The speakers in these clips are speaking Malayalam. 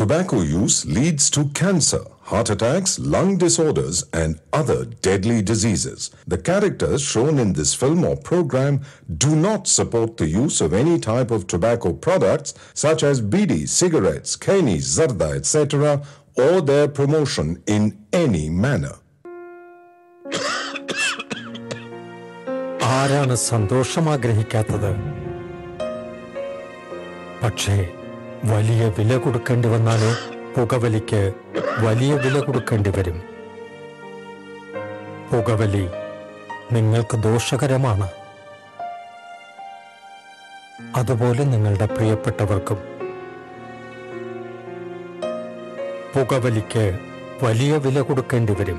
tobacco use leads to cancer, heart attacks, lung disorders, and other deadly diseases. The characters shown in this film or program do not support the use of any type of tobacco products such as bidi, cigarettes, kani, zarda, etc., or their promotion in any manner. ആരാണ് സന്തോഷം ആഗ്രഹിക്കാത്തത് പക്ഷേ വലിയ വില കൊടുക്കേണ്ടി വന്നാലോ പുകവലിക്ക് വലിയ വില കൊടുക്കേണ്ടി വരും പുകവലി നിങ്ങൾക്ക് ദോഷകരമാണ് അതുപോലെ നിങ്ങളുടെ പ്രിയപ്പെട്ടവർക്കും പുകവലിക്ക് വലിയ വില കൊടുക്കേണ്ടി വരും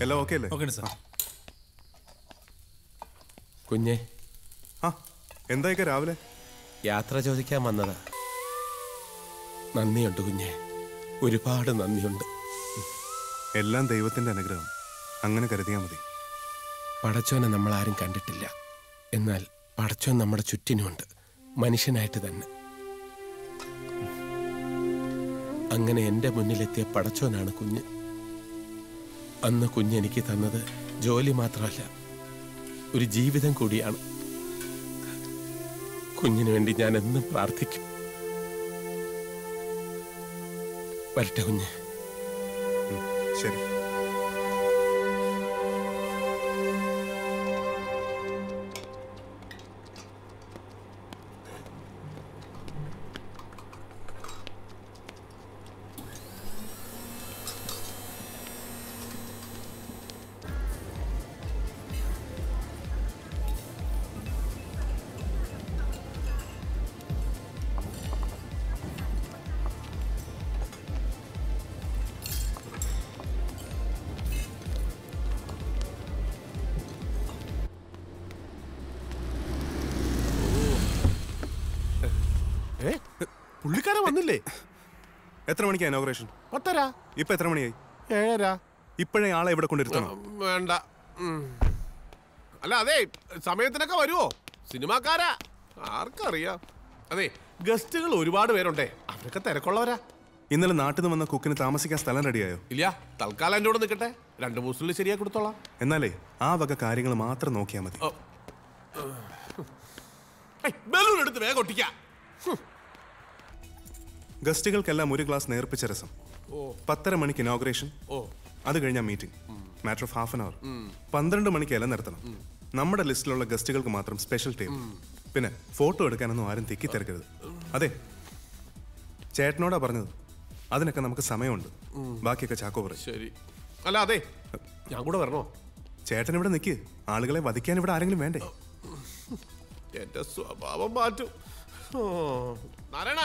എല്ലാം ഓക്കെ അല്ലേ ഓക്കെ സാർ കുഞ്ഞെ ആ എന്തായിക്ക രാവിലെ യാത്ര ചോദിക്കാൻ വന്നതാ നന്ദിയുണ്ട് കുഞ്ഞെ ഒരുപാട് നന്ദിയുണ്ട് എല്ലാം ദൈവത്തിന്റെ അനുഗ്രഹം അങ്ങനെ കരുതിയാൽ മതി പടച്ചോനെ നമ്മൾ ആരും കണ്ടിട്ടില്ല എന്നാൽ പടച്ചോൻ നമ്മുടെ ചുറ്റിനുമുണ്ട് മനുഷ്യനായിട്ട് തന്നെ അങ്ങനെ എൻ്റെ മുന്നിലെത്തിയ പടച്ചോനാണ് കുഞ്ഞ് അന്ന് കുഞ്ഞ് എനിക്ക് തന്നത് ജോലി മാത്രമല്ല ഒരു ജീവിതം കൂടിയാണ് കുഞ്ഞിന് വേണ്ടി ഞാൻ എന്നും പ്രാർത്ഥിക്കും വരട്ടെ കുഞ്ഞ് ഉം, ശരി ഏ പുള്ളിക്കാരൻ വന്നില്ലേ എത്ര മണിക്കാ ഇനോഗ്രേഷൻ പത്തര ഇപ്പൊ എത്ര മണിയായി ഏഴര ഇപ്പോഴേ ആളെ ഇവിടെ കൊണ്ടിരുത്തണം വേണ്ട ഉം. അല്ല അതെ സമയത്തിനൊക്കെ വരുമോ സിനിമാക്കാരാ ആർക്കറിയാം അതെ ഗസ്റ്റുകൾ ഒരുപാട് പേരുണ്ടേ അവരൊക്കെ തിരക്കുള്ളവരാ ഇന്നലെ നാട്ടിൽ നിന്ന് വന്ന കുക്കിന് താമസിക്കാൻ സ്ഥലം റെഡിയായോ ഇല്ല തൽക്കാലം എൻ്റെ കൂടെ നിൽക്കട്ടെ രണ്ട് മൂസിൽ ശരിയാക്കി കൊടുത്തോളാം എന്നാലേ ആ വക കാര്യങ്ങൾ മാത്രം നോക്കിയാൽ മതി ഏയ്, ബലൂൺ എടുത്ത് വേഗം ഒട്ടിക്കാം ഗസ്റ്റുകൾക്കെല്ലാം ഒരു ഗ്ലാസ് നേർപ്പിച്ച രസം പത്തര മണിക്ക് ഇനോഗ്രേഷൻ ഓ അത് കഴിഞ്ഞാൽ meeting matter of half an hour പന്ത്രണ്ട് മണിക്ക് ഇല നിർത്തണം നമ്മുടെ ലിസ്റ്റിലുള്ള ഗസ്റ്റുകൾക്ക് മാത്രം സ്പെഷ്യൽ ടൈം പിന്നെ ഫോട്ടോ എടുക്കാനൊന്നും ആരും തിക്കി തിരക്കരുത് അതെ ചേട്ടനോടാ പറഞ്ഞത് അതിനൊക്കെ നമുക്ക് സമയമുണ്ട് ബാക്കിയൊക്കെ ചാക്കോ പറയും ശരി അല്ല അതെ ഞാൻ കൂടെ വരണോ ചേട്ടൻ ഇവിടെ നിൽക്ക് ആളുകളെ വധിക്കാൻ ഇവിടെ ആരെങ്കിലും വേണ്ടേ എന്റെ സ്വഭാവം മാറ്റും ഓ, നാരായണ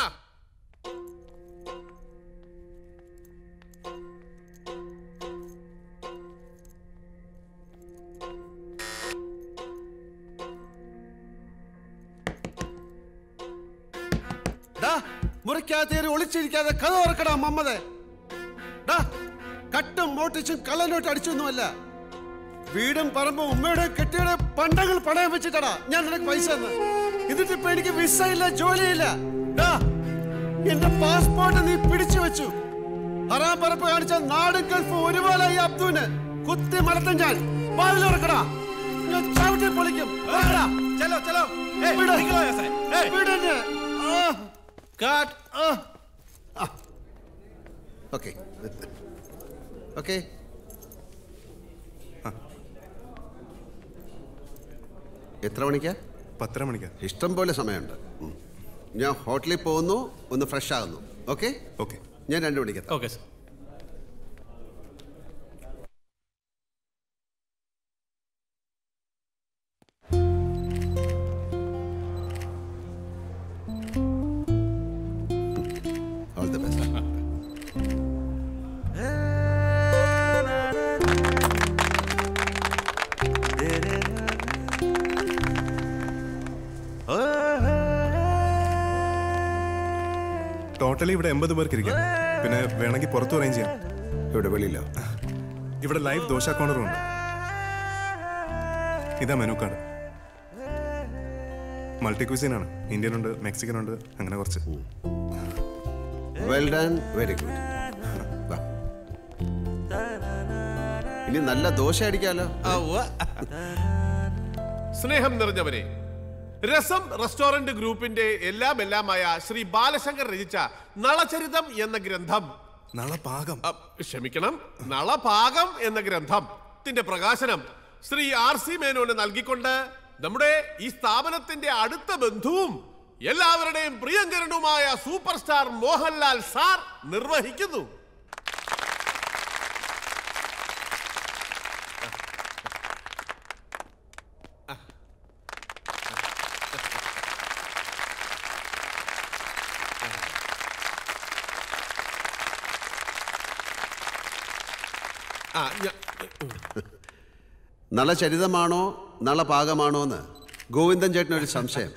ഡാ മുറിക്കകത്തേറി ഒളിച്ചിരിക്കാതെ കഥ ഓർക്കടാ മമ്മതെ ഡാ കട്ടും മോട്ടിച്ചും കള്ളനോട്ട് അടിച്ചൊന്നുമല്ല വീടും പറമ്പും ഉമ്മയുടെ കെട്ടിയുടെ പണ്ടങ്ങൾ പണയം വെച്ചിട്ടടാ ഞാൻ നിനക്ക് പൈസ തന്ന് എന്നിട്ട് ഇപ്പൊ എനിക്ക് വിസ ഇല്ല ജോലിയില്ല ഡാ എന്റെ പാസ്പോർട്ട് നീ പിടിച്ചു വെച്ചു ഹറാം പറപ്പ് കാണിച്ച നാടും ഗൾഫും ഒരുപോലെ ഈ അബ്ദുവിന് കുത്തി മലത്തും ഞാൻ വാതിലുറക്കടാ ഞാൻ ചവിട്ടി പൊളിക്കും ഉറക്കടാ. വിട്. വിട് എന്നെ. ആ. കാട്ട്. ആ. ആ. ഓക്കേ ഓക്കേ എത്ര മണിക്കാ പത്തര മണിക്കാ ഇഷ്ടം പോലെ സമയമുണ്ട് ഉം. ഞാൻ ഹോട്ടലിൽ പോകുന്നു ഒന്ന് ഫ്രഷ് ആകുന്നു ഓക്കെ ഓക്കെ ഞാൻ രണ്ടു മണിക്കെത്താം okay sir all the best totally ഇവിടെ എൺപത് പേർക്ക് ഇരിക്കാം പിന്നെ വേണമെങ്കിൽ പുറത്ത് അറേഞ്ച് ചെയ്യാം ഇവിടെ വെളിയിലോ ഇവിടെ ലൈവ് ദോശ കോർണറും ഉണ്ട് ഇതാ മെനു കാർഡ് മൾട്ടി ക്വിസീൻ ആണ് ഇന്ത്യൻ ഉണ്ട് മെക്സിക്കൻ ഉണ്ട് അങ്ങനെ കുറച്ച് വെൽ ഡൺ വെരി ഗുഡ് ഇനി നല്ല ദോശ അടിക്കാലോ ആ, ഉവ്വ. സ്നേഹം നിറഞ്ഞവരെ രസം റെസ്റ്റോറന്റ് ഗ്രൂപ്പിന്റെ എല്ലാം എല്ലാമായ ശ്രീ ബാലശങ്കർ രചിച്ച നളചരിതം എന്ന ഗ്രന്ഥം നളപാകം അ, ക്ഷമിക്കണം നളപാകം എന്ന ഗ്രന്ഥത്തിന്റെ പ്രകാശനം ശ്രീ ആർ സി മേനോന് നൽകിക്കൊണ്ട് നമ്മുടെ ഈ സ്ഥാപനത്തിന്റെ അടുത്ത ബന്ധുവും എല്ലാവരുടെയും പ്രിയങ്കരനുമായ സൂപ്പർ സ്റ്റാർ മോഹൻലാൽ സാർ നിർവഹിക്കുന്നു ആ ഞാ- നളചരിതമാണോ നളപാകമാണോ എന്ന് ഗോവിന്ദൻ ചേട്ടനൊരു സംശയം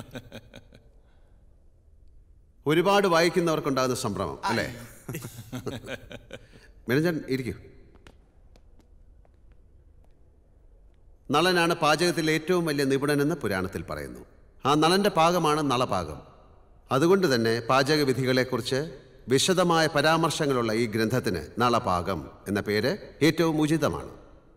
ഒരുപാട് വായിക്കുന്നവർക്കുണ്ടാകുന്ന സംഭ്രമം അല്ലേ മെനഞ്ചൻ ഇരിക്കൂ നളനാണ് പാചകത്തിൽ ഏറ്റവും വലിയ നിപുണനെന്ന് പുരാണത്തിൽ പറയുന്നു ആ നളന്റെ പാകമാണ് നളപാകം അതുകൊണ്ട് തന്നെ പാചകവിധികളെക്കുറിച്ച് വിശദമായ പരാമർശങ്ങളുള്ള ഈ ഗ്രന്ഥത്തിന് നളപാകം എന്ന പേര് ഏറ്റവും ഉചിതമാണ്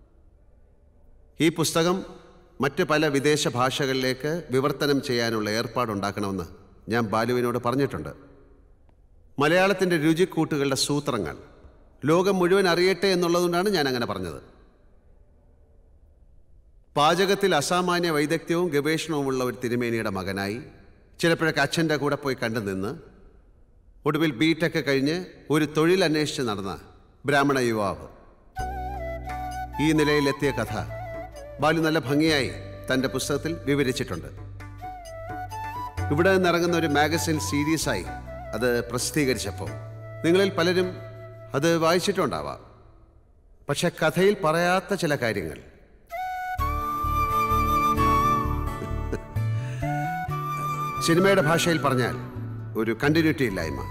ഈ പുസ്തകം മറ്റ് പല വിദേശ ഭാഷകളിലേക്ക് വിവർത്തനം ചെയ്യാനുള്ള ഏർപ്പാടുണ്ടാക്കണമെന്ന് ഞാൻ ബാലുവിനോട് പറഞ്ഞിട്ടുണ്ട് മലയാളത്തിൻ്റെ രുചിക്കൂട്ടുകളുടെ സൂത്രങ്ങൾ ലോകം മുഴുവൻ അറിയട്ടെ എന്നുള്ളതുകൊണ്ടാണ് ഞാൻ അങ്ങനെ പറഞ്ഞത് പാചകത്തിൽ അസാമാന്യ വൈദഗ്ധ്യവും ഗവേഷണവുമുള്ള ഒരു തിരുമേനിയുടെ മകനായി ചിലപ്പോഴൊക്കെ അച്ഛൻ്റെ കൂടെ പോയി കണ്ടു നിന്ന് ഒടുവിൽ ബിടെക് കഴിഞ്ഞ് ഒരു തൊഴിൽ അന്വേഷിച്ച് നടന്ന ബ്രാഹ്മണ യുവാവ് ഈ നിലയിലെത്തിയ കഥ ബാലു നല്ല ഭംഗിയായി തൻ്റെ പുസ്തകത്തിൽ വിവരിച്ചിട്ടുണ്ട് ഇവിടെ നിന്നിറങ്ങുന്ന ഒരു മാഗസിൻ സീരീസായി അത് പ്രസിദ്ധീകരിച്ചപ്പോൾ നിങ്ങളിൽ പലരും അത് വായിച്ചിട്ടുണ്ടാവാം പക്ഷെ കഥയിൽ പറയാത്ത ചില കാര്യങ്ങൾ സിനിമയുടെ ഭാഷയിൽ പറഞ്ഞാൽ ഒരു കണ്ടിന്യൂറ്റി ഇല്ലായ്മ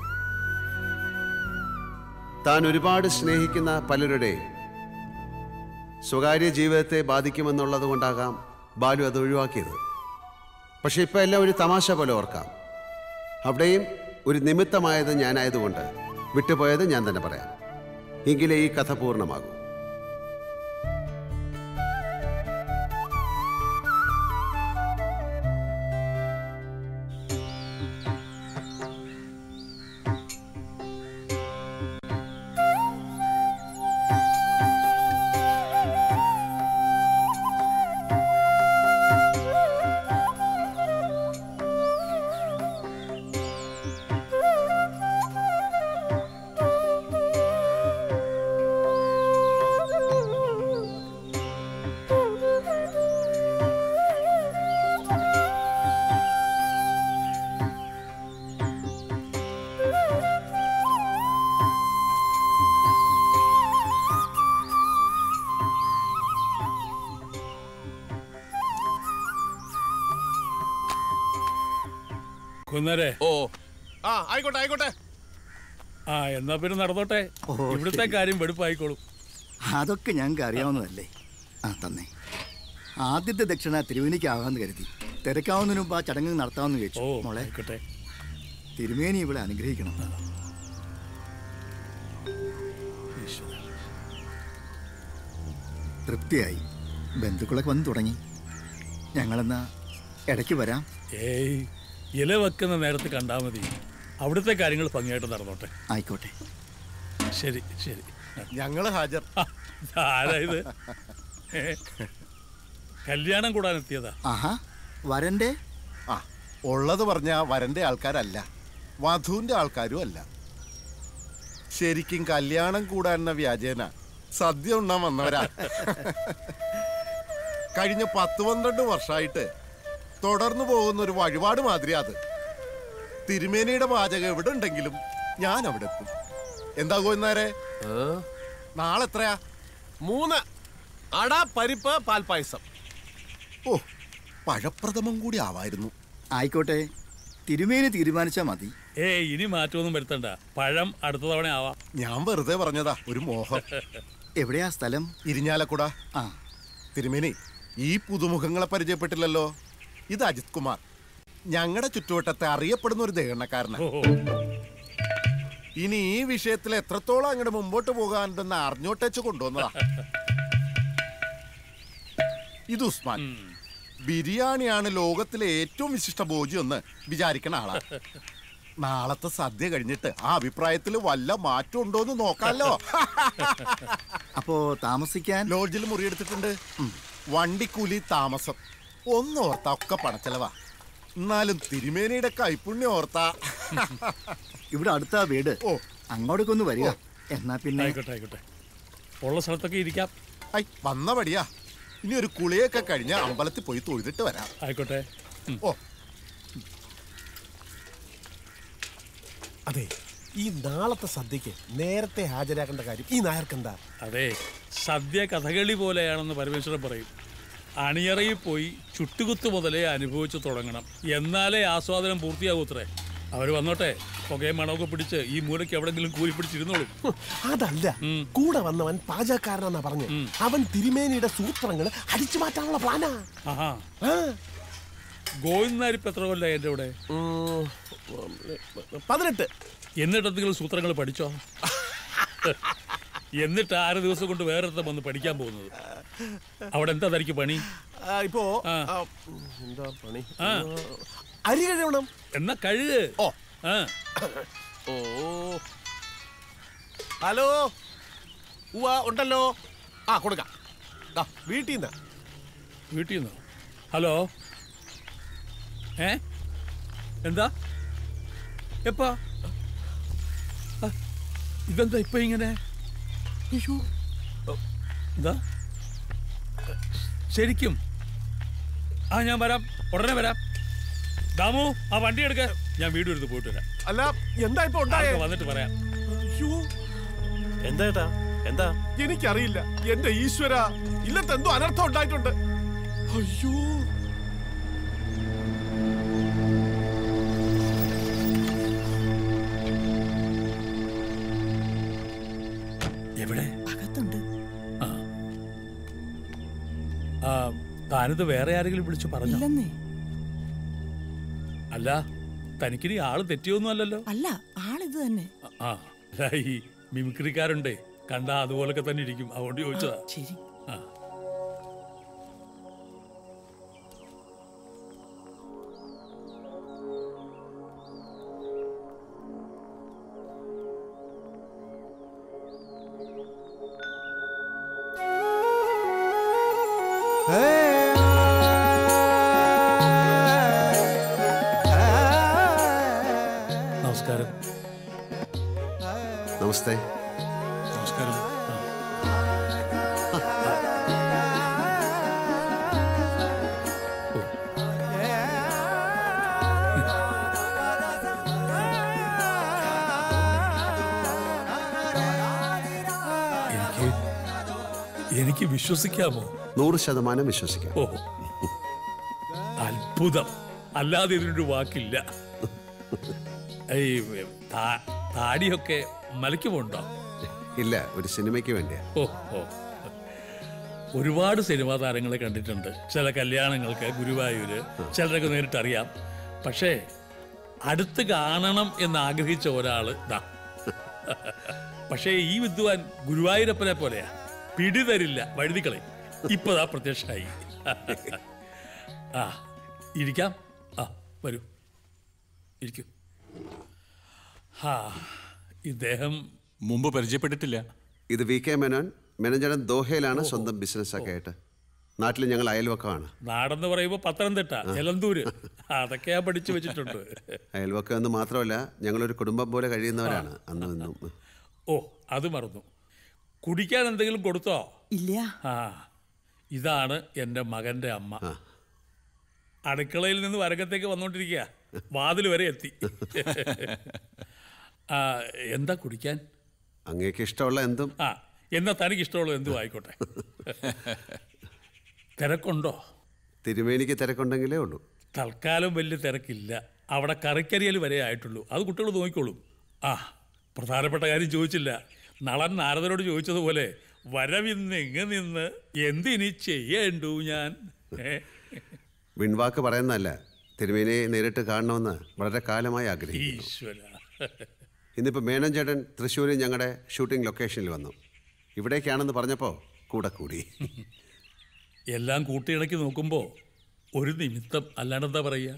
താൻ ഒരുപാട് സ്നേഹിക്കുന്ന പലരുടെയും സ്വകാര്യ ജീവിതത്തെ ബാധിക്കുമെന്നുള്ളത് കൊണ്ടാകാം ബാലു അത് ഒഴിവാക്കിയത് പക്ഷെ ഇപ്പം എല്ലാം ഒരു തമാശ പോലെ ഓർക്കാം അവിടെയും ഒരു നിമിത്തമായത് ഞാനായതുകൊണ്ട് വിട്ടുപോയത് ഞാൻ തന്നെ പറയാം എങ്കിലേ ഈ കഥ പൂർണ്ണമാകൂ കുന്നരെ ഓ ആ ആയിക്കോട്ടെ ആയിക്കോട്ടെ ആ എന്നാ പിന്നെ നടന്നോട്ടെ ഇവിടുത്തെ കാര്യം വെടുപ്പായിക്കോളും അതൊക്കെ ഞങ്ങൾക്ക് അറിയാവുന്നതല്ലേ ആ തന്നെ ആദ്യത്തെ ദക്ഷിണ തിരുവേനിക്കാകാന്ന് കരുതി തിരക്കാവുന്നതിന് മുമ്പ് ആ ചടങ്ങ് നടത്താമെന്ന് ഓ ചോദിച്ചു മോളെ ആയിക്കോട്ടെ തിരുമേനി ഇവിടെ അനുഗ്രഹിക്കണം തൃപ്തിയായി ബന്ധുക്കളൊക്കെ വന്ന് തുടങ്ങി ഞങ്ങളെന്നാ ഇടയ്ക്ക് വരാം ഏയ് ഇല വെക്കുന്ന നേരത്ത് കണ്ടാ മതി അവിടുത്തെ കാര്യങ്ങൾ ഭംഗിയായിട്ട് നടന്നോട്ടെ ആയിക്കോട്ടെ ശരി ശരി ഞങ്ങള് ഹാജർ ആ, ആരാ ഇത് ഏ, കല്യാണം കൂടാൻ എത്തിയതാ ആഹാ വരണ്ടേ ആ ഉള്ളത് പറഞ്ഞ വരന്റെ ആൾക്കാരല്ല വധുവിന്റെ ആൾക്കാരും അല്ല ശരിക്കും കല്യാണം കൂടാനെന്ന വ്യാജേന സദ്യ ഉണ്ണാൻ വന്നവരാ കഴിഞ്ഞ പത്ത് പന്ത്രണ്ട് വർഷമായിട്ട് തുടർന്നു പോകുന്ന ഒരു വഴിപാട് മാതിരി അത് തിരുമേനിയുടെ പാചകം എവിടെ ഉണ്ടെങ്കിലും ഞാൻ അവിടെ എത്തും എന്താ കോയിന്നാരെ നാളെ എത്രയാ മൂന്ന് അട പരിപ്പ് പാൽപ്പായസം ഓ പഴപ്രഥമം കൂടി ആവായിരുന്നു ആയിക്കോട്ടെ തിരുമേനി തീരുമാനിച്ചാൽ മതി ഏയ് ഇനി മാറ്റമൊന്നും വരുത്തണ്ട പഴം അടുത്ത തവണ ആവാം ഞാൻ വെറുതെ പറഞ്ഞതാ ഒരു മോഹം എവിടെയാ സ്ഥലം ഇരിഞ്ഞാലക്കുട ആ തിരുമേനി ഈ പുതുമുഖങ്ങളെ പരിചയപ്പെട്ടില്ലല്ലോ ഇത് അജിത് കുമാർ ഞങ്ങളുടെ ചുറ്റുവട്ടത്തെ അറിയപ്പെടുന്ന ഒരു ദേഹണക്കാരനാണ് ഓ ഇനി ഈ വിഷയത്തിൽ എത്രത്തോളം അങ്ങോട്ട് മുമ്പോട്ട് പോകാനുണ്ടെന്ന് അറിഞ്ഞോട്ടേച്ച് കൊണ്ടുവന്നതാ ഇത് ഉസ്മാൻ ബിരിയാണിയാണ് ലോകത്തിലെ ഏറ്റവും വിശിഷ്ട ഭോജ്യം എന്ന് വിചാരിക്കണ ആളാ നാളത്തെ സദ്യ കഴിഞ്ഞിട്ട് ആ അഭിപ്രായത്തിൽ വല്ല മാറ്റം ഉണ്ടോ എന്ന് നോക്കാലോ അപ്പോ താമസിക്കാൻ ലോഡ്ജിൽ മുറിയെടുത്തിട്ടുണ്ട് വണ്ടിക്കൂലി താമസം ഒന്നോർത്താ ഒക്കെ പണച്ചെലവാ എന്നാലും തിരുമേനിയുടെ കൈപ്പുണ്യം ഓർത്താ ഇവിടെ അടുത്താ വീട് ഓ. അങ്ങോട്ടേക്ക് ഒന്ന് വരിക എന്നാ പിന്നെ ആയിക്കോട്ടെ ആയിക്കോട്ടെ ഉള്ള സ്ഥലത്തൊക്കെ ഇരിക്കാം ഐ വന്ന പടിയാ ഇനി ഒരു കുളിയൊക്കെ കഴിഞ്ഞ് അമ്പലത്തിൽ പോയി തൊഴുതിട്ട് വരാം ആയിക്കോട്ടെ ഓ അതെ ഈ നാളത്തെ സദ്യക്ക് നേരത്തെ ഹാജരാക്കേണ്ട കാര്യം ഈ നായർക്കെന്താ അതെ സദ്യ കഥകളി പോലെയാണെന്ന് പരമേശ്വരൻ പറയും അണിയറയിൽ പോയി ചുട്ടുകുത്ത് മുതലേ അനുഭവിച്ചു തുടങ്ങണം എന്നാലേ ആസ്വാദനം പൂർത്തിയാകൂത്രേ അവർ വന്നോട്ടെ പുകയും മണമൊക്കെ പിടിച്ച് ഈ മൂലയ്ക്ക് എവിടെങ്കിലും കൂലി പിടിച്ചിരുന്നോളും അതല്ല കൂടെ വന്നവൻ പാചകക്കാരനാന്നാ പറഞ്ഞു അവൻ തിരുമേനിയുടെ സൂത്രങ്ങൾ അടിച്ചു മാറ്റാനുള്ള പ്ലാനാ ആഹാ ഗോവിന്ദാരിപ്പ് എത്ര കൊല്ലായി എൻ്റെ ഇവിടെ പതിനെട്ട് എന്നിട്ട് എന്തെങ്കിലും സൂത്രങ്ങൾ പഠിച്ചോ എന്നിട്ട് ആറ് ദിവസം കൊണ്ട് വേറെ വന്ന് പഠിക്കാൻ പോകുന്നത് അവിടെ എന്താ തനിക്ക് പണി ആ, ഇപ്പോ ആ. ആ, എന്താ പണി ആ. അരി കഴിയണം എന്നാ കഴുക് ഓ ആ ഓ ഹലോ ഉവ്വ ഉണ്ടല്ലോ ആ കൊടുക്കാം ദാ, വീട്ടിൽ നിന്ന് വീട്ടിൽ നിന്നോ ഹലോ ഏ എന്താ എപ്പാ ആ, ഇതെന്താ ഇപ്പൊ ഇങ്ങനെ അയ്യോ ഓ, എന്താ ശരിക്കും ആ ഞാൻ വരാം ഉടനെ വരാം ദാമു ആ വണ്ടി എടുക്ക ഞാൻ വീട് എടുത്ത് പോയിട്ട് വരാം അല്ല എന്താ ഇപ്പൊ ഉണ്ടായേ ആൾക്ക് വന്നിട്ട് പറയാം അയ്യോ എന്താ ഏട്ടാ എന്താ എനിക്കറിയില്ല എന്റെ ഈശ്വര ഇല്ലത്തെ എന്തോ അനർത്ഥം ഉണ്ടായിട്ടുണ്ട് അയ്യോ എവിടെ അകത്തുണ്ട് ആ ആ താനിത് വേറെ ആരെങ്കിലും വിളിച്ചു പറഞ്ഞു ഇല്ലെന്നേ അല്ല തനിക്കിനി ആള് തെറ്റിയൊന്നും അല്ലല്ലോ അല്ല ആളിത് തന്നെ ആ അല്ല, ഈ മിമിക്രിക്കാരുണ്ടേ കണ്ട അതുപോലൊക്കെ തന്നെ ഇരിക്കും അതുകൊണ്ട് ചോദിച്ചതാ ശരി ആ നമസ്കാരം നമസ്തേ നമസ്കാരം എനിക്ക് എനിക്ക് വിശ്വസിക്കാമോ നൂറ് ശതമാനം വിശ്വസിക്കാം ഓ അത്ഭുതം അല്ലാതെ ഇതിനൊരു വാക്കില്ല ഈ താ- താടിയൊക്കെ മലയ്ക്കുമുണ്ടോ ഇല്ല ഒരു സിനിമയ്ക്ക് വേണ്ടിയാ ഓ ഓ ഒരുപാട് സിനിമാ താരങ്ങളെ കണ്ടിട്ടുണ്ട് ചില കല്യാണങ്ങൾക്ക് ഗുരുവായൂര് ചിലരൊക്കെ നേരിട്ട് അറിയാം പക്ഷേ അടുത്ത് കാണണം എന്ന് ആഗ്രഹിച്ച ഒരാള് ദാ പക്ഷേ ഈ വിദ്വാൻ ഗുരുവായൂരപ്പനെ പോലെയാ പിടി തരില്ല വഴുതിക്കളെ ഇപ്പതാ പ്രത്യക്ഷമായി ആ ഇരിക്കാം ആ വരൂ ഇരിക്കൂ ഹാ ഇദ്ദേഹം മുമ്പ് പരിചയപ്പെട്ടിട്ടില്ല ഇത് വി കെ മേനോൻ മെനഞ്ചടൻ ദോഹയിലാണ് സ്വന്തം ബിസിനസ് ഒക്കെ ആയിട്ട് നാട്ടിൽ ഞങ്ങൾ അയൽവക്കമാണ് നാടെന്ന് പറയുമ്പോൾ പത്തനംതിട്ട എലന്തൂര് അതൊക്കെ ഞാൻ പഠിച്ചു വെച്ചിട്ടുണ്ട് അയൽവക്കം എന്ന് മാത്രമല്ല ഞങ്ങളൊരു കുടുംബം പോലെ കഴിയുന്നവരാണ് അന്നും ഇന്നും ഓ അത് മറന്നു കുടിക്കാൻ എന്തെങ്കിലും കൊടുത്തോ ഇല്ല ആ ഇതാണ് എൻ്റെ മകൻ്റെ അമ്മ അടുക്കളയിൽ നിന്ന് വരകത്തേക്ക് വന്നുകൊണ്ടിരിക്കുക വാതിൽ വരെ എത്തി ആ, എന്താ കുടിക്കാൻ അങ്ങേക്ക് ഇഷ്ടമുള്ള എന്തും ആ എന്നാ തനിക്ക് ഇഷ്ടമുള്ളത് എന്തും ആയിക്കോട്ടെ തിരക്കുണ്ടോ തിരുമേനിക്ക് തിരക്കുണ്ടെങ്കിലേ ഉള്ളൂ തൽക്കാലം വലിയ തിരക്കില്ല അവിടെ കറിക്കരിയൽ വരെ ആയിട്ടുള്ളൂ അത് കുട്ടികൾ നോക്കിക്കോളും ആ പ്രധാനപ്പെട്ട കാര്യം ചോദിച്ചില്ല നളൻ നാരദനോട് ചോദിച്ചതുപോലെ വരവിന്ന് എങ്ങ് നിന്ന് എന്തിനി ചെയ്യേണ്ടു ഞാൻ ഏ? വിൺവാക്ക് പറയുന്നതല്ല തിരുമേനിയെ നേരിട്ട് കാണണമെന്ന് വളരെ കാലമായി ആഗ്രഹിക്കുന്നു ഈശ്വര ഇന്നിപ്പോൾ മേനൻ ചേട്ടൻ തൃശ്ശൂരിൽ ഞങ്ങളുടെ ഷൂട്ടിംഗ് ലൊക്കേഷനിൽ വന്നു ഇവിടേക്കാണെന്ന് പറഞ്ഞപ്പോൾ കൂടെ കൂടി എല്ലാം കൂട്ടിയിണക്കി നോക്കുമ്പോൾ ഒരു നിമിത്തം അല്ലാണ്ട് എന്താ പറയുക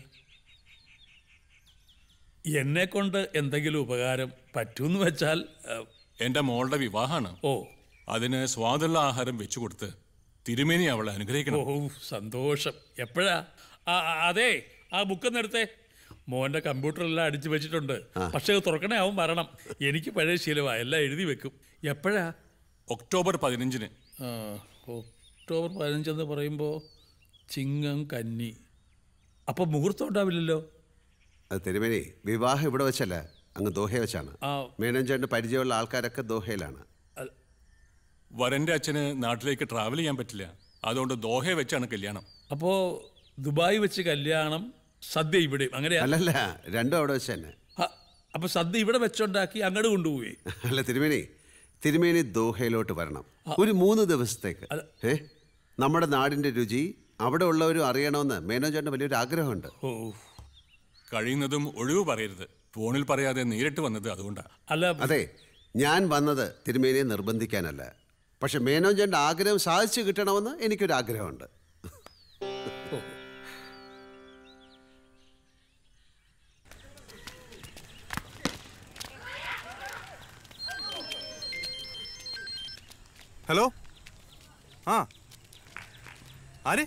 എന്നെ കൊണ്ട് എന്തെങ്കിലും ഉപകാരം പറ്റൂന്ന് വെച്ചാൽ ആ, എന്റെ മോളുടെ വിവാഹമാണ് ഓ അതിന് സ്വാദുള്ള ആഹാരം വെച്ചു കൊടുത്ത് തിരുമേനി അവളെ അനുഗ്രഹിക്കണം ഓ സന്തോഷം എപ്പോഴാ ആ, ആ, അതെ ആ ബുക്കൊന്ന് എടുത്തേ മോന്റെ കമ്പ്യൂട്ടറെല്ലാം അടിച്ചു വെച്ചിട്ടുണ്ട് പക്ഷേ അത് തുറക്കണേ ആവും വരണം എനിക്ക് പഴയ ശീലമാ എല്ലാം എഴുതി വെക്കും എപ്പോഴാ ഒക്ടോബർ പതിനഞ്ചിന് ആ, ഒക്ടോബർ പതിനഞ്ചെന്ന് പറയുമ്പോൾ ചിങ്ങം കന്നി അപ്പം മുഹൂർത്തം ഉണ്ടാവില്ലല്ലോ അത് തിരുമേനി വിവാഹം ഇവിടെ വെച്ചല്ല അങ്ങ് ദോഹ വെച്ചാണ് ആ. മേനോൻ ചേട്ടന് പരിചയമുള്ള ആൾക്കാരൊക്കെ ദോഹയിലാണ് വരന്റെ അച്ഛന് നാട്ടിലേക്ക് ട്രാവൽ ചെയ്യാൻ പറ്റില്ല അതുകൊണ്ട് ദോഹയെ വെച്ചാണ് കല്യാണം അപ്പോ ദുബായ് വെച്ച് കല്യാണം സദ്യ ഇവിടെ അങ്ങനെയാ അല്ലല്ല രണ്ടും അവിടെ വെച്ച് തന്നെ ആ, അപ്പൊ സദ്യ ഇവിടെ വെച്ചുണ്ടാക്കി അങ്ങോട്ട് കൊണ്ടുപോയി അല്ല തിരുമേനി തിരുമേനി ദോഹയിലോട്ട് വരണം ഒരു മൂന്ന് ദിവസത്തേക്ക് ഏ നമ്മുടെ നാടിന്റെ രുചി അവിടെ ഉള്ളവരും അറിയണമെന്ന് മേനോൻ ചേട്ടന് വലിയൊരു ആഗ്രഹമുണ്ട് ഓ കഴിയുന്നതും ഒഴിവ് പറയരുത് ഫോണിൽ പറയാതെ നേരിട്ട് വന്നത് അതുകൊണ്ടാണ് അല്ല അതെ ഞാൻ വന്നത് തിരുമേനിയെ നിർബന്ധിക്കാനല്ല പക്ഷെ മേനോൻ ചേട്ടൻ്റെ ആഗ്രഹം സാധിച്ചു കിട്ടണമെന്ന് എനിക്കൊരു ആഗ്രഹമുണ്ട് ഹലോ ആ ആര്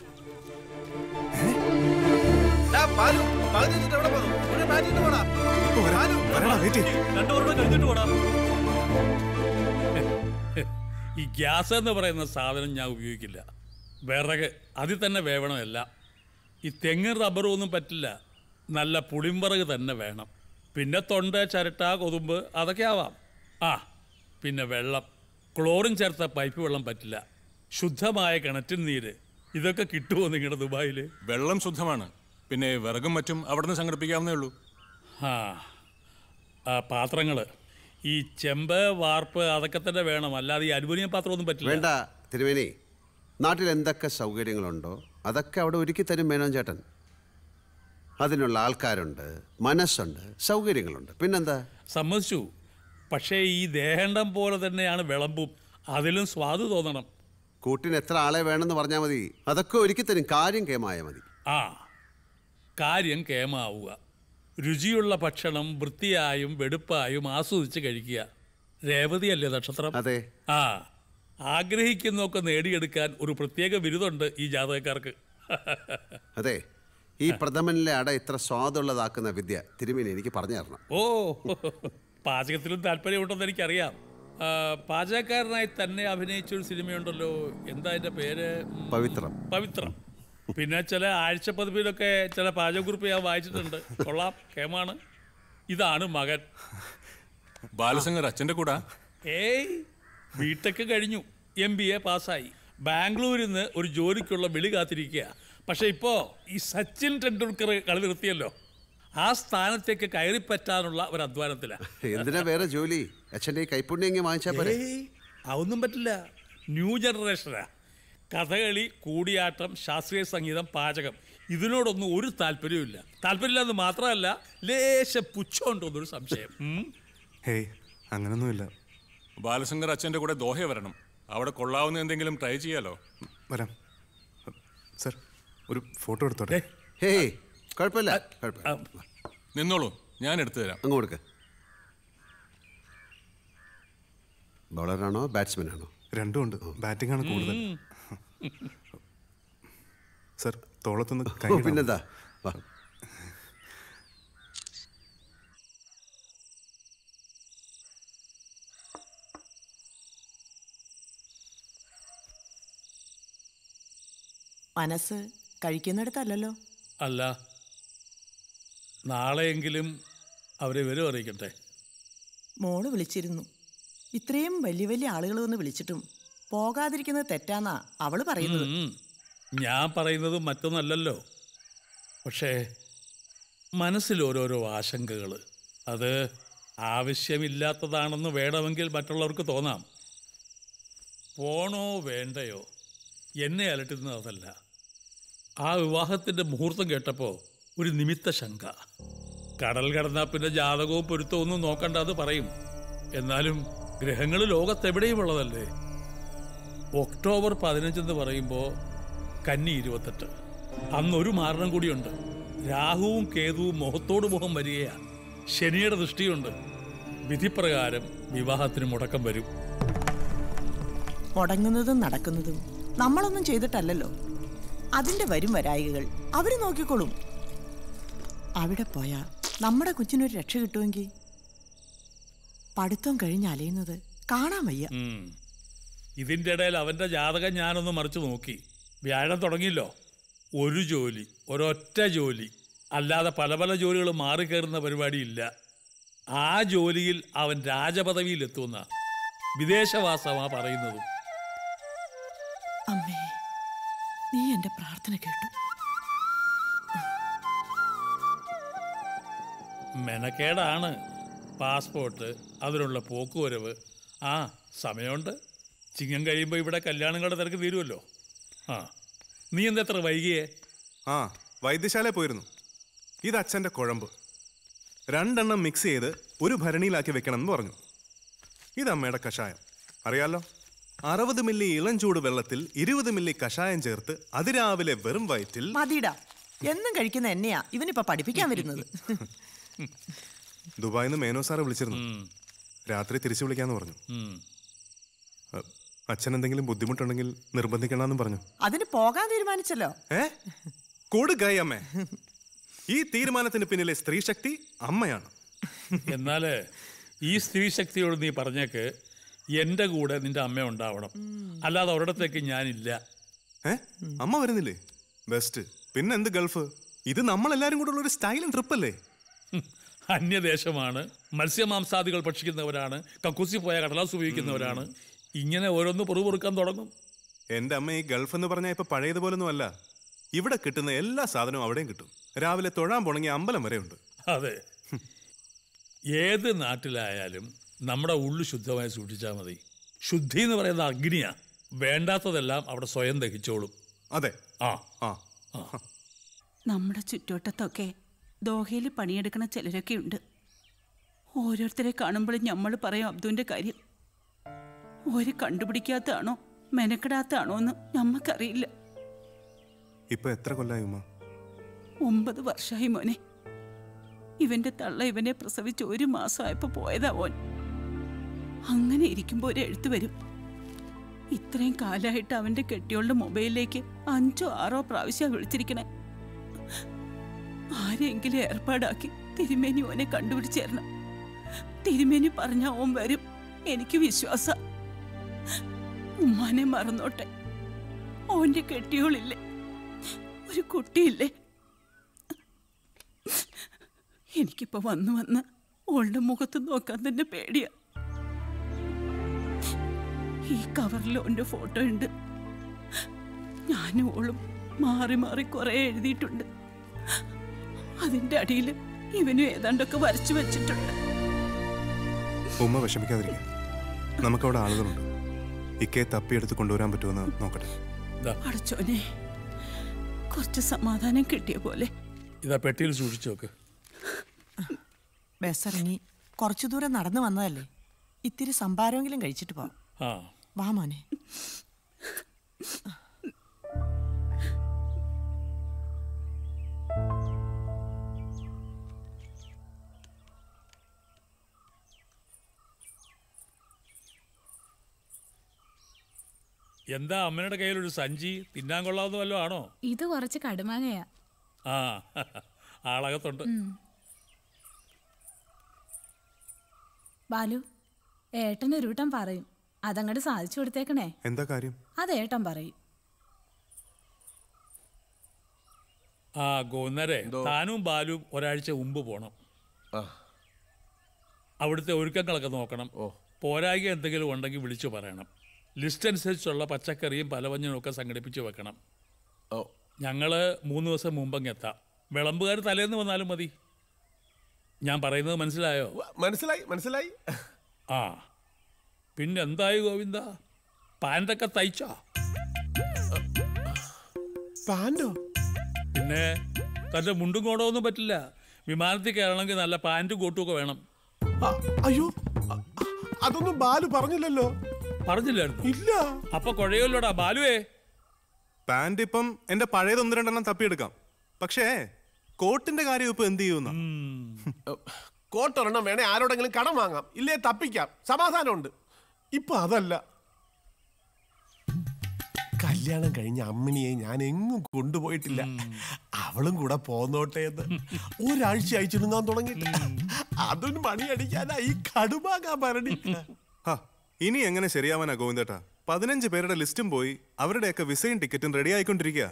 ഈ ഗ്യാസ് എന്ന് പറയുന്ന സാധനം ഞാൻ ഉപയോഗിക്കില്ല വിറക് അതിൽ തന്നെ വേവണമല്ല ഈ തെങ്ങും റബ്ബറും ഒന്നും പറ്റില്ല നല്ല പുളിമ്പറക് തന്നെ വേണം പിന്നെ തൊണ്ട ചിരട്ട കൊതുമ്പ് അതൊക്കെ ആവാം ആ പിന്നെ വെള്ളം ക്ലോറിൻ ചേർത്ത പൈപ്പ് വെള്ളം പറ്റില്ല ശുദ്ധമായ കിണറ്റിൻ നീര് ഇതൊക്കെ കിട്ടുമോ നിങ്ങളുടെ ദുബായിൽ വെള്ളം ശുദ്ധമാണ് പിന്നെ വിറകും മറ്റും അവിടുന്ന് സംഘടിപ്പിക്കാവുന്നേ ഉള്ളൂ ആ ആ പാത്രങ്ങൾ ഈ ചെമ്പ് വാർപ്പ് അതൊക്കെ തന്നെ വേണം അല്ലാതെ ഈ അലുമിനിയം പാത്രമൊന്നും പറ്റില്ല വേണ്ട തിരുമേനി നാട്ടിൽ എന്തൊക്കെ സൗകര്യങ്ങളുണ്ടോ അതൊക്കെ അവിടെ ഒരുക്കി തരും മേനോൻ ചേട്ടൻ അതിനുള്ള ആൾക്കാരുണ്ട് മനസ്സുണ്ട് സൗകര്യങ്ങളുണ്ട് പിന്നെന്താ സമ്മതിച്ചു പക്ഷേ ഈ ദേഹണ്ഡം പോലെ തന്നെയാണ് വിളമ്പും അതിലും സ്വാദ് തോന്നണം കൂട്ടിന് എത്ര ആളെ വേണമെന്ന് പറഞ്ഞാൽ മതി അതൊക്കെ ഒരുക്കി തരും കാര്യം കേമായ മതി ആ കാര്യം കേമാവുക രുചിയുള്ള ഭക്ഷണം വൃത്തിയായും വെടുപ്പായും ആസ്വദിച്ച് കഴിക്കുക രേവതിയല്ലേ നക്ഷത്രം അതെ ആ ആഗ്രഹിക്കുന്നതൊക്കെ നേടിയെടുക്കാൻ ഒരു പ്രത്യേക ബിരുദമുണ്ട് ഈ ജാതകക്കാർക്ക് അതെ ഈ പ്രഥമനിലെ അട ഇത്ര സ്വാദുള്ളതാക്കുന്ന വിദ്യ തിരുമേനി എനിക്ക് പറഞ്ഞു തരണം ഓ പാചകത്തിലും താല്പര്യമുണ്ടെന്ന് എനിക്കറിയാം ആ, പാചകക്കാരനായി തന്നെ അഭിനയിച്ച ഒരു സിനിമയുണ്ടല്ലോ എന്താ അതിന്റെ പേര് ഉം, പവിത്രം പവിത്രം പിന്നെ ചില ആഴ്ചപ്പതിപ്പിലൊക്കെ ചില പാചകക്കുറിപ്പ് ഞാൻ വായിച്ചിട്ടുണ്ട് കൊള്ളാം കേമാണ് ഇതാണ് മകൻ ബാലസംഗർ അച്ഛന്റെ കൂടാ ഏയ് ബിടെക് കഴിഞ്ഞു എം ബി എ പാസ്സായി ബാംഗ്ലൂരിൽ നിന്ന് ഒരു ജോലിക്കുള്ള വിളി കാത്തിരിക്കുക പക്ഷെ ഇപ്പോ ഈ സച്ചിൻ ടെണ്ടുൽക്കർ കളി നിർത്തിയല്ലോ ആ സ്ഥാനത്തേക്ക് കയറിപ്പറ്റാനുള്ള ഒരു അധ്വാനത്തിലാണ് എന്തിനാ വേറെ ജോലി അച്ഛൻ്റെ ഈ കൈപ്പുണ്യെങ്കിൽ വാങ്ങിച്ചാൽ പോരെ ഏയ്, അതൊന്നും പറ്റില്ല ന്യൂ ജനറേഷനാ കഥകളി കൂടിയാട്ടം ശാസ്ത്രീയ സംഗീതം പാചകം ഇതിനോടൊന്നും ഒരു താല്പര്യവുമില്ല താല്പര്യമില്ലെന്ന് മാത്രമല്ല ലേശ പുച്ഛമുണ്ടോന്നൊരു സംശയം ഉം. ഹേയ് അങ്ങനൊന്നുമില്ല ബാലസംഗർ അച്ഛന്റെ കൂടെ ദോഹ വരണം അവിടെ കൊള്ളാവുന്ന എന്തെങ്കിലും ട്രൈ ചെയ്യാലോ വരാം സർ ഒരു ഫോട്ടോ എടുത്തോട്ടെ ഹേയ് കുഴപ്പമില്ല കുഴപ്പമില്ല നിന്നോളൂ ഞാൻ എടുത്തു തരാം അങ്ങ് കൊടുക്ക ബോളറാണോ ബാറ്റ്സ്മാൻ ആണോ രണ്ടും ഉണ്ട് ബാറ്റിംഗ് ആണ് കൂടുതൽ സർ തോളത്തൊന്ന് കൈ ഓ, പിന്നെന്താ വാ മനസ്സ് കഴിക്കുന്നിടത്തല്ലല്ലോ അല്ല നാളെയെങ്കിലും അവരെ വിവരം അറിയിക്കട്ടെ മോള് വിളിച്ചിരുന്നു ഇത്രയും വലിയ വലിയ ആളുകൾ വന്ന് വിളിച്ചിട്ടും പോകാതിരിക്കുന്നത് തെറ്റാന്നാ അവള് പറയുന്നത് ഉം. ഞാൻ പറയുന്നത് മറ്റൊന്നല്ലല്ലോ പക്ഷേ മനസ്സിൽ ഓരോരോ ആശങ്കകൾ അത് ആവശ്യമില്ലാത്തതാണെന്ന് വേണമെങ്കിൽ മറ്റുള്ളവർക്ക് തോന്നാം പോണോ വേണ്ടയോ എന്നെ അലട്ടുന്നത് അതല്ല ആ വിവാഹത്തിൻ്റെ മുഹൂർത്തം കേട്ടപ്പോൾ ഒരു നിമിത്ത ശങ്ക കടൽ കടന്നാൽ പിന്നെ ജാതകവും പൊരുത്തവും ഒന്നും നോക്കണ്ട അത് പറയും എന്നാലും ഗ്രഹങ്ങൾ ലോകത്തെവിടെയും ഉള്ളതല്ലേ ഒക്ടോബർ പതിനഞ്ചെന്ന് പറയുമ്പോൾ കന്നി ഇരുപത്തെട്ട് അന്നൊരു മാരണം കൂടിയുണ്ട് രാഹുവും കേതുവും മുഖത്തോട് മുഖം വരികയാണ് ശനിയുടെ ദൃഷ്ടിയുണ്ട് വിധിപ്രകാരം വിവാഹത്തിന് മുടക്കം വരും മുടങ്ങുന്നതും നടക്കുന്നതും നമ്മളൊന്നും ചെയ്തിട്ടല്ലല്ലോ അതിന്റെ വരും വരായികകൾ അവര് നോക്കിക്കോളും അവിടെ പോയാ നമ്മുടെ കൊച്ചിനൊരു രക്ഷ കിട്ടുമെങ്കിൽ പഠിത്തം കഴിഞ്ഞ് അലയുന്നത് കാണാൻ വയ്യ ഉം. ഇതിൻ്റെ ഇടയിൽ അവൻ്റെ ജാതകം ഞാനൊന്ന് മറിച്ച് നോക്കി വ്യാഴം തുടങ്ങിയല്ലോ ഒരു ജോലി ഒരൊറ്റ ജോലി അല്ലാതെ പല പല ജോലികൾ മാറിക്കയറുന്ന പരിപാടിയില്ല ആ ജോലിയിൽ അവൻ രാജപദവിയിലെത്തുന്ന വിദേശവാസമാ പറയുന്നതും അമ്മേ നീ എന്റെ പ്രാർത്ഥന കേട്ടു മെനക്കേടാണ് പാസ്പോർട്ട് അതിനുള്ള പോക്കുവരവ് ആ സമയമുണ്ട് ചിങ്ങം കഴിയുമ്പോൾ ഇവിടെ കല്യാണങ്ങളുടെ തിരക്ക് തീരുമല്ലോ ആ നീ എന്താ എത്ര വൈകിയേ ആ വൈദ്യശാല പോയിരുന്നു ഇത് അച്ഛൻ്റെ കുഴമ്പ് രണ്ടെണ്ണം മിക്സ് ചെയ്ത് ഒരു ഭരണിയിലാക്കി വെക്കണം എന്ന് പറഞ്ഞു ഇത് അമ്മയുടെ കഷായം അറിയാലോ അറുപത് മില്ലി ഇളം ചൂട് വെള്ളത്തിൽ ഇരുപത് മില്ലി കഷായം ചേർത്ത് അതിരാവിലെ വെറും വയറ്റിൽ മതിടാ എന്നും കഴിക്കുന്ന എന്നെയാ ഇവനിപ്പോ പഠിപ്പിക്കാൻ വരുന്നത് ദുബായിൽ നിന്ന് മേനോ സാറെ വിളിച്ചിരുന്നു രാത്രി തിരിച്ചു വിളിക്കാന്ന് പറഞ്ഞു അ, അച്ഛൻ എന്തെങ്കിലും ബുദ്ധിമുട്ടുണ്ടെങ്കിൽ നിർബന്ധിക്കണമെന്നും പറഞ്ഞു അതിന് പോകാൻ തീരുമാനിച്ചല്ലോ ഏ കൊടുക്കായി അമ്മേ ഈ തീരുമാനത്തിന് പിന്നിലെ സ്ത്രീശക്തി അമ്മയാണ് എന്നാല് ഈ സ്ത്രീ ശക്തിയോട് നീ പറഞ്ഞേക്ക് എൻ്റെ കൂടെ നിന്റെ അമ്മ ഉണ്ടാവണം അല്ലാതെ ഒരിടത്തേക്ക് ഞാനില്ല ഏ അമ്മ വരുന്നില്ലേ ബെസ്റ്റ് പിന്നെ എന്ത് ഗൾഫ് ഇത് നമ്മളെല്ലാരും കൂടെ ഉള്ള ഒരു സ്റ്റൈലും ട്രിപ്പ് അല്ലേ അന്യദേശമാണ് മത്സ്യമാംസാദികൾ ഭക്ഷിക്കുന്നവരാണ് കക്കൂസി പോയ കടലാസ് ഉപയോഗിക്കുന്നവരാണ് ഇങ്ങനെ ഓരോന്ന് പൊറുപൊറുക്കാൻ തുടങ്ങും എന്റെ അമ്മ ഈ ഗൾഫ് എന്ന് പറഞ്ഞാൽ ഇപ്പൊ പഴയതുപോലൊന്നും അല്ല ഇവിടെ കിട്ടുന്ന എല്ലാ സാധനവും അവിടെയും കിട്ടും രാവിലെ തൊഴാൻ പോണെങ്കിൽ അമ്പലം വരെ ഉണ്ട് അതെ ഏത് നാട്ടിലായാലും നമ്മുടെ ഉള്ളു ശുദ്ധമായി സൂക്ഷിച്ചാൽ മതി ശുദ്ധി എന്ന് പറയുന്ന അഗ്നിയാ വേണ്ടാത്തതെല്ലാം അവിടെ സ്വയം ദഹിച്ചോളും അതെ ആ ആ നമ്മുടെ ചുറ്റുവട്ടത്തൊക്കെ ദോഹയിൽ പണിയെടുക്കണ ചിലരൊക്കെ ഉണ്ട് ഓരോരുത്തരെ കാണുമ്പോഴും നമ്മൾ പറയും അബ്ദുവിന്റെ കാര്യം ഒരു കണ്ടുപിടിക്കാത്തതാണോ മെനക്കെടാത്തതാണോ എന്ന് ഞമ്മക്കറിയില്ല ഇപ്പൊ എത്ര കൊല്ലായി ഉമ്മ ഒമ്പത് വർഷമായി മോനെ ഇവന്റെ തള്ള ഇവനെ പ്രസവിച്ച് ഒരു മാസമായപ്പോ പോയതാ ഓൻ അങ്ങനെ ഇരിക്കുമ്പോ ഒരു എഴുത്ത് വരും ഇത്രയും കാലമായിട്ട് അവന്റെ കെട്ടിയോളുടെ മൊബൈലിലേക്ക് അഞ്ചോ ആറോ പ്രാവശ്യം വിളിച്ചിരിക്കണേ ആരെങ്കിലും ഏർപ്പാടാക്കി തിരുമേനി ഓനെ കണ്ടുപിടിച്ചേരണം തിരുമേനി പറഞ്ഞ ഓൻ വരും എനിക്ക് വിശ്വാസ ഉമ്മാനെ മറന്നോട്ടെ ഓന്റെ കെട്ടിയോളില്ലേ ഒരു കുട്ടിയില്ലേ എനിക്കിപ്പോ വന്ന് വന്ന് ഓളുടെ മുഖത്ത് നോക്കാൻ തന്നെ പേടിയാ ഈ കവറിൽ ഓന്റെ ഫോട്ടോ ഉണ്ട് ഞാനും ഓളും മാറി മാറി കുറെ എഴുതിയിട്ടുണ്ട് അതിന്റെ അടിയിൽ ഇവനും ഏതാണ്ടൊക്കെ വരച്ചു വെച്ചിട്ടുണ്ട് ഉമ്മ വിഷമിക്കാതിരിക്കുക നമുക്കവിടെ ആളുകളുണ്ട് ഇക്കയെ തപ്പിയെടുത്ത് കൊണ്ടുവരാൻ പറ്റുമെന്ന് നോക്കട്ടെ അടച്ചോനെ കുറച്ച് സമാധാനം കിട്ടിയ പോലെ ഇതാ പെട്ടിയിൽ സൂക്ഷിച്ചു നോക്ക് ബസ് ഇറങ്ങി കുറച്ചു ദൂരം നടന്നു വന്നതല്ലേ ഇത്തിരി സംഭാരമെങ്കിലും കഴിച്ചിട്ട് പോവാം ആ വാ മോനെ എന്താ അമ്മയുടെ കയ്യിലൊരു സഞ്ചി തിന്നാൻ കൊള്ളാവുന്ന വല്ലതും ആണോ ഇത് കുറച്ച് കടുമാങ്ങയാ ആ ആളകത്തുണ്ട് ബാലു ഏട്ടൻ ഒരു വട്ടം പറയും അതങ്ങോട്ട് സാധിച്ചു കൊടുത്തേക്കണേ എന്താ കാര്യം അത് ഏട്ടൻ പറയും ആ ഗോന്നരെ താനും ബാലും ഒരാഴ്ച മുമ്പ് പോണം അവിടുത്തെ ഒരുക്കങ്ങളൊക്കെ നോക്കണം പോരായ്ക എന്തെങ്കിലും ഉണ്ടെങ്കിൽ വിളിച്ചു പറയണം ലിസ്റ്റ് അനുസരിച്ചുള്ള പച്ചക്കറിയും പലവഞ്ഞനും ഒക്കെ സംഘടിപ്പിച്ച് വെക്കണം ഞങ്ങള് മൂന്ന് ദിവസം മുമ്പങ്ങ് എത്താം വിളമ്പുകാർ തലേന്ന് വന്നാലും മതി ഞാൻ പറയുന്നത് മനസ്സിലായോ മനസ്സിലായി മനസ്സിലായി ആ പിന്നെ എന്തായി ഗോവിന്ദ പാൻറ്റൊക്കെ തയ്ച്ചോ പാൻറ്റോ പിന്നെ തന്റെ മുണ്ടും കോടൊന്നും പറ്റില്ല വിമാനത്തിൽ കയറണമെങ്കിൽ നല്ല പാൻറ്റും കോട്ടും ഒക്കെ വേണം അയ്യോ അ- അതൊന്നും ബാലു പറഞ്ഞില്ലല്ലോ പറഞ്ഞില്ലായിരുന്നു ഇല്ല അപ്പൊ കുഴയല്ലോടാ ബാലുവേ പാന്റ് ഇപ്പം എന്റെ പഴയത് ഒന്ന് രണ്ടെണ്ണം തപ്പിയെടുക്കാം പക്ഷേ കോട്ടിന്റെ കാര്യം ഇപ്പൊ എന്ത് ചെയ്യുന്ന കോട്ടൊരെണ്ണം വേണേ ആരോടെങ്കിലും കടം വാങ്ങാം ഇല്ലേ തപ്പിക്കാം സമാധാനമുണ്ട് ഇപ്പൊ അതല്ല കല്യാണം കഴിഞ്ഞ അമ്മിണിയെ ഞാൻ എങ്ങും കൊണ്ടുപോയിട്ടില്ല അവളും കൂടെ പോന്നോട്ടെ എന്ന് ഒരാഴ്ച അയച്ചിടുങ്ങാൻ തുടങ്ങിയിട്ട് അതിന് മണിയടിക്കാനാ ഈ കടുമാകാൻ ഭരണി ഹ, ഇനി എങ്ങനെ ശരിയാവാനാ ഗോവിന്ദേട്ടാ പതിനഞ്ച് പേരുടെ ലിസ്റ്റും പോയി അവരുടെയൊക്കെ വിസയും ടിക്കറ്റും റെഡി ആയിക്കൊണ്ടിരിക്കുക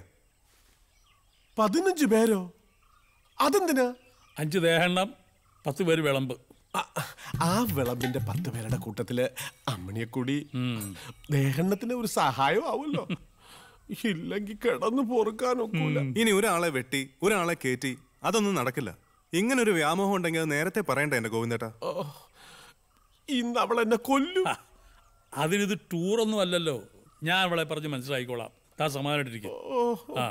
പതിനഞ്ച് പേരോ അതെന്തിനാ അഞ്ച് ദേഹെണ്ണം പത്ത് പേര് വിളമ്പ് ആ വിളമ്പിന്റെ പത്ത് പേരുടെ കൂട്ടത്തില് അമ്മണിയെ കൂടി ദേഹണ്ണത്തിന് ഒരു സഹായം ആവുമല്ലോ ഇല്ലെങ്കിൽ കിടന്നു പൊറുക്കാനൊക്കൂല ഇനി ഒരാളെ വെട്ടി ഒരാളെ കയറ്റി അതൊന്നും നടക്കില്ല ഇങ്ങനെ ഒരു വ്യാമോഹം ഉണ്ടെങ്കിൽ അത് നേരത്തെ പറയണ്ട എന്റെ ഗോവിന്ദേട്ടാ ഇന്ന് അവൾ എന്നെ കൊല്ലും അതിനിത് ടൂറൊന്നും അല്ലല്ലോ ഞാൻ അവളെ പറഞ്ഞ് മനസ്സിലാക്കിക്കോളാം താ സമാധാനായിട്ടിരിക്കും ആ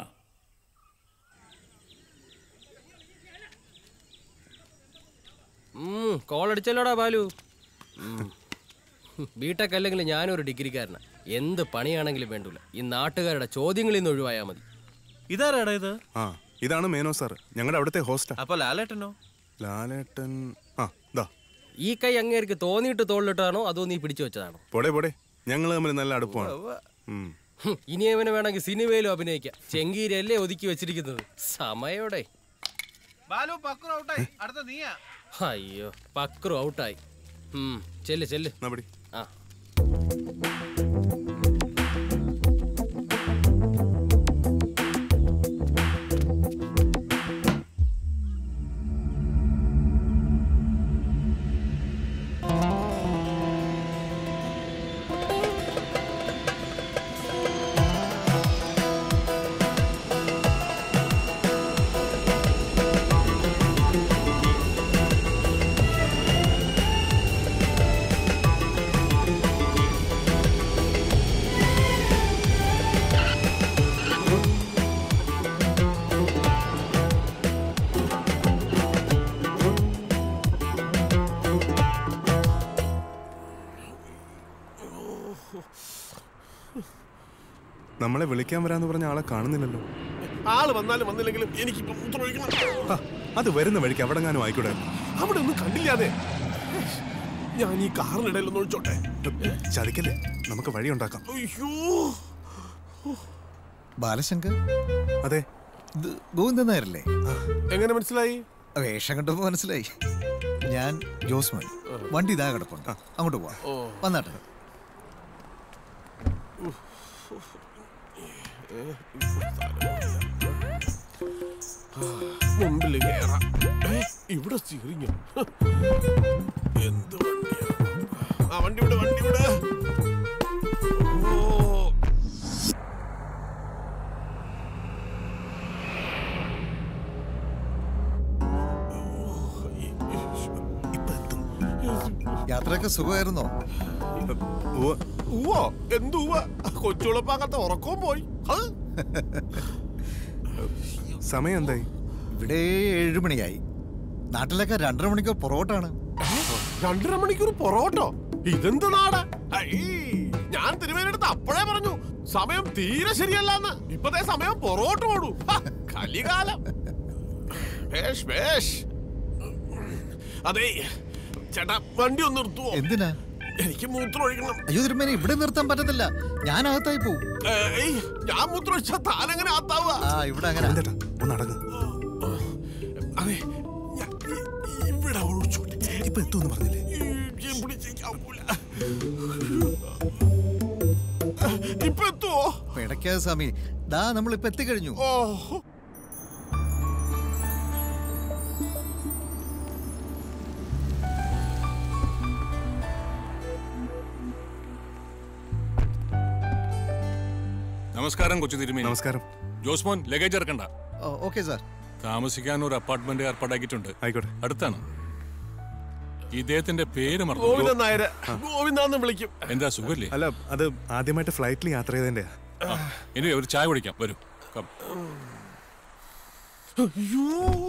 കോൾ അടിച്ചല്ലോടാ ബാലു ബിടെക് അല്ലെങ്കിൽ ഞാനൊരു ഡിഗ്രിക്കാരനാ എന്ത് പണിയാണെങ്കിലും വേണ്ടൂല ഈ നാട്ടുകാരുടെ ചോദ്യങ്ങളിൽ നിന്ന് ഒഴിവായാൽ മതി ഇതാരാടാ ഇത് ആ ഇതാണ് മേനോ സാർ ഞങ്ങളുടെ അവിടുത്തെ ഹോസ്റ്റാ അപ്പൊ ലാലേട്ടനോ ലാലേട്ടൻ ആ ദാ ഈ കൈ അങ്ങേർക്ക് തോന്നിയിട്ട് തോളിലിട്ടാണോ അതോ നീ പിടിച്ചു വെച്ചതാണോ പോടെ പോടെ ഞങ്ങൾ തമ്മിൽ നല്ല അടുപ്പമാണ് ഉം. ഹും, ഇനി അവന് വേണമെങ്കിൽ സിനിമയിലും അഭിനയിക്കാം ചെങ്കീരല്ലേ ഒതുക്കി വെച്ചിരിക്കുന്നത് സമയോടെ ബാലു പക്രു ഔട്ടായി അടുത്ത നീയാ അയ്യോ പക്രു ഔട്ടായി ഉം, ചെല്ല് ചെല്ല് ആ നമ്മളെ വിളിക്കാൻ വരാന്ന് പറഞ്ഞ ആളെ കാണുന്നില്ലല്ലോ ആള് വന്നാലും വന്നില്ലെങ്കിലും എനിക്കിപ്പോ മൂത്രമൊഴിക്കണം ആ, അത് വരുന്ന വഴിക്ക് അവിടെങ്ങാനും ആയിക്കൂടെ അവിടെ ഒന്നും കണ്ടില്ലാതെ ഞാൻ ഈ കാറിനിടയിൽ ഒന്ന് ഒഴിച്ചോട്ടെ ചതിക്കല്ലേ നമുക്ക് വഴി ഉണ്ടാക്കാം അയ്യോ ബാലശങ്കർ അതെ ഇത് ഗോവിന്ദൻ നായരല്ലേ എങ്ങനെ മനസ്സിലായി വേഷം കണ്ടപ്പോ മനസ്സിലായി ഞാൻ ജോസ്മോൻ വണ്ടി ഇതാ കിടപ്പുണ്ട് അങ്ങോട്ട് പോവാം വന്നാട്ടെ മുമ്പിൽ കേറാം ഏ, ഇവിടെ സ്റ്റിയറിംഗ് എന്ത് വണ്ടിയാ ആ വണ്ടി വിട് വണ്ടി വിട് ഓ യാത്രയൊക്കെ സുഖമായിരുന്നോ ഉവ്വോ എന്തുവ കൊച്ചുളപ്പാകത്തെ ഉറക്കവും പോയി ഹ്? സമയം എന്തായി ഇവിടെ ഏഴ് മണിയായി നാട്ടിലൊക്കെ രണ്ടര മണിക്കൂർ പൊറോട്ടാണ് രണ്ടര മണിക്കൂർ പൊറോട്ടോ ഇതെന്ത് നാട് ഞാൻ തിരുവേനെടുത്ത് അപ്പോഴേ പറഞ്ഞു സമയം തീരെ ശരിയല്ലെന്ന് ഇപ്പതേ സമയം പൊറോട്ട ഓടൂ ഹ, കലികാലം ഭേഷ്, ഭേഷ്. അതേ ചേട്ടാ വണ്ടി ഒന്ന് നിർത്തുവോ എന്തിനാ എനിക്ക് മൂത്രം ഒഴിക്കണം അയ്യോ തിരുമേനി ഇവിടെ നിർത്താൻ പറ്റത്തില്ല ഞാൻ അകത്തായി പോവും ഏയ്, ഞാൻ മൂത്രം ഒഴിച്ചാ താനെങ്ങനെ ആത്താവുക ആ ഇവിടെ അങ്ങനെ ഒന്ന് അടങ്ങ് അതെ ഞാൻ ഇ- ഇവിടെ ഒഴിച്ചോട്ടെ ഇപ്പൊ എത്തുമെന്ന് പറഞ്ഞില്ലേ ഈ പിടിച്ചേക്കാവൂല. ഇപ്പൊ എത്തുവോ പിടയ്ക്കാതെ സ്വാമി ദാ നമ്മളിപ്പോ എത്തിക്കഴിഞ്ഞു ഓ നമസ്കാരം കൊച്ചു തിരുമേനി നമസ്കാരം ജോസ്മോൻ ലഗേജ് ഇറക്കണ്ട ഓക്കെ സാർ താമസിക്കാൻ ഒരു അപ്പാർട്ട്മെന്റ് ഏർപ്പാടാക്കിയിട്ടുണ്ട് ആയിക്കോട്ടെ അടുത്താണ് ഇദ്ദേഹത്തിന്റെ പേര് മറന്നു ഗോവിന്ദൻ നായര് ഗോവിന്ദാന്ന് വിളിക്കും എന്താ സുഖല്ലേ അല്ല അത് ആദ്യമായിട്ട് ഫ്ലൈറ്റിൽ യാത്ര ചെയ്തതിന്റെ ആ, ഇനി ഒരു ചായ കുടിക്കാം വരൂ കം. അയ്യോ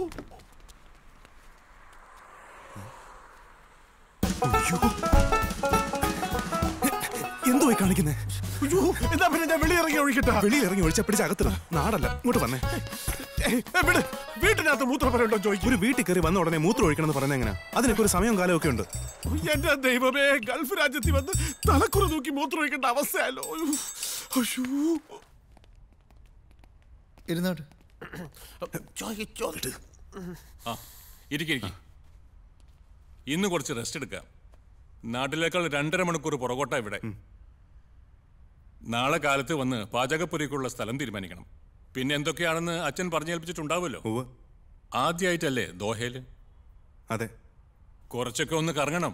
എന്തോ പോയി കാണിക്കുന്നേ അയ്യോ എന്നാ പിന്നെ ഞാൻ വെളിയിറങ്ങി ഒഴിക്കട്ടെ വെളിയിൽ ഇറങ്ങി ഒഴിച്ച പിടിച്ച അകത്തിട നാടല്ല ഇങ്ങോട്ട് വന്നേ ഏയ്, ഏയ്, വിട് വീട്ടിനകത്ത് മൂത്രപ്പരുണ്ടോ ചോദിക്കും ഒരു വീട്ടിൽ കയറി വന്ന ഉടനെ മൂത്രം ഒഴിക്കണം എന്ന് പറയുന്നത് എങ്ങനെ അതിനൊക്കെ ഒരു സമയവും കാലവും ഒക്കെ ഉണ്ട് എന്റെ ദൈവമേ ഗൾഫ് രാജ്യത്തിൽ വന്ന് തലക്കുറ നോക്കി മൂത്രം ഒഴിക്കേണ്ട അവസ്ഥയല്ലോ അയ്യോ ഇരുന്നോട്ട് ചോദിച്ചോട്ട് ആ ഇരിക്കെ ഇരിക്കെ ഇന്ന് കുറച്ച് റെസ്റ്റ് എടുക്കാം നാട്ടിലേക്കാൾ രണ്ടര മണിക്കൂർ പുറകോട്ട ഇവിടെ നാളെ കാലത്ത് വന്ന് പാചകപ്പുരയ്ക്കുള്ള സ്ഥലം തീരുമാനിക്കണം പിന്നെ എന്തൊക്കെയാണെന്ന് അച്ഛൻ പറഞ്ഞേൽപ്പിച്ചിട്ടുണ്ടാവുമല്ലോ ആദ്യമായിട്ടല്ലേ ദോഹയില് അതെ കുറച്ചൊക്കെ ഒന്ന് കറങ്ങണം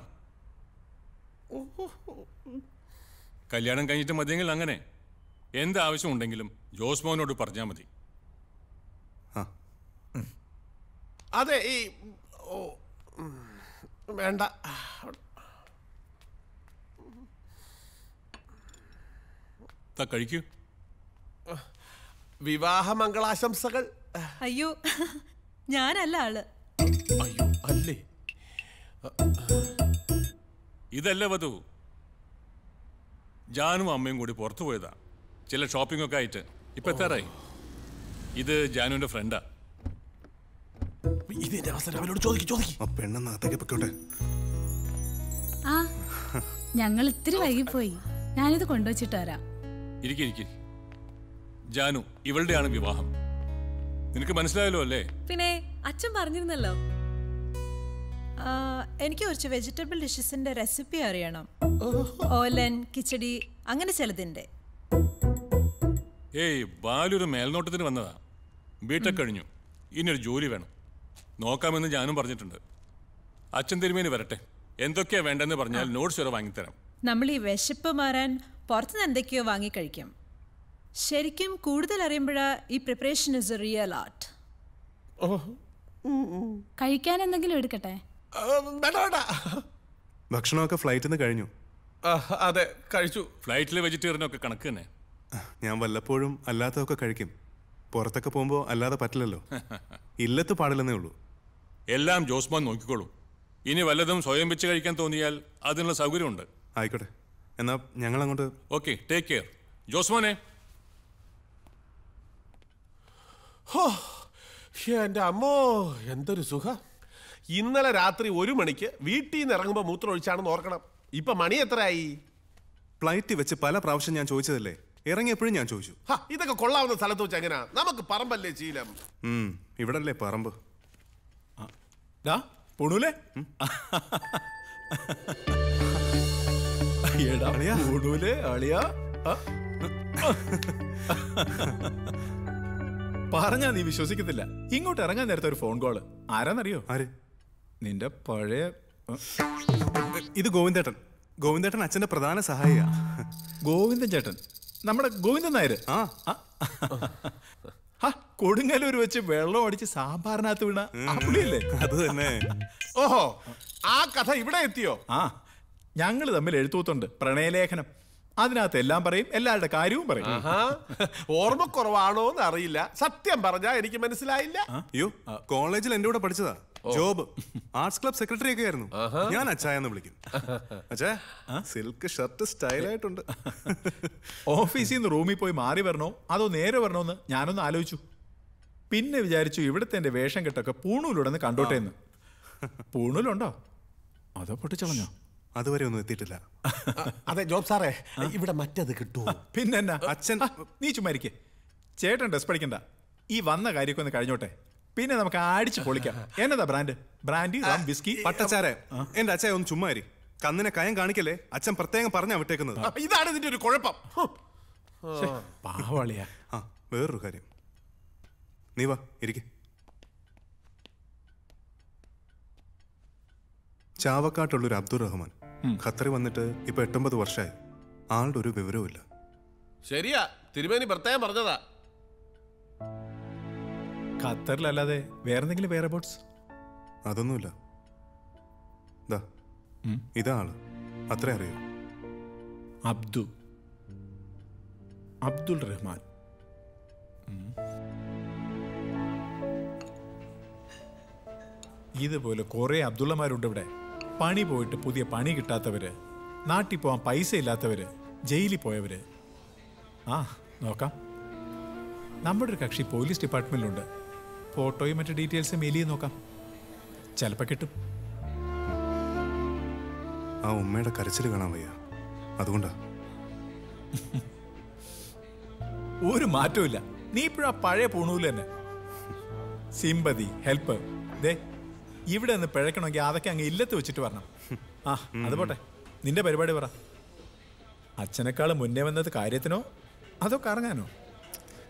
കല്യാണം കഴിഞ്ഞിട്ട് മതിയെങ്കിൽ അങ്ങനെ എന്ത് ആവശ്യമുണ്ടെങ്കിലും ജോസ് മോനോട് പറഞ്ഞാൽ മതി അതെ ഈ ഓ, ഉം, വേണ്ട താ കഴിക്കൂ വിവാഹ മംഗളാശംസകൾ അയ്യോ ഞാനല്ല ആള് അയ്യോ അല്ലേ ഇതല്ല വധു ജാനും അമ്മയും കൂടി പുറത്തു പോയതാ ചില ഷോപ്പിംഗ് ഒക്കെ ആയിട്ട് ഇപ്പൊ എത്താറായി ഇത് ജാനുവിന്റെ ഫ്രണ്ടാ ഇതിന്റെ അവസരം അവനോട് ചോദിക്കും ചോദിക്കും ആ പെണ്ണെന്നകത്തേക്ക് പൊക്കോട്ടെ ആ ഞങ്ങൾ ഇത്തിരി വൈകിപ്പോയി ഞാനിത് കൊണ്ടുവച്ചിട്ട് വരാം ഇരിക്കിരിക്കി ജാനു ഇവളുടെയാണ് വിവാഹം നിനക്ക് മനസ്സിലായല്ലോ അല്ലേ പിന്നെ അച്ഛൻ പറഞ്ഞിരുന്നല്ലോ ആ, എനിക്ക് കുറച്ച് വെജിറ്റബിൾ ഡിഷസിന്റെ റെസിപ്പി അറിയണം ഓലൻ കിച്ചടി അങ്ങനെ ചിലതിന്റെ ഏയ് ബാലൊരു മേൽനോട്ടത്തിന് വന്നതാ ബിടെക് കഴിഞ്ഞു ഇനി ഒരു ജോലി വേണം നോക്കാമെന്ന് ജാനും പറഞ്ഞിട്ടുണ്ട് അച്ഛൻ തിരുമേനി വരട്ടെ എന്തൊക്കെയാ വേണ്ടെന്ന് പറഞ്ഞാൽ നോട്ട്സ് വരെ വാങ്ങിത്തരാം നമ്മൾ ഈ വിശപ്പ് മാറാൻ പുറത്തുനിന്ന് എന്തൊക്കെയോ വാങ്ങിക്കഴിക്കും ശരിക്കും കൂടുതൽ അറിയുമ്പോഴാ ഈ preparation is a real art കഴിക്കാൻ എന്തെങ്കിലും എടുക്കട്ടെ ഭക്ഷണമൊക്കെ ഫ്ലൈറ്റിൽ നിന്ന് കഴിഞ്ഞു അതെ കഴിച്ചു ഫ്ലൈറ്റിലെ വെജിറ്റേറിയനൊക്കെ കണക്ക് തന്നെ ഞാൻ വല്ലപ്പോഴും അല്ലാത്തതൊക്കെ കഴിക്കും പുറത്തൊക്കെ പോകുമ്പോൾ അല്ലാതെ പറ്റില്ലല്ലോ ഇല്ലത്ത് പാടില്ലെന്നേ ഉള്ളൂ എല്ലാം ജോസ്മാൻ നോക്കിക്കോളൂ ഇനി വല്ലതും സ്വയം വെച്ച് കഴിക്കാൻ തോന്നിയാൽ അതിനുള്ള സൗകര്യമുണ്ട് ആയിക്കോട്ടെ എന്നാ ഞങ്ങൾ അങ്ങോട്ട് ഓക്കെ ടേക്ക് കെയർ ജോസ്മാനെ ഹോ, എന്റെ അമ്മോ എന്തൊരു സുഖം ഇന്നലെ രാത്രി ഒരു മണിക്ക് വീട്ടിൽ നിന്ന് ഇറങ്ങുമ്പോൾ മൂത്രം ഒഴിച്ചാണെന്ന് ഓർക്കണം ഇപ്പൊ മണി എത്രയായി ഫ്ലൈറ്റിൽ വെച്ച് പല പ്രാവശ്യം ഞാൻ ചോദിച്ചതല്ലേ ഇറങ്ങിയപ്പോഴും ഞാൻ ചോദിച്ചു ഹ, ഇതൊക്കെ കൊള്ളാവുന്ന സ്ഥലത്ത് വെച്ച് എങ്ങനെയാ നമുക്ക് പറമ്പല്ലേ ശീലം ഉം, ഇവിടല്ലേ പറമ്പ് പൊണൂലേ എടാ പൊണൂലേ അളിയാ ആ. പറഞ്ഞാ നീ വിശ്വസിക്കത്തില്ല ഇങ്ങോട്ട് ഇറങ്ങാൻ നേരത്തെ ഒരു ഫോൺ കോള് ആരാന്നറിയോ ആര് നിന്റെ പഴയ ഇത് ഗോവിന്ദേട്ടൻ ഗോവിന്ദേട്ടൻ അച്ഛന്റെ പ്രധാന സഹായിയാ ഗോവിന്ദൻ ചേട്ടൻ നമ്മുടെ ഗോവിന്ദൻ നായർ ആ ആ കൊടുങ്ങല്ലൂർ വെച്ച് വെള്ളം അടിച്ച് സാമ്പാറിനകത്ത് വീണ ആ പുള്ളിയല്ലേ അത് തന്നെ ഓഹോ ആ കഥ ഇവിടെ എത്തിയോ ആ ഞങ്ങൾ തമ്മിൽ എഴുത്തൂത്തുണ്ട് പ്രണയലേഖനം അതിനകത്ത് എല്ലാം പറയും എല്ലാവരുടെ കാര്യവും പറയും ആഹാ. ഓർമ്മക്കുറവാണോ എന്ന് അറിയില്ല സത്യം പറഞ്ഞാ എനിക്ക് മനസ്സിലായില്ല അയ്യോ കോളേജിൽ എന്റെ കൂടെ പഠിച്ചതാ ജോബ് ആർട്സ് ക്ലബ് സെക്രട്ടറി ഒക്കെ ആയിരുന്നു ഞാൻ അച്ചായെന്ന് വിളിക്കും അച്ഛാ സിൽക്ക് ഷർട്ട് സ്റ്റൈലായിട്ടുണ്ട് ഓഫീസിൽ നിന്ന് റൂമിൽ പോയി മാറി വരണോ അതോ നേരെ വരണോന്ന് ഞാനൊന്ന് ആലോചിച്ചു പിന്നെ വിചാരിച്ചു ഇവിടുത്തെ എന്റെ വേഷം കെട്ടൊക്കെ പൂണൂലുടന്ന് കണ്ടോട്ടെ എന്ന് പൂണൂലുണ്ടോ അതോ പൊട്ടിച്ചളഞ്ഞോ അതുവരെ ഒന്നും എത്തിയിട്ടില്ല അതെ ജോബ് സാറേ ഇവിടെ മറ്റത് കിട്ടുമോ പിന്നെ എന്നാ അച്ഛൻ നീ ചുമ്മാരിക്കേ ചേട്ടൻ ഡ്രസ് പഠിക്കണ്ട ഈ വന്ന കാര്യമൊക്കെ ഒന്ന് കഴിഞ്ഞോട്ടെ പിന്നെ നമുക്ക് അടിച്ച് പൊളിക്കാം എന്നതാ ബ്രാൻഡ് ബ്രാൻഡി റം വിസ്കി പട്ടച്ചാരെ എന്റെ അച്ഛൻ ഒന്ന് ചുമ്മാരി കന്നിനെ കയം കാണിക്കല്ലേ അച്ഛൻ പ്രത്യേകം പറഞ്ഞാ വിട്ടേക്കുന്നത് ഇതാണ് ഇതിന്റെ ഒരു കുഴപ്പം ഹും. പാവളിയാ ആ വേറൊരു കാര്യം നീ വാ ഇരിക്കെ ചാവക്കാട്ടുള്ളൊരു അബ്ദുൾ റഹ്മാൻ ഖത്തറിൽ വന്നിട്ട് ഇപ്പൊ എട്ടൊമ്പത് വർഷമായി ആളുടെ ഒരു വിവരവും ഇല്ല ശരിയാ തിരുമേനി പ്രത്യേകം പറഞ്ഞതാ ഖത്തറിലല്ലാതെ വേറെന്തെങ്കിലും വേറെ ബോട്ട്സ് അതൊന്നുമില്ല ദാ ഇതാ ആള് അത്ര അറിയോ അബ്ദു അബ്ദുൾ റഹ്മാൻ ഉം. ഇതുപോലെ കുറെ അബ്ദുള്ളമാരുണ്ട് ഇവിടെ പണി പോയിട്ട് പുതിയ പണി കിട്ടാത്തവര് നാട്ടിൽ പോകാൻ പൈസ ഇല്ലാത്തവര് ജയിലിൽ പോയവര് ആ നോക്കാം നമ്മുടെ ഒരു കക്ഷി പോലീസ് ഡിപ്പാർട്ട്മെന്റിലുണ്ട് ഫോട്ടോയും മറ്റു ഡീറ്റെയിൽസും മെയിൽ ചെയ്ത് നോക്കാം ചിലപ്പോൾ കിട്ടും ആ ഉമ്മയുടെ കരച്ചിൽ കാണാൻ വയ്യ അതുകൊണ്ടാ ഒരു മാറ്റവും നീ ഇപ്പോഴാ പഴയ പൂണൂല് തന്നെ സിമ്പതി ഹെൽപ്പ് ദേ ഇവിടെ നിന്ന് പിഴക്കണമെങ്കിൽ അതൊക്കെ അങ്ങ് ഇല്ലത്ത് വെച്ചിട്ട് വരണം ആ അത് പോട്ടെ നിന്റെ പരിപാടി പറ അച്ഛനേക്കാൾ മുന്നേ വന്നത് കാര്യത്തിനോ അതോ കറങ്ങാനോ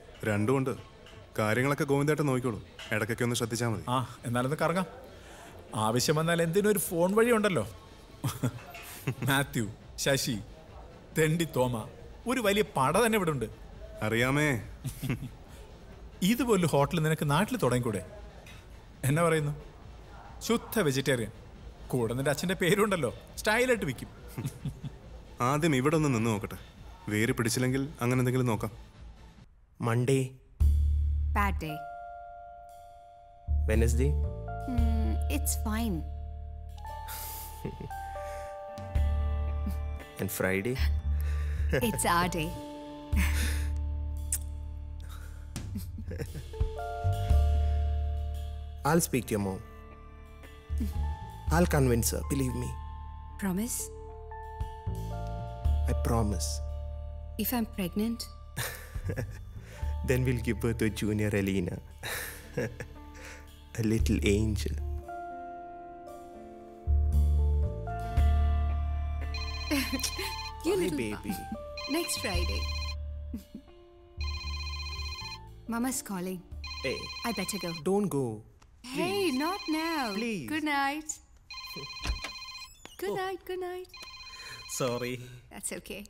രണ്ടുമുണ്ട് കാര്യങ്ങളൊക്കെ ഗോവിന്ദേട്ടൻ നോക്കിക്കോളൂ ഇടയ്ക്കൊക്കെ ഒന്ന് ശ്രദ്ധിച്ചാൽ മതി ആ എന്നാലൊന്ന് കറങ്ങാം ആവശ്യം വന്നാൽ എന്തിനും ഒരു ഫോൺ വഴി ഉണ്ടല്ലോ മാത്യു ശശി തെണ്ടി തോമ ഒരു വലിയ പട തന്നെ ഇവിടെ ഉണ്ട് അറിയാമേ ഇതുപോലൊരു ഹോട്ടൽ നിനക്ക് നാട്ടിൽ തുടങ്ങിക്കൂടെ എന്നാ പറയുന്നു ശുദ്ധ വെജിറ്റേറിയൻ കൂടെ നിന്റെ അച്ഛൻ്റെ പേരുണ്ടല്ലോ സ്റ്റൈലായിട്ട് വിൽക്കും ആദ്യം ഇവിടെ ഒന്ന് നിന്ന് നോക്കട്ടെ വേര് പിടിച്ചില്ലെങ്കിൽ അങ്ങനെ എന്തെങ്കിലും നോക്കാം Monday Bad day. Wednesday Mm, it's fine. And Friday It's our day. I'll speak to your mom. I'll convince her, believe me. Promise? I promise. If I'm pregnant, Then we'll give birth to a junior Elena. a little angel. you Bye, little baby. Next Friday. Mama's calling. Hey, I better go. don't go. Hey, not now. Please. Good night. Good night, good night. Sorry. That's okay.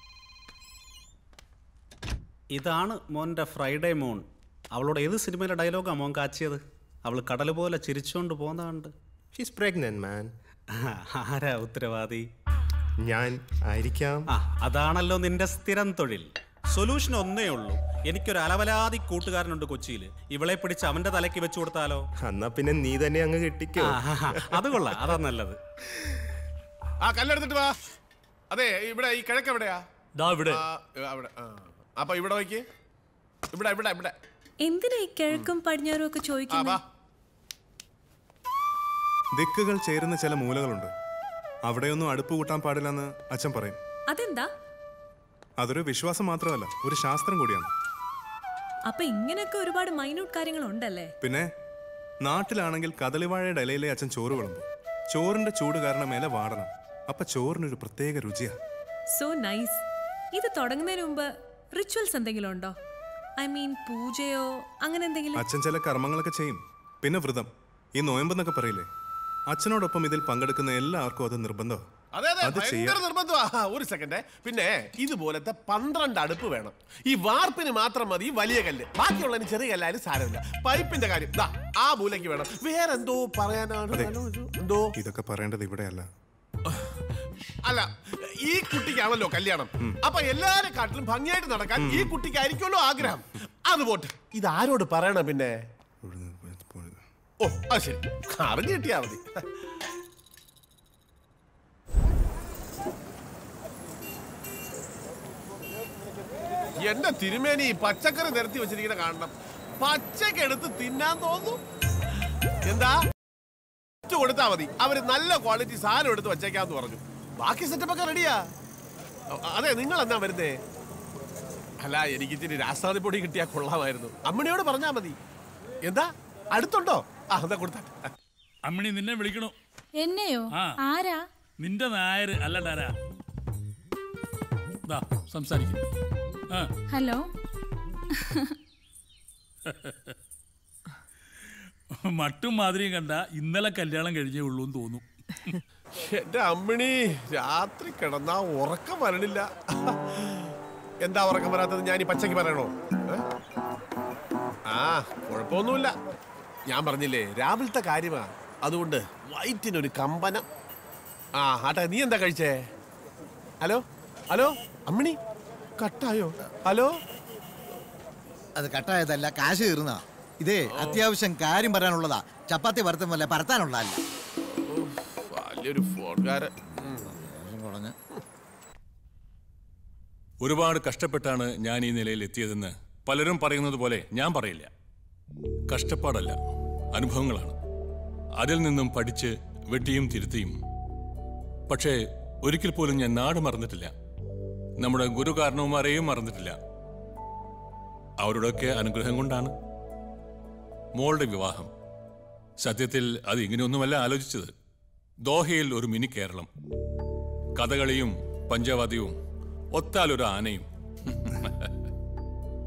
ഇതാണ് മോൻ്റെ ഫ്രൈഡേ മൂൺ അവളോട് ഏത് സിനിമയിലെ ഡയലോഗാ മോൻ കാച്ചിയത് അവൾ കടൽ പോലെ ചിരിച്ചുകൊണ്ട് പോകുന്നതുണ്ട് She's pregnant, man. ആരാ ഉത്തരവാദി ഞാൻ ആയിരിക്കാം ആ അതാണല്ലോ നിന്റെ സ്ഥിരം തൊഴിൽ സൊല്യൂഷൻ ഒന്നേ ഉള്ളൂ എനിക്കൊരു അലവലാതി കൂട്ടുകാരനുണ്ട് കൊച്ചിയിൽ ഇവളെ പിടിച്ച് അവന്റെ തലയ്ക്ക് വെച്ചു കൊടുത്താലോ എന്നാ പിന്നെ നീ തന്നെ അങ്ങ് കെട്ടിക്കോ ആ, അത് കൊള്ളാം അതാ നല്ലത് ആ കല്ലെടുത്തിട്ട് വാ അതെ ഇവിടെ ഈ കിഴക്ക് എവിടെയാ ദാ ഇവിടെ. ആ, അവിടെ ആ. അപ്പൊ ഇവിടെ നോക്കി ഇവിടെ ഇവിടെ ഇവിടെ എന്തിനാ ഈ കിഴക്കും പടിഞ്ഞാറും ഒക്കെ ആ ചോദിക്കുന്നത് വാ ദിക്കുകൾ ചേരുന്ന ചില മൂലകളുണ്ട് അവിടെയൊന്നും അടുപ്പ് കൂട്ടാൻ പാടില്ലെന്ന് അച്ഛൻ പറയും അതെന്താ അതൊരു വിശ്വാസം മാത്രമല്ല ഒരു ശാസ്ത്രം കൂടിയാണ് അപ്പൊ ഇങ്ങനെയൊക്കെ ഒരുപാട് മൈന്യൂട്ട് കാര്യങ്ങൾ ഉണ്ടല്ലേ പിന്നെ നാട്ടിലാണെങ്കിൽ കദളിവാഴയുടെ ഇലയിലെ അച്ഛൻ ചോറ് വിളമ്പും ചോറിന്റെ ചൂട് കാരണം ഇല വാടണം അപ്പൊ ചോറിനൊരു പ്രത്യേക രുചിയാ സോ നൈസ് ഇത് തുടങ്ങുന്നതിന് മുമ്പ് റിച്വൽസ് എന്തെങ്കിലും ഉണ്ടോ ഐ മീൻ പൂജയോ അങ്ങനെ എന്തെങ്കിലും അച്ഛൻ ചില കർമ്മങ്ങളൊക്കെ ചെയ്യും പിന്നെ വ്രതം ഈ നോയമ്പെന്നൊക്കെ പറയില്ലേ അച്ഛനോടൊപ്പം ഇതിൽ പങ്കെടുക്കുന്ന എല്ലാവർക്കും അത് നിർബന്ധമാണ് അതെ അതെ അത് ഭയങ്കര ചെയ്യാം നിർബന്ധമാ ഒരു സെക്കൻഡ് പിന്നെ ഇതുപോലത്തെ പന്ത്രണ്ട് അടുപ്പ് വേണം ഈ വാർപ്പിന് മാത്രം മതി വലിയ കല്ല് ബാക്കിയുള്ളതിന് ചെറിയ കല്ലായാലും സാരമില്ല പൈപ്പിന്റെ കാര്യം ദാ ആ മൂലയ്ക്ക് വേണം വേറെന്തോ പറയാനാണ് അതെ. എന്തോ ഇതൊക്കെ പറയേണ്ടത് ഇവിടെയല്ല അല്ല ഈ കുട്ടിക്കാണല്ലോ കല്യാണം അപ്പൊ എല്ലാരെ കാട്ടിലും ഭംഗിയായിട്ട് നടക്കാൻ ഈ കുട്ടിക്കായിരിക്കുമല്ലോ ആഗ്രഹം അത് പോട്ടെ ഇത് ആരോട് പറയണം പിന്നെ ഓ അത് ശരി അറിഞ്ഞു കിട്ടിയാ മതി എന്റെ തിരുമേനി ഈ പച്ചക്കറി നിരത്തി വെച്ചിരിക്കുന്ന കാണണം പച്ചക്ക് എടുത്ത് തിന്നാൻ തോന്നുന്നു എന്താ ഇട്ട് കൊടുത്താ മതി അവര് നല്ല ക്വാളിറ്റി സാധനം എടുത്ത് വച്ചേക്കാന്ന് പറഞ്ഞു ബാക്കി സെറ്റപ്പ് ഒക്കെ റെഡിയാ അതെ നിങ്ങൾ എന്നാ വരുന്നേ അല്ല എനിക്ക് ഇച്ചിരി രാസാദി പൊടി കിട്ടിയാ കൊള്ളാമായിരുന്നു അമ്മണിയോട് പറഞ്ഞാ മതി എന്താ അടുത്തുണ്ടോ ആ എന്താ കൊടുത്താ അമ്മിണി നിന്നെ വിളിക്കണു എന്നെയോ ആ. ആരാ നിന്റെ നായര് അല്ലടാരാ ദാ സംസാരിക്കും ആ ഹലോ മട്ടും മാതിരിയും കണ്ട ഇന്നലെ കല്യാണം കഴിഞ്ഞേ ഉള്ളൂ എന്ന് തോന്നും എന്റെ അമ്മിണി രാത്രി കിടന്നാ ഉറക്കം വരണില്ല എന്താ ഉറക്കം വരാത്തത് ഞാൻ ഈ പച്ചക്ക് പറയണോ ഏ? ആ കുഴപ്പമൊന്നുമില്ല ഞാൻ പറഞ്ഞില്ലേ രാവിലത്തെ കാര്യമാ അതുകൊണ്ട് വയറ്റിനൊരു കമ്പനം ആ ആട്ടെ നീ എന്താ കഴിച്ചേ ഹലോ ഹലോ അമ്മിണി കട്ടായോ ഹലോ അത് കട്ടായതല്ല കാശ് കയറുന്ന ഇതേ അത്യാവശ്യം കാര്യം പറയാനുള്ളതാ ചപ്പാത്തി പരത്തുമല്ല പരത്താനുള്ളതല്ല വലിയൊരു ഫോൺകാരൻ കുറഞ്ഞ് ഒരുപാട് കഷ്ടപ്പെട്ടാണ് ഞാൻ ഈ നിലയിൽ എത്തിയതെന്ന് പലരും പറയുന്നത് പോലെ ഞാൻ പറയില്ല കഷ്ടപ്പാടല്ല അനുഭവങ്ങളാണ് അതിൽ നിന്നും പഠിച്ച് വെട്ടിയും തിരുത്തിയും പക്ഷേ ഒരിക്കൽ പോലും ഞാൻ നാട് മറന്നിട്ടില്ല നമ്മുടെ ഗുരു കാരണവന്മാരെയും മറന്നിട്ടില്ല അവരുടെയൊക്കെ അനുഗ്രഹം കൊണ്ടാണ് മോളുടെ വിവാഹം സത്യത്തിൽ അത് ഇങ്ങനെയൊന്നുമല്ല ആലോചിച്ചത് ദോഹയിൽ ഒരു മിനി കേരളം കഥകളിയും പഞ്ചവാദ്യവും ഒത്താലൊരു ആനയും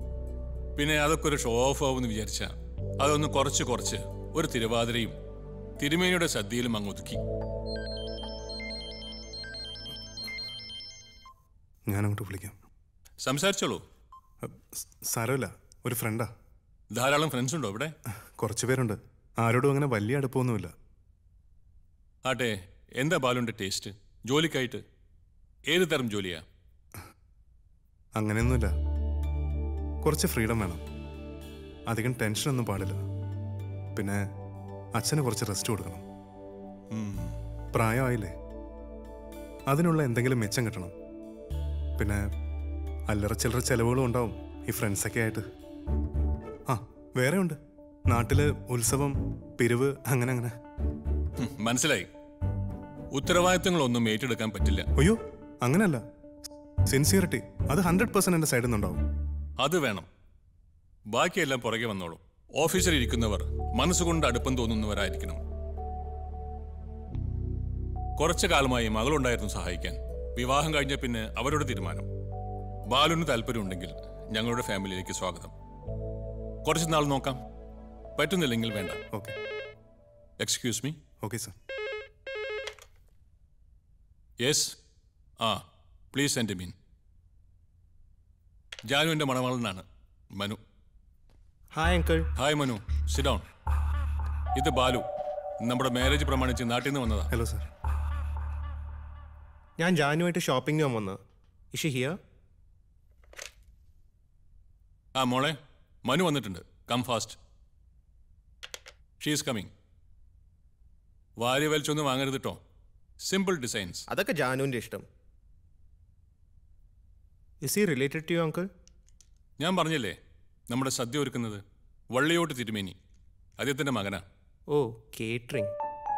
പിന്നെ അതൊക്കെ ഒരു ഷോ ഓഫ് ആവുമെന്ന് വിചാരിച്ച അതൊന്ന് കുറച്ച് കുറച്ച് ഒരു തിരുവാതിരയും തിരുമേനിയുടെ സദ്യയിലും അങ്ങ് ഒതുക്കി ഞാനങ്ങോട്ട് വിളിക്കാം സംസാരിച്ചോളൂ സാരമില്ല ഒരു ഫ്രണ്ടാ ധാരാളം ഫ്രണ്ട്സ് ഉണ്ടോ ഇവിടെ കുറച്ച് പേരുണ്ട് ആരോടും അങ്ങനെ വലിയ അടുപ്പമൊന്നുമില്ല ആട്ടെ എന്താ ബാലുവിന്റെ ടേസ്റ്റ് ജോലിക്കായിട്ട് ഏത് തരം ജോലിയാ അങ്ങനെയൊന്നുമില്ല കുറച്ച് ഫ്രീഡം വേണം അധികം ടെൻഷനൊന്നും പാടില്ല പിന്നെ അച്ഛന് കുറച്ച് റെസ്റ്റ് കൊടുക്കണം പ്രായമായില്ലേ അതിനുള്ള എന്തെങ്കിലും മെച്ചം കിട്ടണം പിന്നെ അല്ലറ ചില്ലറ ചെലവുകളും ഉണ്ടാവും ഈ ഫ്രണ്ട്സൊക്കെ ആയിട്ട് ആ വേറെ ഉണ്ട് നാട്ടില് ഉത്സവം പിരിവ് അങ്ങനെ അങ്ങനെ ഉം, മനസ്സിലായി ഉത്തരവാദിത്തങ്ങളൊന്നും ഏറ്റെടുക്കാൻ പറ്റില്ല അയ്യോ അങ്ങനെയല്ല സിൻസിയറിറ്റി അത് ഹൺഡ്രഡ് പെർസെന്റ് എന്റെ സൈഡിൽ നിന്നുണ്ടാവും അത് വേണം ബാക്കിയെല്ലാം പുറകെ വന്നോളൂ ഓഫീസിൽ ഇരിക്കുന്നവർ മനസ്സുകൊണ്ട് അടുപ്പം തോന്നുന്നവരായിരിക്കണം കുറച്ചു കാലമായി മകളുണ്ടായിരുന്നു സഹായിക്കാൻ വിവാഹം കഴിഞ്ഞ പിന്നെ അവരുടെ തീരുമാനം ബാലുവിന് താല്പര്യമുണ്ടെങ്കിൽ ഞങ്ങളുടെ ഫാമിലിയിലേക്ക് സ്വാഗതം കുറച്ച് നാൾ നോക്കാം പറ്റുന്നില്ലെങ്കിൽ വേണ്ട okay excuse me okay sir yes ആ പ്ലീസ് സെൻഡ് മീൻ ജാനുവിന്റെ മണവാളനാണ് Manu hi uncle hi Manu sit down ഇത് ബാലു നമ്മുടെ മാരേജ് പ്രമാണിച്ച് നാട്ടിൽ നിന്ന് വന്നതാ ഹലോ സർ ഞാൻ ജാനുമായിട്ട് ഷോപ്പിംഗ് പോകാൻ വന്നത് ഇഷി ഹിയർ ആ മോളെ മനു വന്നിട്ടുണ്ട് കം ഫാസ്റ്റ് ഷീസ് കമ്മിങ് വാരി വലിച്ചൊന്നും വാങ്ങരുത് കേട്ടോ സിമ്പിൾ ഡിസൈൻസ് അതൊക്കെ ജാനുവിൻ്റെ ഇഷ്ടം is he related to you uncle ഞാൻ പറഞ്ഞില്ലേ നമ്മുടെ സദ്യ ഒരുക്കുന്നത് വള്ളിയോട്ട് തിരുമേനി അദ്ദേഹത്തിന്റെ മകനാ ഓ കേറ്ററിംഗ്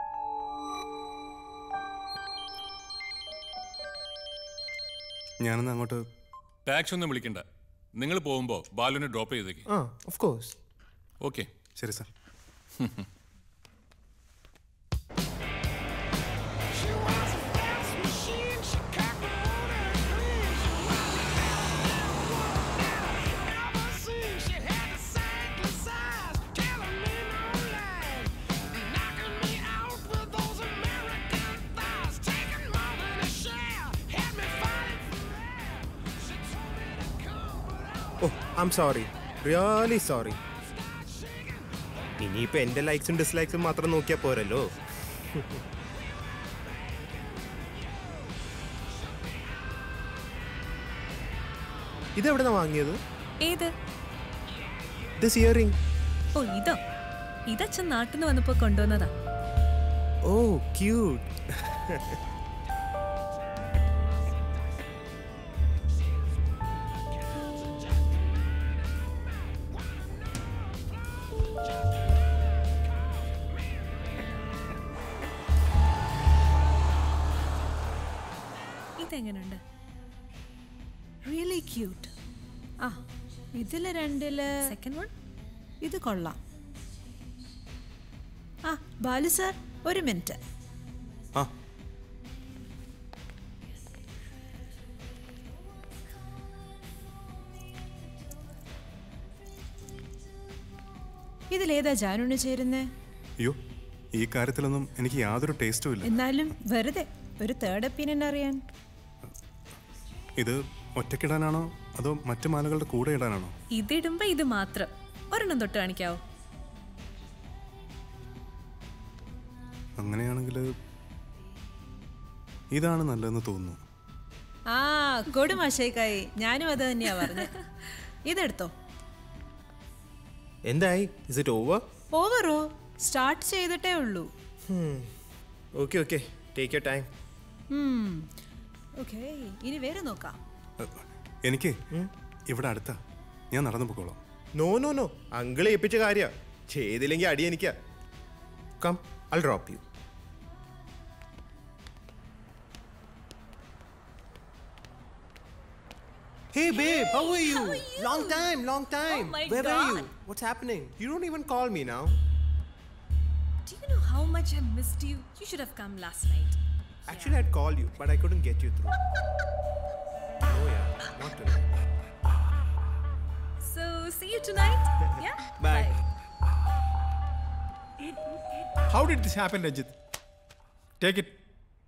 ഞാനൊന്ന് അങ്ങോട്ട് ടാക്സ് ഒന്നും വിളിക്കണ്ട നിങ്ങൾ പോകുമ്പോൾ ബാലുവിനെ ഡ്രോപ്പ് ചെയ്തേക്ക് ആ ഓഫ് കോഴ്സ് ഓക്കെ ശരി സാർ ഓ I'm sorry really sorry ഇനിയിപ്പോൾ എൻ്റെ ലൈക്സും ഡിസ്ലൈക്സും മാത്രം നോക്കിയാൽ പോരല്ലോ ഇതെവിടെന്നാ വാങ്ങിയത് ഏത് ദിസ് ഇയറിംഗ് ഓ ഇതോ ഇതച്ഛൻ നാട്ടിൽ നിന്ന് വന്നപ്പോ കൊണ്ടുവന്നതാ ഓ ക്യൂട്ട് ഇതെങ്ങനെയുണ്ട് റിയലി ക്യൂട്ട് ആ ഇതില് രണ്ടില് സെക്കൻഡ് വൺ ഇത് കൊള്ളാം ആ ബാലു സാർ ഒരു മിനിറ്റ് ആ ഇതിലേതാ ജാനുവിന് ചേരുന്നേ അയ്യോ ഈ കാര്യത്തിലൊന്നും എനിക്ക് യാതൊരു ടേസ്റ്റും ഇല്ല എന്നാലും വെറുതെ ഒരു തേർഡ് ഒപ്പീനിയൻ അറിയാൻ ഇത് ഒറ്റക്കിടാനാണോ അതോ മറ്റു മാലകളുടെ കൂടെ ഇടാനാണോ ഇതിടുമ്പോ ഇത് മാത്രം ഒരെണ്ണം തൊട്ട് കാണിക്കാവോ അങ്ങനെയാണെങ്കിൽ ഇതാണ് നല്ലതെന്ന് തോന്നുന്നു ആ കൊടുമാശേക്കായി ഞാനും അത് തന്നെയാ പറഞ്ഞത് ഇതെടുത്തോ എന്തായി ഇസ് ഇറ്റ് ഓവർ ഓവറോ സ്റ്റാർട്ട് ചെയ്തിട്ടേ ഉള്ളൂ okay okay take your time okay ഇനി വേറെ നോക്കാം എനിക്ക് ഇവിടെ അടുത്താ ഞാൻ നടന്നു പോക്കോളാം നോ നോ നോ അങ്കിളെ ഏൽപ്പിച്ച കാര്യ ചെയ്തില്ലെങ്കിൽ അടി എനിക്കാ come I drop you Hey babe, how are you? Long time, long time. Oh my Where are you? God. What's happening? You don't even call me now. Do you know how much I missed you? You should have come last night. Actually, I'd call you, but I couldn't get you through. Oh yeah, not tonight. So, see you tonight? Yeah? Bye. How did this happen Ranjith take it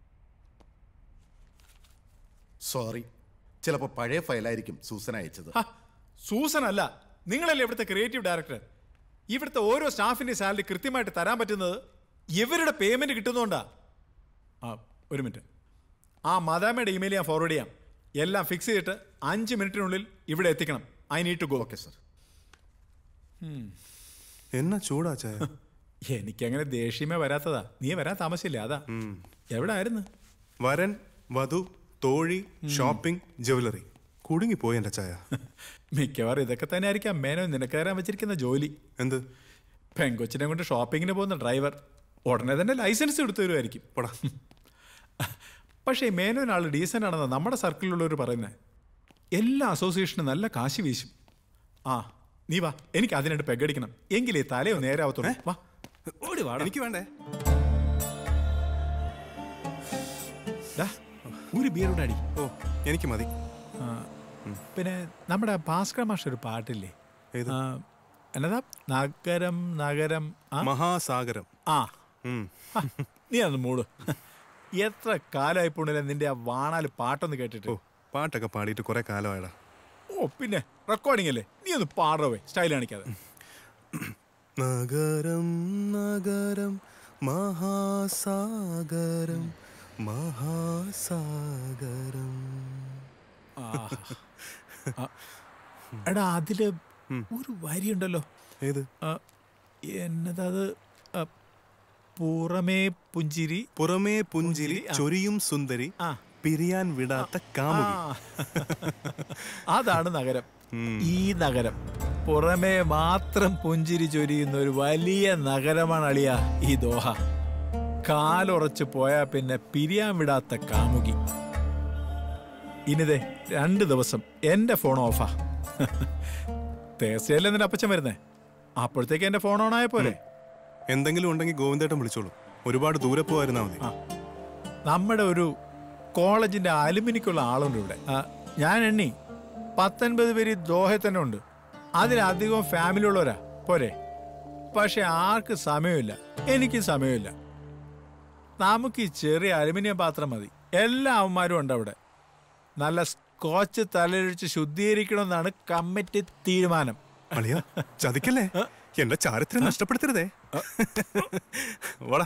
sorry ചിലപ്പോ പഴയ ഫയലായിരിക്കും സൂസൻ അയച്ചത് സൂസൻ അല്ല നിങ്ങളല്ലേ ഇവിടുത്തെ ക്രിയേറ്റീവ് ഡയറക്ടർ ഇവിടുത്തെ ഓരോ സ്റ്റാഫിന്റെ സാലറി കൃത്യമായിട്ട് തരാൻ പറ്റുന്നത് ഇവരുടെ പേയ്മെന്റ് കിട്ടുന്നോണ്ടാ ആ ഒരു മിനിറ്റ് ആ മദാമയുടെ ഇമെയിൽ ഞാൻ ഫോർവേഡ് ചെയ്യാം എല്ലാം ഫിക്സ് ചെയ്തിട്ട് അഞ്ച് മിനിറ്റിനുള്ളിൽ ഇവിടെ എത്തിക്കണം I need to go okay sir എന്നാ ചൂടാ ചായ എനിക്കങ്ങനെ ദേഷ്യമേ വരാത്തതാ നീ വരാൻ താമസിച്ചില്ല അതാ എവിടെ ആയിരുന്നു വരൻ വധു തോഴി ഷോപ്പിംഗ് ജുവലറി കുടുങ്ങിപ്പോയി എന്റെ ചായ മിക്കവാറും ഇതൊക്കെ തന്നെ ആയിരിക്കാം മേനോ നിനക്ക് തരാൻ വെച്ചിരിക്കുന്ന ജോലി എന്ത് പെങ്കൊച്ചിനെ കൊണ്ട് ഷോപ്പിങ്ങിന് പോകുന്ന ഡ്രൈവർ ഉടനെ തന്നെ ലൈസൻസ് എടുത്തു തരുമായിരിക്കും പക്ഷേ ഈ മേനോൻ ആൾ ഡീസൻ്റ് ആണെന്ന് നമ്മുടെ സർക്കിളിലുള്ളവർ പറയുന്നത് എല്ലാ അസോസിയേഷനും നല്ല കാശ് വീശും ആ നീ വാ എനിക്ക് അതിനായിട്ട് പെഗടിക്കണം എങ്കിലേ തലയോ നേരാവത്തുള്ളൂ വാ ഓടി വാ എനിക്ക് വേണ്ടേ ഒരു ബിയറോട് അടി ഓ എനിക്ക് മതി ആ, പിന്നെ നമ്മുടെ ഭാസ്കർ മാഷ ഒരു പാട്ടില്ലേ ആ, എന്നതാ നഗരം നഗരം ആ? മഹാസാഗരം ആ ആ, നീ അന്ന് മൂട് എത്ര കാലമായിപ്പോണില്ല നിന്റെ ആ വാണാല് പാട്ടൊന്ന് കേട്ടിട്ട് പാട്ടൊക്കെ പാടിയിട്ട് കുറെ കാലമായടാ ഓ പിന്നെ റെക്കോർഡിംഗ് അല്ലേ നീ ഒന്ന് പാടവേ സ്റ്റൈൽ കാണിക്കാതെ നഗരം നഗരം മഹാസാഗരം മഹാസാഗരം ആഹാ. ആ, എടാ അതില് ഒരു വരി ഉണ്ടല്ലോ ഏത് എന്നതത് ആ, പുറമേ പുഞ്ചിരി പുറമേ പുഞ്ചിരി ചൊരിയും സുന്ദരി പിരിയാൻ വിടാത്ത കാമുകി അതാണ് നഗരം ഈ നഗരം പുറമേ മാത്രം പുഞ്ചിരി ചൊരിയുന്ന ഒരു വലിയ നഗരമാണ് അളിയ ഈ ദോഹ കാലുറച്ച് പോയാ പിന്നെ പിരിയാൻ വിടാത്ത കാമുകി ഇനിതേ രണ്ട് ദിവസം എന്റെ ഫോൺ ഓഫാ തേഴ്സഡേയല്ലേ നിന്റെ അപ്പച്ചൻ വരുന്നേ അപ്പോഴത്തേക്ക് എന്റെ ഫോൺ ഓൺ ആയ പോലെ എന്തെങ്കിലും ഉണ്ടെങ്കിൽ ഗോവിന്ദേട്ടൻ വിളിച്ചോളൂ ഒരുപാട് ദൂരെ പോയിരുന്നാ മതി നമ്മുടെ ഒരു കോളേജിന്റെ അലുമിനിക്കുള്ള ആളുണ്ട് ഇവിടെ ആ, ഞാൻ എണ്ണി പത്തൊൻപത് പേര് ദോഹയിൽ തന്നെ ഉണ്ട് അതിലധികവും ഫാമിലി ഉള്ളവരാ പോരെ പക്ഷെ ആർക്ക് സമയമില്ല എനിക്ക് സമയമില്ല നമുക്ക് ഈ ചെറിയ അലുമിനിയം പാത്രം മതി എല്ലാ അവന്മാരും ഉണ്ട് അവിടെ നല്ല സ്കോച്ച് തലയൊഴിച്ച് ശുദ്ധീകരിക്കണമെന്നാണ് കമ്മിറ്റി തീരുമാനം അളിയ ചതിക്കല്ലേ എന്റെ ചാരിത്രം നഷ്ടപ്പെടുത്തരുതേ വാടാ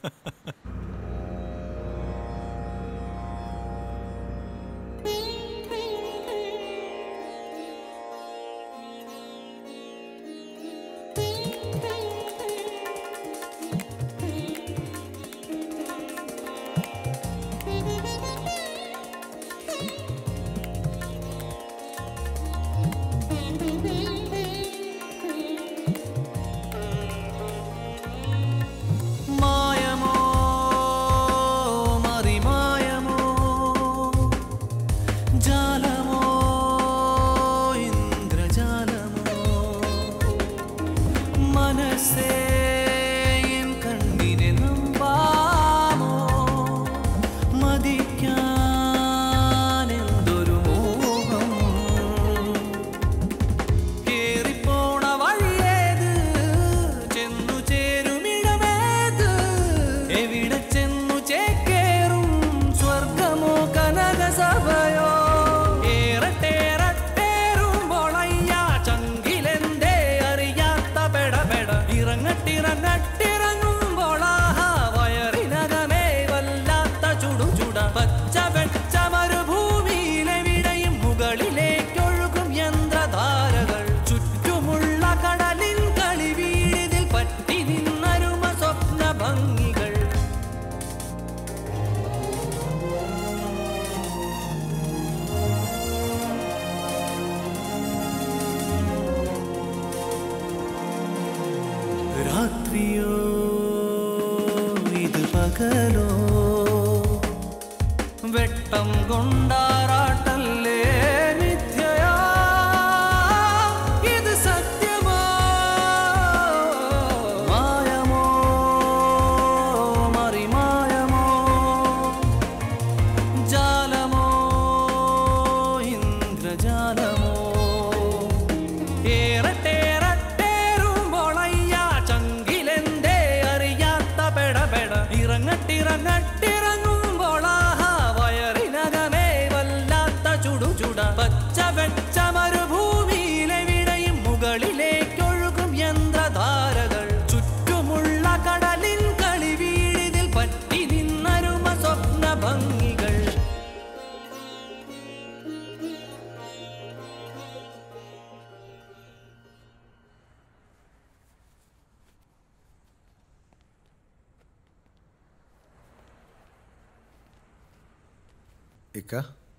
മായമോ മറിമായമോ ജാലമോ ഇന്ദ്രജാലമോ മനസ്സേ എൻ കണ്ണിനെ നമ്പാമോ മതിക്കാൻ എന്തൊരു മോഹം കേറിപ്പോണ വഴിയേത് ചെന്നു ചേരുമിടമേത് എവിടെ ചെന്നു ചേക്കേറും സ്വർഗമോ കനകസഭയോ ഏറട്ടേറട്ടേറുമ്പോളയ്യ ചങ്കിലെന്തേ അറിയാത്ത പെടപെട ഇറങ്ങട്ടിറങ്ങട്ടിറങ്ങുമ്പോളാഹാ വയറിനകമേ വല്ലാത്ത ചുടു ചുട പച്ച വെച്ച മരുഭൂമിയിലെവിടെയും മുകളിലേക്കൊഴുകും യന്ത്രധാരകൾ ചുറ്റുമുള്ള കടലിൻ കളി വീടിതിൽ പറ്റി നിന്നരുമ സ്വപ്ന ഭംഗികൾ രാത്രിയോ ഇത് പകലോ വെട്ടം കൊണ്ടാറാട്ടല്ലേ മിഥ്യയാ ഇത് സത്യമോ മായമോ മറിമായമോ ജാലമോ ഇന്ദ്രജാലമോ ഏറട്ടേറട്ടേറുമ്പോളയ്യ ചങ്കിലെന്തേ ഇക്ക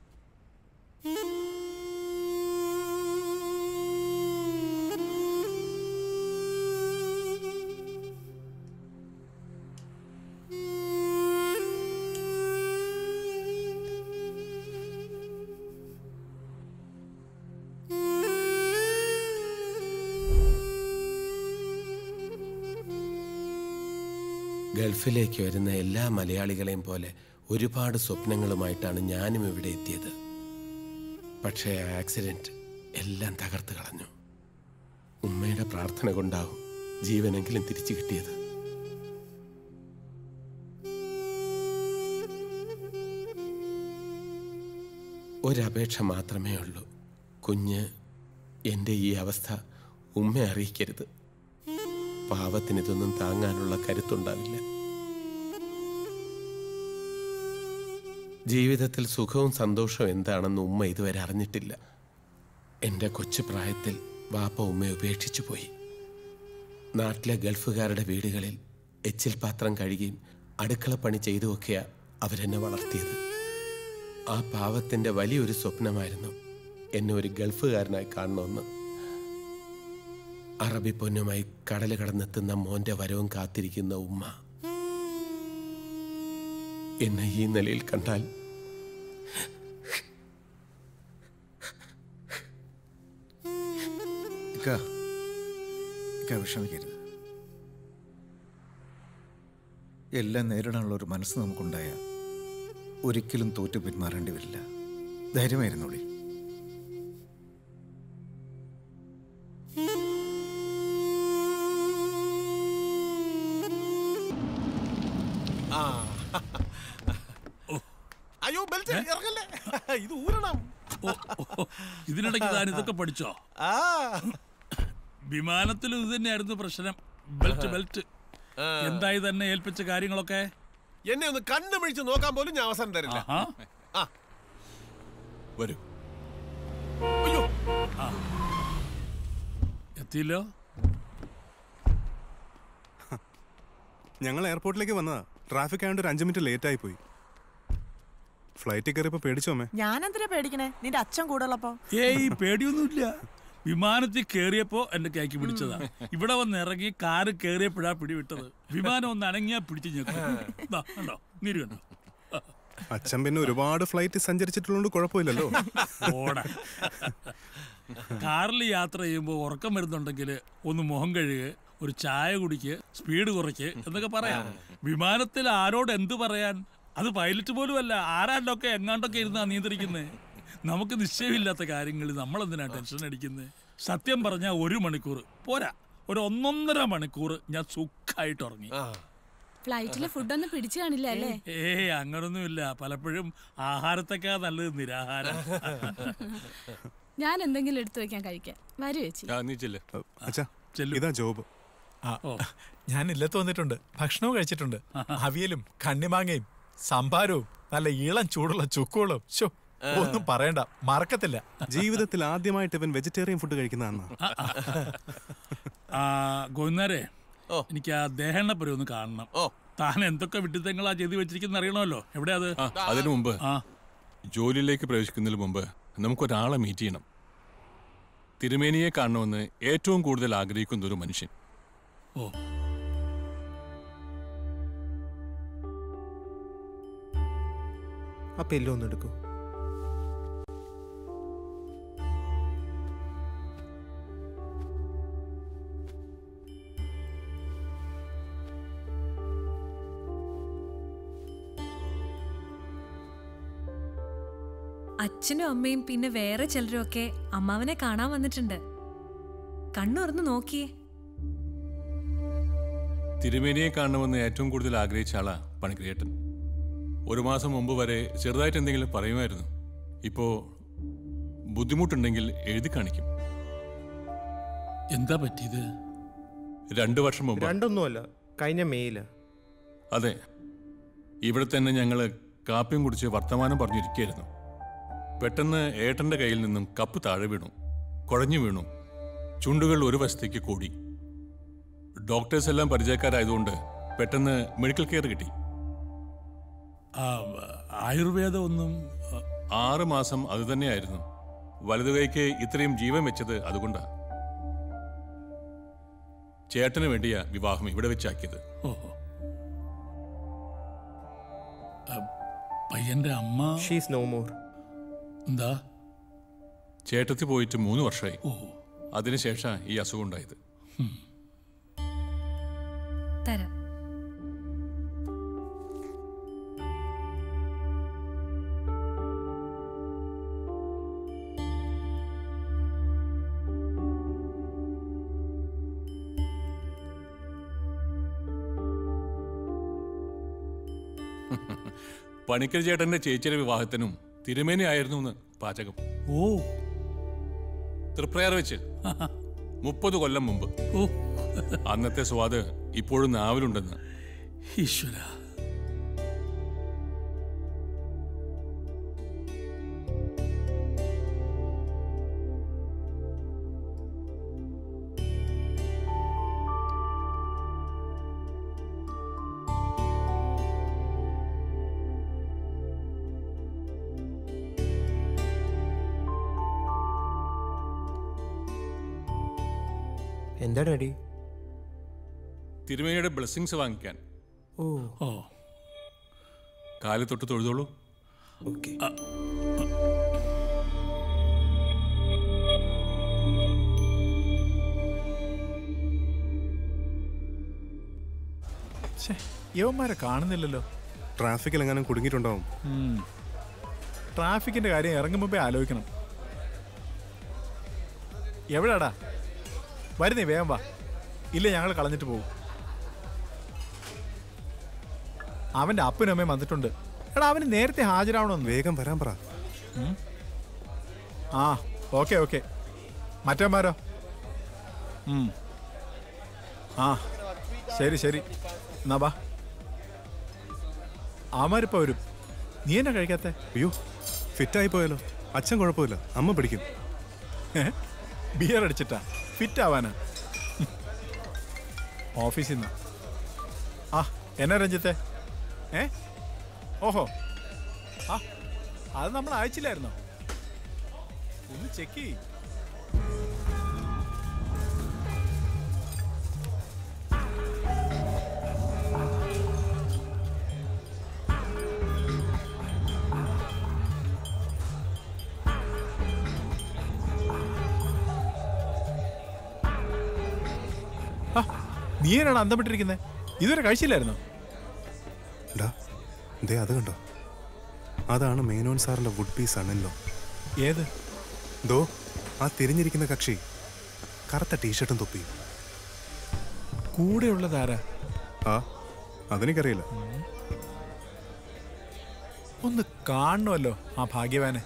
ഗൾഫിലേക്ക് വരുന്ന എല്ലാ മലയാളികളെയും പോലെ ഒരുപാട് സ്വപ്നങ്ങളുമായിട്ടാണ് ഞാനും ഇവിടെ എത്തിയത് പക്ഷേ ആ ആക്സിഡന്റ് എല്ലാം തകർത്ത് കളഞ്ഞു ഉമ്മയുടെ പ്രാർത്ഥന കൊണ്ടാവും ജീവനെങ്കിലും തിരിച്ചു കിട്ടിയത് ഒരപേക്ഷ മാത്രമേ ഉള്ളൂ കുഞ്ഞ് എൻ്റെ ഈ അവസ്ഥ ഉമ്മയെ അറിയിക്കരുത് പാവത്തിന് ഇതൊന്നും താങ്ങാനുള്ള കരുത്തുണ്ടാവില്ല ജീവിതത്തിൽ സുഖവും സന്തോഷവും എന്താണെന്ന് ഉമ്മ ഇതുവരെ അറിഞ്ഞിട്ടില്ല എൻ്റെ കൊച്ചു പ്രായത്തിൽ വാപ്പ ഉമ്മയെ ഉപേക്ഷിച്ചു പോയി നാട്ടിലെ ഗൾഫുകാരുടെ വീടുകളിൽ എച്ചിൽ പാത്രം കഴുകിയും അടുക്കളപ്പണി ചെയ്തുമൊക്കെയാ അവരെന്നെ വളർത്തിയത് ആ പാവത്തിൻ്റെ വലിയൊരു സ്വപ്നമായിരുന്നു എന്നെ ഒരു ഗൾഫുകാരനായി കാണണമെന്ന് അറബി പൊന്നുമായി കടൽ കടന്നെത്തുന്ന മോന്റെ വരവും കാത്തിരിക്കുന്ന ഉമ്മ എന്നെ ഈ നിലയിൽ കണ്ടാൽ ഇക്ക ഇക്ക വിഷമിക്കരുത് എല്ലാം നേരിടാനുള്ള ഒരു മനസ്സ് നമുക്കുണ്ടായ ഒരിക്കലും തോറ്റു പിന്മാറേണ്ടി വരില്ല ധൈര്യമായിരുന്നോളി ആ. അയ്യോ ബെൽറ്റ് ഇറങ്ങല്ലേ ഇത് ഊരണം ഇതിനിടയ്ക്ക് താൻ ഇതൊക്കെ പഠിച്ചോ ആ വിമാനത്തിലും ഇത് തന്നെയായിരുന്നു പ്രശ്നം ബെൽറ്റ് ബെൽറ്റ് എന്തായി തന്നെ ഏൽപ്പിച്ച കാര്യങ്ങളൊക്കെ എന്നെ ഒന്ന് കണ്ണുമിഴിച്ച് നോക്കാൻ പോലും ഞാൻ അവസരം തരില്ല ആഹാ. ആ വരൂ എത്തിയില്ലോ ഞങ്ങൾ എയർപോർട്ടിലേക്ക് വന്നതാ ട്രാഫിക് ആയതുകൊണ്ട് ഒരു അഞ്ച് മിനിറ്റ് ലേറ്റ് ആയി പോയി ഫ്ലൈറ്റിൽ കയറിയപ്പോൾ പേടിച്ചോമേ ഞാനെന്തിനാ പേടിക്കണേ നിന്റെ അച്ഛൻ കൂടെ ഉള്ളപ്പോ ഏയ് പേടിയൊന്നുമില്ല വിമാനത്തിൽ കേറിയപ്പോ എന്റെ കൈക്ക് പിടിച്ചതാ ഇവിടെ വന്ന് ഇറങ്ങി കാറ് കേറിയപ്പോഴാ പിടിവിട്ടത് വിമാനം ഒന്ന് അനങ്ങിയാ പിടിച്ചു ഞെക്കും ദാ, കണ്ടോ നീര് കണ്ടോ അച്ഛൻ പിന്നെ ഒരുപാട് ഫ്ലൈറ്റ് സഞ്ചരിച്ചിട്ടുള്ളതുകൊണ്ട് കുഴപ്പമില്ലല്ലോ ഓടാ കാറിൽ യാത്ര ചെയ്യുമ്പോൾ ഉറക്കം വരുന്നുണ്ടെങ്കിൽ ഒന്ന് മുഖം കഴുകുക ഒരു ചായ കുടിക്ക് സ്പീഡ് കുറയ്ക്ക് എന്നൊക്കെ പറയാം വിമാനത്തിൽ ആരോട് എന്ത് പറയാൻ അത് പൈലറ്റ് പോലും അല്ല ആരാണ്ടൊക്കെ എങ്ങാണ്ടൊക്കെ ഇരുന്നാ നിയന്ത്രിക്കുന്നത് നമുക്ക് നിശ്ചയമില്ലാത്ത കാര്യങ്ങളിൽ നമ്മൾ എന്തിനാ ടെൻഷൻ അടിക്കുന്നത് സത്യം പറഞ്ഞാൽ ഒരു മണിക്കൂർ പോരാ ഒരു ഒന്നൊന്നര മണിക്കൂർ ഞാൻ സുഖമായിട്ട് ഉറങ്ങി ഫ്ലൈറ്റിൽ ഫുഡൊന്നും പിടിച്ചു കാണില്ല അല്ലേ ഏയ് അങ്ങനൊന്നുമില്ല പലപ്പോഴും ആഹാരത്തൊക്കെ നല്ലത് നിരാഹാരം ഞാൻ എന്തെങ്കിലും എടുത്തു വെക്കാൻ കഴിക്കാം വരൂ ചേച്ചി ആ, നീ ചെല്ല് അച്ഛാ ഇതാ ജോബ് ആ, ഞാൻ ഇല്ലത്ത് വന്നിട്ടുണ്ട് ഭക്ഷണവും കഴിച്ചിട്ടുണ്ട് അവിയലും കണ്ണിമാങ്ങയും സംഭാരവും നല്ല ഇളം ചൂടുള്ള ചുക്കുകളും ശോ ഒന്നും പറയണ്ട മറക്കത്തില്ല ജീവിതത്തിൽ ആദ്യമായിട്ട് ഇവൻ വെജിറ്റേറിയൻ ഫുഡ് കഴിക്കുന്നതാണ് ആ ഗോവിന്ദരെ എനിക്ക് ആ ദേഹണ്ണപ്പുരം ഒന്ന് കാണണം താൻ എന്തൊക്കെ വിഡിത്തങ്ങളാ ചെയ്തു വെച്ചിരിക്കുന്ന അറിയണമല്ലോ എവിടെയാ അത് ആ, അതിനു മുമ്പ് ആ ജോലിയിലേക്ക് പ്രവേശിക്കുന്നതിന് മുമ്പ് നമുക്കൊരാളെ മീറ്റ് ചെയ്യണം തിരുമേനിയെ കാണണമെന്ന് ഏറ്റവും കൂടുതൽ ആഗ്രഹിക്കുന്ന ഒരു മനുഷ്യൻ ഓ ആ പെല്ലൊന്നും എടുക്കൂ അച്ഛനും അമ്മയും പിന്നെ വേറെ ചിലരും ഒക്കെ അമ്മാവനെ കാണാൻ വന്നിട്ടുണ്ട് കണ്ണുറന്ന് നോക്കിയേ തിരുമേനിയെ കാണണമെന്ന് ഏറ്റവും കൂടുതൽ ആഗ്രഹിച്ച ആളാ പണിക്രിയേട്ടൻ ഒരു മാസം മുമ്പ് വരെ ചെറുതായിട്ട് എന്തെങ്കിലും പറയുമായിരുന്നു ഇപ്പോ ബുദ്ധിമുട്ടുണ്ടെങ്കിൽ എഴുതി കാണിക്കും എന്താ പറ്റിയത് രണ്ടു വർഷം മുമ്പ് രണ്ടൊന്നുമല്ല കഴിഞ്ഞ മെയ്യില് അതെ ഇവിടെ തന്നെ ഞങ്ങൾ കാപ്പിയും കുടിച്ച് വർത്തമാനം പറഞ്ഞിരിക്കുകയായിരുന്നു പെട്ടെന്ന് ഏട്ടന്റെ കയ്യിൽ നിന്നും കപ്പ് താഴെ വീണു കുഴഞ്ഞു വീണു ചുണ്ടുകൾ ഒരു വശത്തേക്ക് കൂടി ഡോക്ടേഴ്സ് എല്ലാം പരിചയക്കാരായതുകൊണ്ട് പെട്ടെന്ന് മെഡിക്കൽ കെയർ കിട്ടി ആ, ആയുർവേദം ഒന്നും ആറ് മാസം അത് തന്നെയായിരുന്നു വലതുകൈക്ക് ഇത്രയും ജീവൻ വെച്ചത് അതുകൊണ്ടാ ചേട്ടന് വേണ്ടിയാ വിവാഹം ഇവിടെ വെച്ചാക്കിയത് ഓഹോ ആ, പയ്യന്റെ അമ്മ ഷീസ് നോ മോർ എന്താ ചേട്ടത്തി പോയിട്ട് മൂന്ന് വർഷമായി ഓ അതിനുശേഷം ഈ അസുഖം ഉണ്ടായത് തരാം പണിക്കൽ ചേട്ടന്റെ ചേച്ചിയുടെ വിവാഹത്തിനും തിരുമേനി ആയിരുന്നു എന്ന് പാചകം ഓ തൃപ്രയാർ വെച്ച് മുപ്പത് കൊല്ലം മുമ്പ് ഓ അന്നത്തെ സ്വാദ് ഇപ്പോഴും നാവിലുണ്ടെന്ന് ഈശ്വര എന്താ ഡാഡി തിരുമേനിയുടെ ബ്ലെസ്സിങ്സ് വാങ്ങിക്കാൻ ഓ ഓ കാല് തൊട്ട് തൊഴുതോളൂ ഓക്കെ ഛേ യവന്മാരെ കാണുന്നില്ലല്ലോ ട്രാഫിക്കിൽ എങ്ങാനും കുടുങ്ങിയിട്ടുണ്ടാവും ഉം. ട്രാഫിക്കിന്റെ കാര്യം ഇറങ്ങും മുമ്പേ ആലോചിക്കണം എവിടാടാ വരുന്നേ വേഗം വാ ഇല്ല ഞങ്ങൾ കളഞ്ഞിട്ട് പോകും അവന്റെ അപ്പനും അമ്മയും വന്നിട്ടുണ്ട് എടാ അവന് നേരത്തെ ഹാജരാവണമെന്ന് വേഗം വരാൻ പറ ഉം. ആ ഓക്കെ ഓക്കെ മറ്റന്മാരോ ഉം. ആ ശരി ശരി എന്നാ ബാ അവന്മാരിപ്പോ വരും നീ എന്നാ കഴിക്കാത്തെ അയ്യോ ഫിറ്റായി പോയാലോ അച്ഛൻ കുഴപ്പമില്ല അമ്മ പിടിക്കും ബിയർ അടിച്ചിട്ടാ ഫിറ്റ് ആവാനാ ഓഫീസിൽ നിന്ന് ആ എന്നാ രഞ്ജിത്തെ ഏ ഓഹോ ആ അത് നമ്മൾ അയച്ചില്ലായിരുന്നോ ഒന്ന് ചെക്ക് ചെയ് ആ, നീ എന്നാണ് അന്തം വിട്ടിരിക്കുന്നത് ഇതുവരെ കഴിച്ചില്ലായിരുന്നോ ഡാ ദേ അത് കണ്ടോ അതാണ് മേനോൻ സാറിന്റെ വുഡ് പീസ് അണ്ണല്ലോ ഏത് ദോ ആ തിരിഞ്ഞിരിക്കുന്ന കക്ഷി കറുത്ത ടീഷർട്ടും തൊപ്പിയും കൂടെയുള്ളതാരാ ആ അതെനിക്കറിയില്ല ഒന്ന് കാണണമല്ലോ ആ ഭാഗ്യവാനെ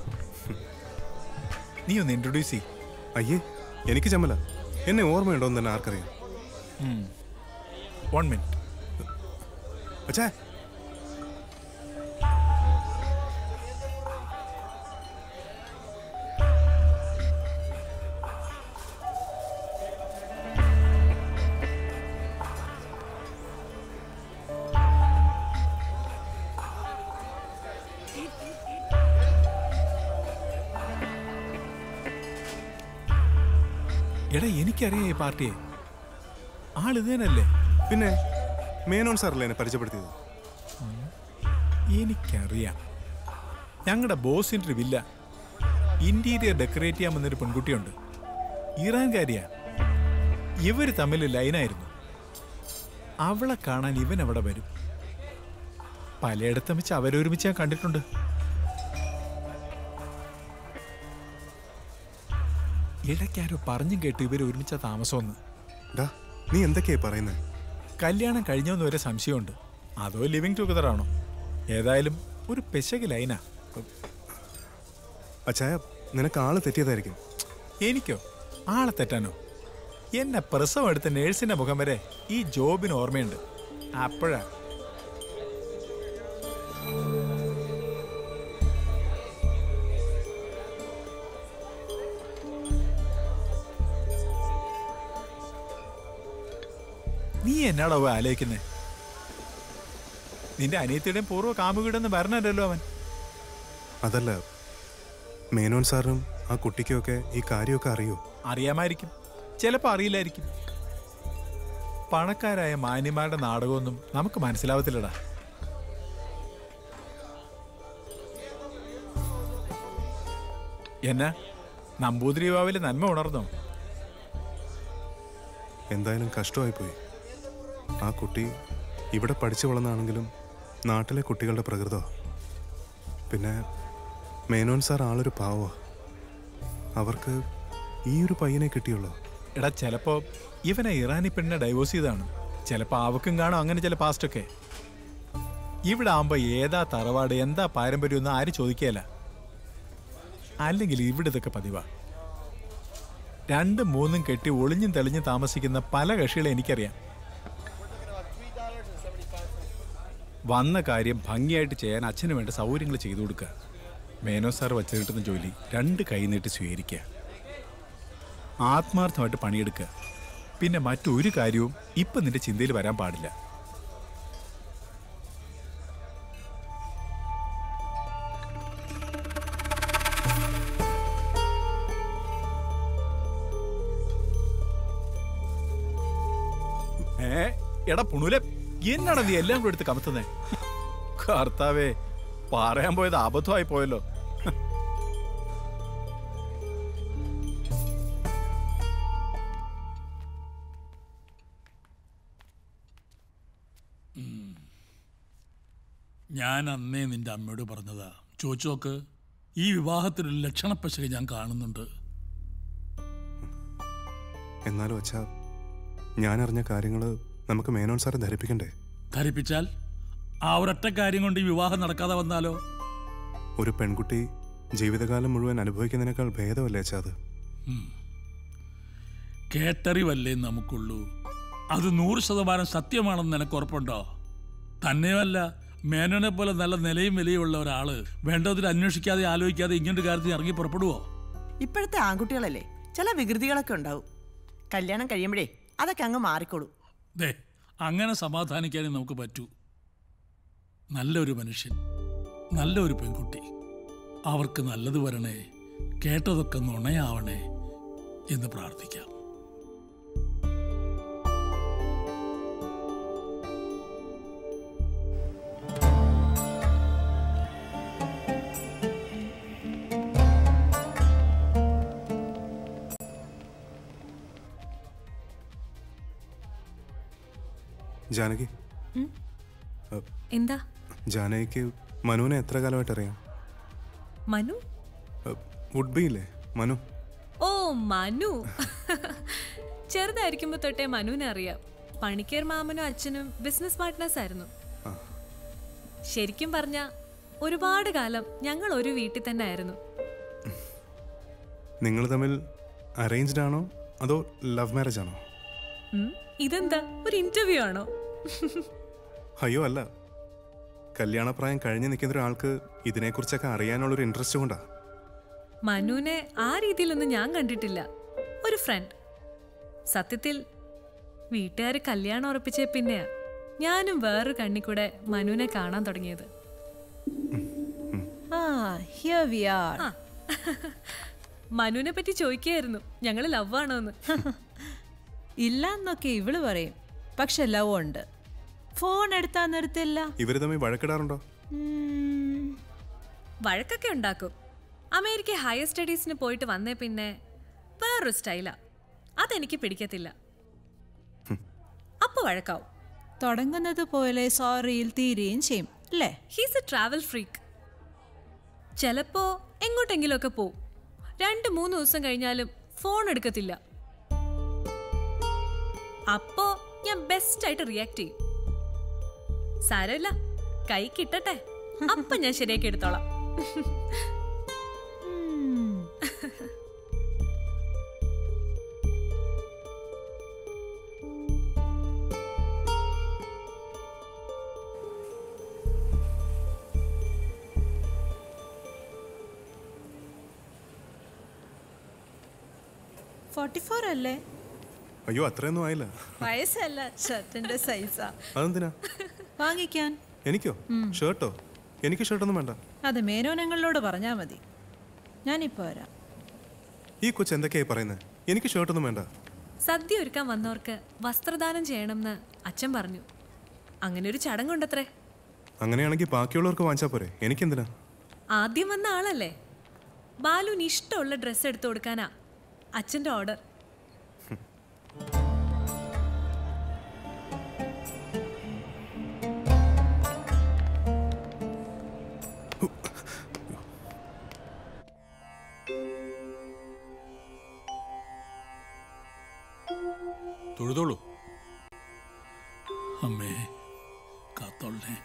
നീ ഒന്ന് ഇൻട്രൊഡ്യൂസ് ചെയ് അയ്യേ എനിക്ക് ചമ്മല എന്നെ ഓർമ്മയുണ്ടോ എന്ന് തന്നെ ആർക്കറിയാം വൺ മിനിറ്റ് അച്ഛാ എടാ എനിക്കറിയാം ഈ പാർട്ടിയെ ആൾ ഇത് തന്നെയല്ലേ പിന്നെ മേനോൻ സാറല്ലേ എന്നെ പരിചയപ്പെടുത്തിയത് എനിക്കറിയാം ഞങ്ങളുടെ ബോസിൻ്റെ ഒരു വില്ല ഇന്റീരിയർ ഡെക്കറേറ്റ് ചെയ്യാൻ വന്നൊരു പെൺകുട്ടിയുണ്ട് ഇറാൻകാരിയാ ഇവർ തമ്മിൽ ലൈനായിരുന്നു അവളെ കാണാൻ ഇവൻ അവിടെ വരും പലയിടത്തും വെച്ച് അവരൊരുമിച്ച് ഞാൻ കണ്ടിട്ടുണ്ട് ഇടയ്ക്കാരോ പറഞ്ഞും കേട്ട് ഇവർ ഒരുമിച്ച താമസമെന്ന് ഡാ നീ എന്തൊക്കെയാ പറയുന്നത് കല്യാണം കഴിഞ്ഞോന്ന് വരെ സംശയമുണ്ട് അതോ ലിവിങ് ടുഗദർ ആണോ ഏതായാലും ഒരു പെശക് ലൈനാ അച്ഛായ നിനക്ക് ആള് തെറ്റിയതായിരിക്കും എനിക്കോ ആളെ തെറ്റാനോ എന്നെ പ്രസവം എടുത്ത നേഴ്സിന്റെ മുഖം വരെ ഈ ജോബിന് ഓർമ്മയുണ്ട് അപ്പോഴാ നീ എന്നാടോ ആലോചിക്കുന്നേ നിന്റെ അനിയത്തിയുടെയും പൂർവ്വ കാമുകിയുടെ ഒന്നും വരണല്ലോ അവൻ അതല്ല മേനോൻ സാറിനും ആ കുട്ടിക്കുമൊക്കെ ഈ കാര്യമൊക്കെ അറിയോ അറിയാമായിരിക്കും ചിലപ്പോൾ അറിയില്ലായിരിക്കും പണക്കാരായ മാന്യന്മാരുടെ നാടകമൊന്നും നമുക്ക് മനസ്സിലാവത്തില്ലടാ എന്നാ നമ്പൂതിരി ബാവിലെ നന്മ ഉണർന്നോ എന്തായാലും കഷ്ടമായിപ്പോയി ആ കുട്ടി ഇവിടെ പഠിച്ചു വളർന്നാണെങ്കിലും നാട്ടിലെ കുട്ടികളുടെ പ്രകൃതമാണ് പിന്നെ മേനോൻ സാർ ആളൊരു പാവ അവർക്ക് ഈ ഒരു പയ്യനെ കിട്ടിയുള്ളൂ എടാ ചിലപ്പോ ഇവനെ ഇറാനി പെണ്ണിനെ ഡൈവോഴ്സ് ചെയ്താണ് ചിലപ്പോ അവക്കും കാണും അങ്ങനെ ചില പാസ്റ്റൊക്കെ ഇവിടെ ആവുമ്പോ ഏതാ തറവാട് എന്താ പാരമ്പര്യം ഒന്നും ആരും ചോദിക്കുകയല്ല അല്ലെങ്കിൽ ഇവിടെ ഇതൊക്കെ പതിവാ രണ്ടും മൂന്നും കെട്ടി ഒളിഞ്ഞും തെളിഞ്ഞും താമസിക്കുന്ന പല കക്ഷികളെ എനിക്കറിയാം വന്ന കാര്യം ഭംഗിയായിട്ട് ചെയ്യാൻ അച്ഛന് വേണ്ട സൗകര്യങ്ങൾ ചെയ്തു കൊടുക്കുക മേനോ സാർ വച്ചു കിട്ടുന്ന ജോലി രണ്ട് കൈ നീട്ടി സ്വീകരിക്കുക ആത്മാർത്ഥമായിട്ട് പണിയെടുക്കുക പിന്നെ മറ്റൊരു കാര്യവും ഇപ്പം നിന്റെ ചിന്തയിൽ വരാൻ പാടില്ല ഏ എടാ പുണുലെ എന്നാടാ നീ എല്ലാം കൂടെ എടുത്ത് കമത്തുന്നേ കർത്താവേ പറയാൻ പോയത് അബദ്ധമായി പോയല്ലോ ഞാൻ അന്നേ നിന്റെ അമ്മയോട് പറഞ്ഞതാ ചോദിച്ചു നോക്ക് ഈ വിവാഹത്തിലൊരു ലക്ഷണപ്പശക ഞാൻ കാണുന്നുണ്ട് എന്നാലും അച്ഛാ ഞാൻ അറിഞ്ഞ കാര്യങ്ങൾ നമുക്ക് മേനോൻ സാറെ ധരിപ്പിക്കണ്ടേ ധരിപ്പിച്ചാൽ ആ ഒരൊറ്റ കാര്യം കൊണ്ട് ഈ വിവാഹം നടക്കാതെ വന്നാലോ ഒരു പെൺകുട്ടി ജീവിതകാലം മുഴുവൻ അനുഭവിക്കുന്നതിനേക്കാൾ ഭേദമല്ലേ അച്ഛാ അത് ഉം. കേട്ടറിവല്ലേ നമുക്കുള്ളൂ അത് നൂറ് ശതമാനം സത്യമാണെന്ന് നിനക്ക് ഉറപ്പുണ്ടോ തന്നെയുമല്ല മേനോനെ പോലെ നല്ല നിലയും വിലയുമുള്ള ഒരാള് വേണ്ടതിൽ അന്വേഷിക്കാതെ ആലോചിക്കാതെ ഇങ്ങനൊരു കാര്യത്തിൽ ഇറങ്ങി പുറപ്പെടുവോ ഇപ്പോഴത്തെ ആൺകുട്ടികളല്ലേ ചില വികൃതികളൊക്കെ ഉണ്ടാവും കല്യാണം കഴിയുമ്പോഴേ അതൊക്കെ അങ്ങ് മാറിക്കോളൂ ദേ അങ്ങനെ സമാധാനിക്കാനേ നമുക്ക് പറ്റൂ നല്ലൊരു മനുഷ്യൻ നല്ലൊരു പെൺകുട്ടി അവർക്ക് നല്ലത് വരണേ കേട്ടതൊക്കെ നുണയാവണേ എന്ന് പ്രാർത്ഥിക്കാം ജാനകി ഉം? അ, എന്താ ജാനകിക്ക് മനുവിനെ എത്ര കാലമായിട്ട് അറിയാം മനു വുഡ് ബി ഇല്ലേ മനു ഓ മനു ചെറുതായിരിക്കുമ്പോ തൊട്ടേ മനുവിനെ അറിയാം പണിക്കേർ മാമനും അച്ഛനും ബിസിനസ് പാർട്ട്നേഴ്സ് ആയിരുന്നു ശരിക്കും പറഞ്ഞ ഒരുപാട് കാലം ഞങ്ങൾ ഒരു വീട്ടിൽ തന്നെ ആയിരുന്നു നിങ്ങൾ തമ്മിൽ അറേഞ്ച്ഡ് ആണോ അതോ ലവ് മാരേജ് ആണോ ഉം, ഇതെന്താ ഒരു ഇന്റർവ്യൂ ആണോ അയ്യോ അല്ല കല്യാണപ്രായം കഴിഞ്ഞ് നിൽക്കുന്ന ഒരാൾക്ക് ഇതിനെക്കുറിച്ചൊക്കെ അറിയാനുള്ളൊരു ഇൻട്രസ്റ്റ് കൊണ്ടാ മനുവിനെ ആ രീതിയിലൊന്നും ഞാൻ കണ്ടിട്ടില്ല ഒരു ഫ്രണ്ട് സത്യത്തിൽ വീട്ടുകാർ കല്യാണം ഉറപ്പിച്ച പിന്നെയാ ഞാനും വേറൊരു കണ്ണി കൂടെ മനുവിനെ കാണാൻ തുടങ്ങിയത് ആ ഹിയർ വി ആർ മനുവിനെ പറ്റി ചോദിക്കായിരുന്നു ഞങ്ങൾ ലവ് ആണോ എന്ന് ഇല്ല എന്നൊക്കെ ഇവള് പറയും പക്ഷെ ലവ് ഉണ്ട് ഫോൺ എടുത്താ നിർത്തില്ല ഇവർ തമ്മിൽ വഴക്കിടാറുണ്ടോ വഴക്കൊക്കെ ഉണ്ടാക്കും അമേരിക്ക ഹയർ സ്റ്റഡീസിന് പോയിട്ട് വന്നേ പിന്നെ വേറൊരു സ്റ്റൈലാ അതെനിക്ക് പിടിക്കത്തില്ല അപ്പൊ വഴക്കാവും തുടങ്ങുന്നത് പോലെ സോറിയിൽ തീരുകയും ചെയ്യും അല്ലേ ഹീസ് എ ട്രാവൽ ഫ്രീക്ക് ചിലപ്പോ എങ്ങോട്ടെങ്കിലുമൊക്കെ പോവും രണ്ട് മൂന്ന് ദിവസം കഴിഞ്ഞാലും ഫോൺ എടുക്കത്തില്ല അപ്പോ ഞാൻ ബെസ്റ്റ് ആയിട്ട് റിയാക്ട് ചെയ്യും സാരമില്ല കൈ കിട്ടട്ടെ അപ്പൊ ഞാൻ ശരിയാക്കി എടുത്തോളാം ഫോർട്ടി ഫോർ അല്ലേ അയ്യോ അത്രയൊന്നും ആയില്ല വയസ്സല്ല ഷർട്ടിന്റെ സൈസാ അതെന്തിനാ വാങ്ങിക്കാൻ എനിക്കോ ഉം. ഷർട്ടോ എനിക്ക് ഷർട്ടൊന്നും വേണ്ട അത് മേനോനങ്ങളോട് പറഞ്ഞാൽ മതി ഞാനിപ്പോൾ വരാം ഈ കൊച്ചു എന്തൊക്കെയായി പറയുന്നത് എനിക്ക് ഷർട്ടൊന്നും വേണ്ട സദ്യ ഒരുക്കാൻ വന്നവർക്ക് വസ്ത്രദാനം ചെയ്യണമെന്ന് അച്ഛൻ പറഞ്ഞു അങ്ങനെ ഒരു ചടങ്ങുണ്ടത്രേ അങ്ങനെയാണെങ്കിൽ ബാക്കിയുള്ളവർക്ക് വാങ്ങിച്ചാൽ പോരെ എനിക്കെന്തിനാ ആദ്യം വന്ന ആളല്ലേ ബാലുവിന് ഇഷ്ടമുള്ള ഡ്രസ്സ് എടുത്തു കൊടുക്കാനാ അച്ഛൻ്റെ ഓർഡർ തൊഴുതോളൂ അമ്മേ കാത്തോളേ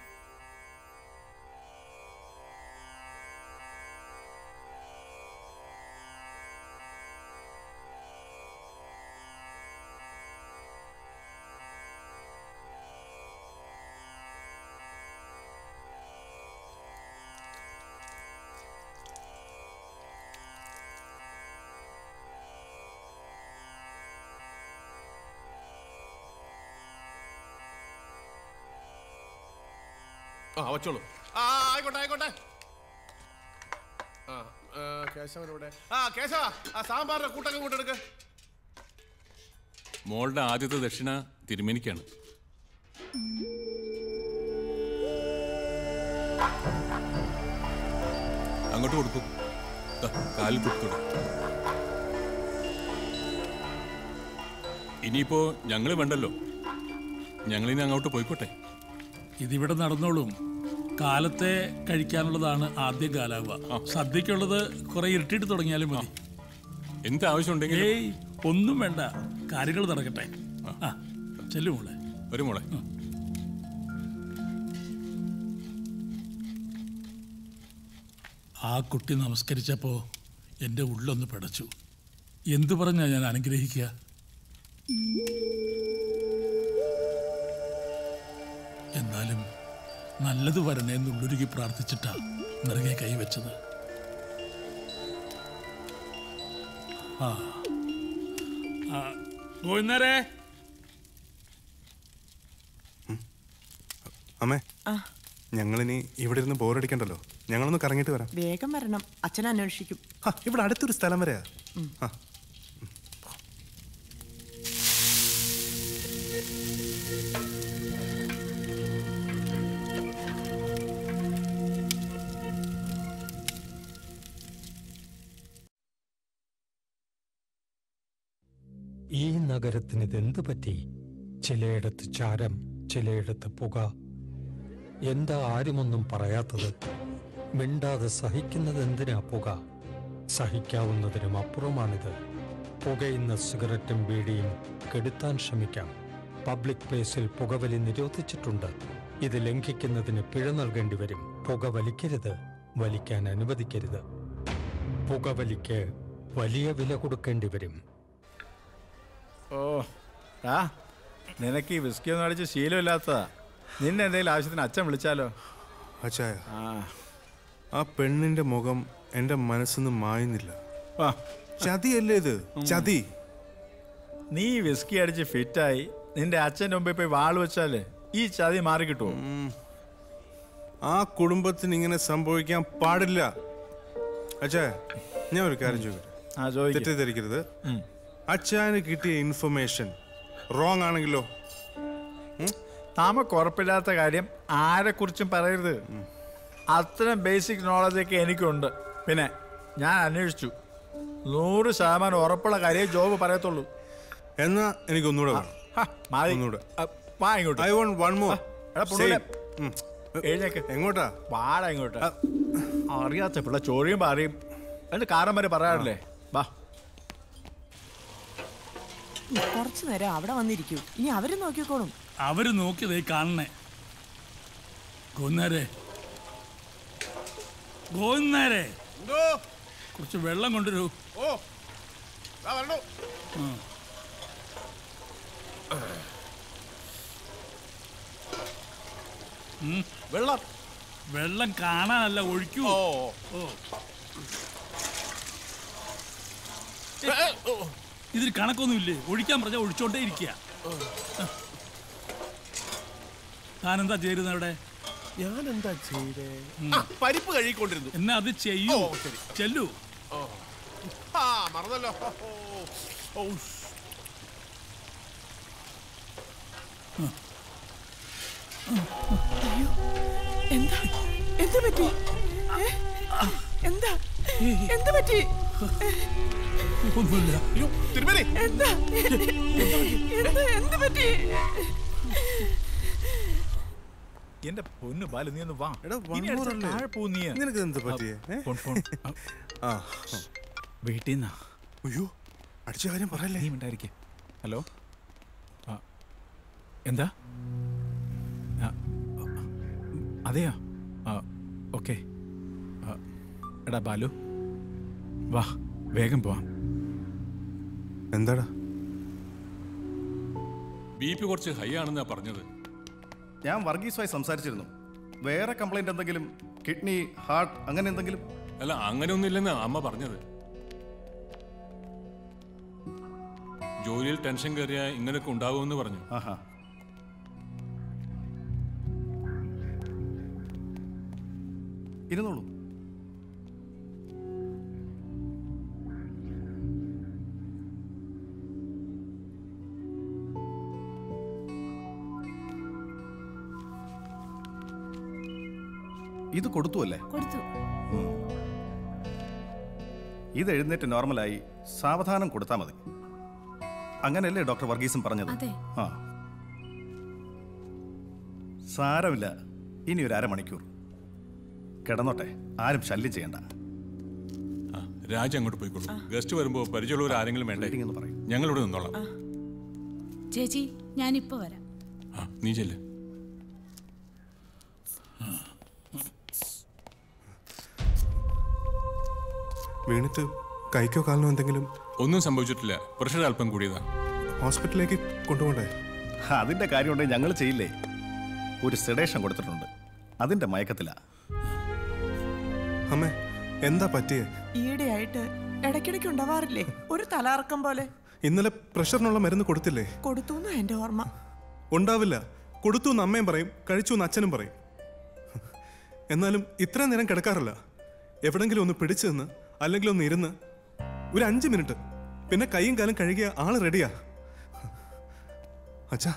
ആ വച്ചോളൂ ആ ആയിക്കോട്ടെ ആയിക്കോട്ടെ ആ ആ, കേശവൻ ഇവിടെ ആ കേശവ ആ സാമ്പാറിന്റെ കൂട്ടൊക്കെ ഇങ്ങോട്ട് എടുക്ക് മോളുടെ ആദ്യത്തെ ദക്ഷിണ തിരുമേനിക്കാണ് അങ്ങോട്ട് കൊടുക്കൂ ദാ, കാലിൽ കൊടുത്തോളൂ ഇനിയിപ്പോ ഞങ്ങൾ വേണ്ടല്ലോ ഞങ്ങളിനി അങ്ങോട്ട് പോയിക്കോട്ടെ ഇതിവിടെ നടന്നോളും കാലത്തെ കഴിക്കാനുള്ളതാണ് ആദ്യം കാലാവുക സദ്യക്കുള്ളത് കുറെ ഇരുട്ടിട്ട് തുടങ്ങിയാലും മതി എന്ത് ആവശ്യമുണ്ടെങ്കിലും ഏയ് ഒന്നും വേണ്ട കാര്യങ്ങൾ നടക്കട്ടെ ആ ചെല്ലു മോളെ ഒരു മോളെ ആ കുട്ടി നമസ്കരിച്ചപ്പോൾ എൻ്റെ ഉള്ളൊന്ന് പിടച്ചു എന്തു പറഞ്ഞാ ഞാൻ അനുഗ്രഹിക്കുക എന്നാലും നല്ലത് വരണേ എന്നുള്ളൊരുക്കി പ്രാർത്ഥിച്ചിട്ടാ നിറകെ കൈവച്ചത് ആ ആ, ഗോവിന്ദരേ അമ്മേ ഞങ്ങളിനി ഇവിടെ ഇരുന്ന് ബോറടിക്കണ്ടല്ലോ ഞങ്ങളൊന്ന് കറങ്ങിയിട്ട് വരാം വേഗം വരണം അച്ഛൻ അന്വേഷിക്കും ആ, ഇവിടെ അടുത്തൊരു സ്ഥലം വരെയാ ആ ഈ നഗരത്തിന് ഇതെന്ത് പറ്റി ചിലയിടത്ത് ചാരം ചിലയിടത്ത് പുക എന്താ ആരുമൊന്നും പറയാത്തത് മിണ്ടാതെ സഹിക്കുന്നത് എന്തിനാ പുക സഹിക്കാവുന്നതിനും അപ്പുറമാണിത് പുകയുന്ന സിഗരറ്റും ബീഡിയും കെടുത്താൻ ശ്രമിക്കാം പബ്ലിക് പ്ലേസിൽ പുകവലി നിരോധിച്ചിട്ടുണ്ട് ഇത് ലംഘിക്കുന്നതിന് പിഴ നൽകേണ്ടി വരും പുക വലിക്കരുത് വലിക്കാൻ അനുവദിക്കരുത് പുകവലിക്ക് വലിയ വില കൊടുക്കേണ്ടി വരും ഓ ആ നിനക്ക് ഈ വിസ്കി ഒന്നും അടിച്ച് ശീലമില്ലാത്തതാ നിന്നെ എന്തെങ്കിലും ആവശ്യത്തിന് അച്ഛൻ വിളിച്ചാലോ അച്ചായ ആ പെണ്ണിന്റെ മുഖം എന്റെ മനസ്സിന്ന് മായുന്നില്ല ചതിയല്ലേ ഇത് ചതി നീ വിസ്കി അടിച്ച് ഫിറ്റായി നിന്റെ അച്ഛൻ്റെ മുമ്പിൽ പോയി വാൾ വെച്ചാല് ഈ ചതി മാറി കിട്ടുമോ ആ കുടുംബത്തിന് ഇങ്ങനെ സംഭവിക്കാൻ പാടില്ല അച്ഛാ ഞാൻ ഒരു കാര്യം ചോദിക്കട്ടെ തെറ്റിദ്ധരിക്കരുത് അച്ഛാന് കിട്ടിയ ഇൻഫർമേഷൻ റോങ് ആണെങ്കിലോ നമുക്ക് ഉറപ്പില്ലാത്ത കാര്യം ആരെക്കുറിച്ചും പറയരുത് അത്രയും ബേസിക് നോളജൊക്കെ എനിക്കുണ്ട് പിന്നെ ഞാൻ അന്വേഷിച്ചു നൂറ് ശതമാനം ഉറപ്പുള്ള കാര്യം ജോബ് പറയത്തുള്ളൂ എന്നാ എനിക്ക് ഒന്നുകൂടെ വേണം ഒന്നുകൂടെ വാ ഇങ്ങോട്ട് ഐ വോണ്ട് വൺ മോർ എടാ, പുണ്ണൂലെ. എഴുന്നേക്ക് എങ്ങോട്ടാ വാടാ ഇങ്ങോട്ട് അറിയാത്ത പിള്ള ചോറിയും പറയും എന്നിട്ട് കാരം വരെ പറയാറില്ലേ വാ കുറച്ചു നേരം അവിടെ വന്നിരിക്കൂ ഇനി അവര് നോക്കിക്കോളും അവര് നോക്കിയതേ കാണണേ ഗോന്നാരെ ഗോന്നാരെ എന്തോ കുറച്ച് വെള്ളം കൊണ്ടുവരൂ ഓ ദാ വരണു ആ. ഉം. വെള്ളം വെള്ളം കാണാനല്ല ഒഴിക്കൂ ഓ ഓ ഇതിൽ കണക്കൊന്നുമില്ലേ ഒഴിക്കാൻ പറഞ്ഞാൽ ഒഴിച്ചോണ്ടേ ഇരിക്കുക താനെന്താ ചേരുന്നത് അവിടെ ഞാൻ എന്താ ചെയ്തേ ആ, പരിപ്പ് കഴുകിക്കൊണ്ടിരുന്നു എന്നാ അത് ചെയ്യൂ ഓ, ശരി. ചെല്ലു ഓ. ആ മറന്നല്ലോ ഓ, ഓ, ഉഷ്. അയ്യോ എന്താ എന്ത് പറ്റി ഏ? എന്താ എന്ത് പറ്റി ഒന്നുമില്ല അയ്യോ തിരുമേനി എന്താ എന്ത് എന്ത് പറ്റി എന്റെ പൊന്നു ബാലു നീ ഒന്ന് വാ എടാ, ഇനി one more അടിച്ചാ അല്ലേ? താഴെ പോവും നീ നിനക്ക് എന്ത് പറ്റിയേ ഏ? ഫോൺ ഫോൺ ആ വീട്ടിൽ നിന്നാ അയ്യോ അടിച്ച കാര്യം പറയല്ലേ നീ ഉണ്ടായിരിക്കേ ഹലോ ആ എന്താ ആ, അതെയോ ആ ഓക്കെ ആ, എടാ ബാലു വാ വേഗം പോവാം എന്താടാ ബി പി കുറച്ച് ഹൈ ആണെന്നാ പറഞ്ഞത് ഞാൻ വർഗീസുമായി സംസാരിച്ചിരുന്നു വേറെ കംപ്ലൈന്റ് എന്തെങ്കിലും കിഡ്നി ഹാർട്ട് അങ്ങനെ എന്തെങ്കിലും അല്ല അങ്ങനെ ഒന്നുമില്ലെന്നാ അമ്മ പറഞ്ഞത് ജോലിയിൽ ടെൻഷൻ കയറിയ ഇങ്ങനെയൊക്കെ ഉണ്ടാകുമെന്ന് പറഞ്ഞു ആഹാ ഇരുന്നോളൂ ഇത് കൊടുത്തു അല്ലേ കൊടുത്തു ഇത് എഴുന്നേറ്റ് നോർമലായി സാവധാനം കൊടുത്താൽ മതി അങ്ങനെയല്ലേ ഡോക്ടർ വർഗീസും പറഞ്ഞത് അതെ. ആ സാരമില്ല ഇനി ഒരു അരമണിക്കൂർ കിടന്നോട്ടെ ആരും ശല്യം ചെയ്യണ്ട രാജ അങ്ങോട്ട് പോയിക്കോളൂ ഗസ്റ്റ് വരുമ്പോൾ പരിചയമുള്ളവർ ആരെങ്കിലും വേണ്ടേ ഞങ്ങളിവിടെ നിന്നോളാം ചേച്ചി ഞാനിപ്പോ വരാം ആ നീ ചെല്ല് വീണിട്ട് കൈക്കോ കാലിനോ എന്തെങ്കിലും ഒന്നും സംഭവിച്ചിട്ടില്ല പ്രഷർ അല്പം കൂടിയതാ ഹോസ്പിറ്റലിലേക്ക് കൊണ്ടുപോകണ്ടേ അതിന്റെ കാര്യമുണ്ടെങ്കിൽ ഞങ്ങൾ ചെയ്യില്ലേ ഒരു സെഡേഷൻ കൊടുത്തിട്ടുണ്ട് അതിന്റെ മയക്കത്തിലാ അമ്മേ എന്താ പറ്റിയേ ഈയിടെയായിട്ട് ഇടയ്ക്കിടയ്ക്ക് ഉണ്ടാവാറില്ലേ ഒരു തലകറക്കം പോലെ ഇന്നലെ പ്രഷറിനുള്ള മരുന്ന് കൊടുത്തില്ലേ കൊടുത്തു എന്റെ ഓർമ്മ ഉണ്ടാവില്ല കൊടുത്തു എന്ന് അമ്മയും പറയും കഴിച്ചു എന്ന് അച്ഛനും പറയും എന്നാലും ഇത്രയും നേരം കിടക്കാറില്ല എവിടെങ്കിലും ഒന്ന് പിടിച്ചു നിന്ന് അല്ലെങ്കിൽ ഒന്ന് ഇരുന്ന് ഒരു അഞ്ച് മിനിറ്റ് പിന്നെ കൈയും കാലും കഴുകിയ ആള് റെഡിയാ അച്ഛാ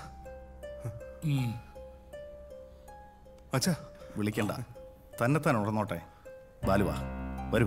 അച്ഛാ വിളിക്കണ്ട തന്നെത്താൻ ഉണർന്നോട്ടെ ബാലുവാ വരൂ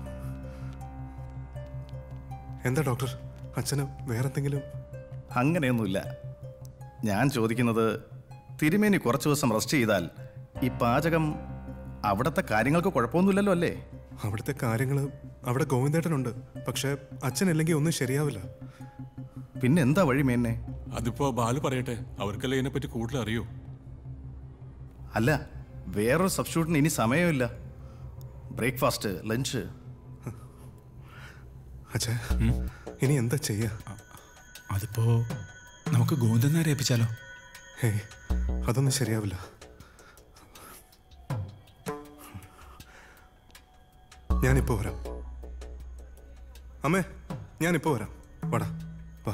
എന്താ ഡോക്ടർ അച്ഛന് വേറെന്തെങ്കിലും അങ്ങനെയൊന്നുമില്ല ഞാൻ ചോദിക്കുന്നത് തിരുമേനി കുറച്ച് ദിവസം റെസ്റ്റ് ചെയ്താൽ ഈ പാചകം അവിടുത്തെ കാര്യങ്ങൾക്ക് കുഴപ്പമൊന്നുമില്ലല്ലോ അല്ലേ അവിടുത്തെ കാര്യങ്ങൾ അവിടെ ഗോവിന്ദേട്ടനുണ്ട് പക്ഷെ അച്ഛനില്ലെങ്കിൽ ഒന്നും ശരിയാവില്ല പിന്നെ എന്താ വഴി മേന്നെ അതിപ്പോ ബാലു പറയട്ടെ അവർക്കല്ലേ ഇതിനെപ്പറ്റി കൂടുതൽ അറിയൂ അല്ല വേറൊരു സബ്സ്റ്റിറ്റ്യൂട്ടിന് ഇനി സമയമില്ല ബ്രേക്ക്ഫാസ്റ്റ് ലഞ്ച് അച്ഛാ ഇനി എന്താ ചെയ്യാ അതിപ്പോ നമുക്ക് ഗോവിന്ദനാരെ ഏൽപ്പിച്ചാലോ ഹേയ് അതൊന്നും ശരിയാവില്ല ഞാനിപ്പോ വരാം അമ്മേ ഞാനിപ്പോ വരാം വാടാ വാ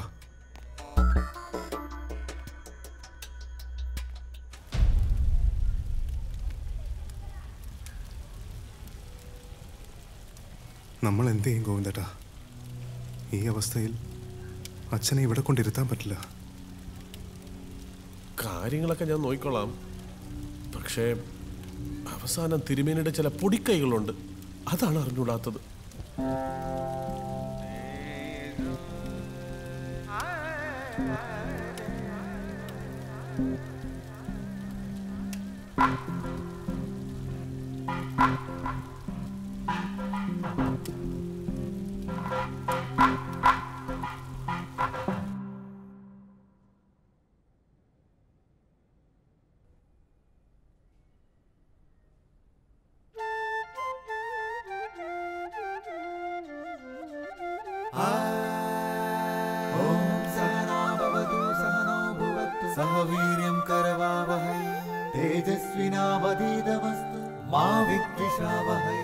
നമ്മൾ എന്ത് ചെയ്യും ഗോവിന്ദേട്ടാ ഈ അവസ്ഥയിൽ അച്ഛനെ ഇവിടെ കൊണ്ടിരുത്താൻ പറ്റില്ല കാര്യങ്ങളൊക്കെ ഞാൻ നോക്കിക്കൊള്ളാം പക്ഷേ അവസാനം തിരുമേനിയുടെ ചില പൊടിക്കൈകളുണ്ട് അതാണ് അറിഞ്ഞൂടാത്തത് सह वीर्यं करवावहै तेजस्विनावधीतमस्तु मा विद्विषावहै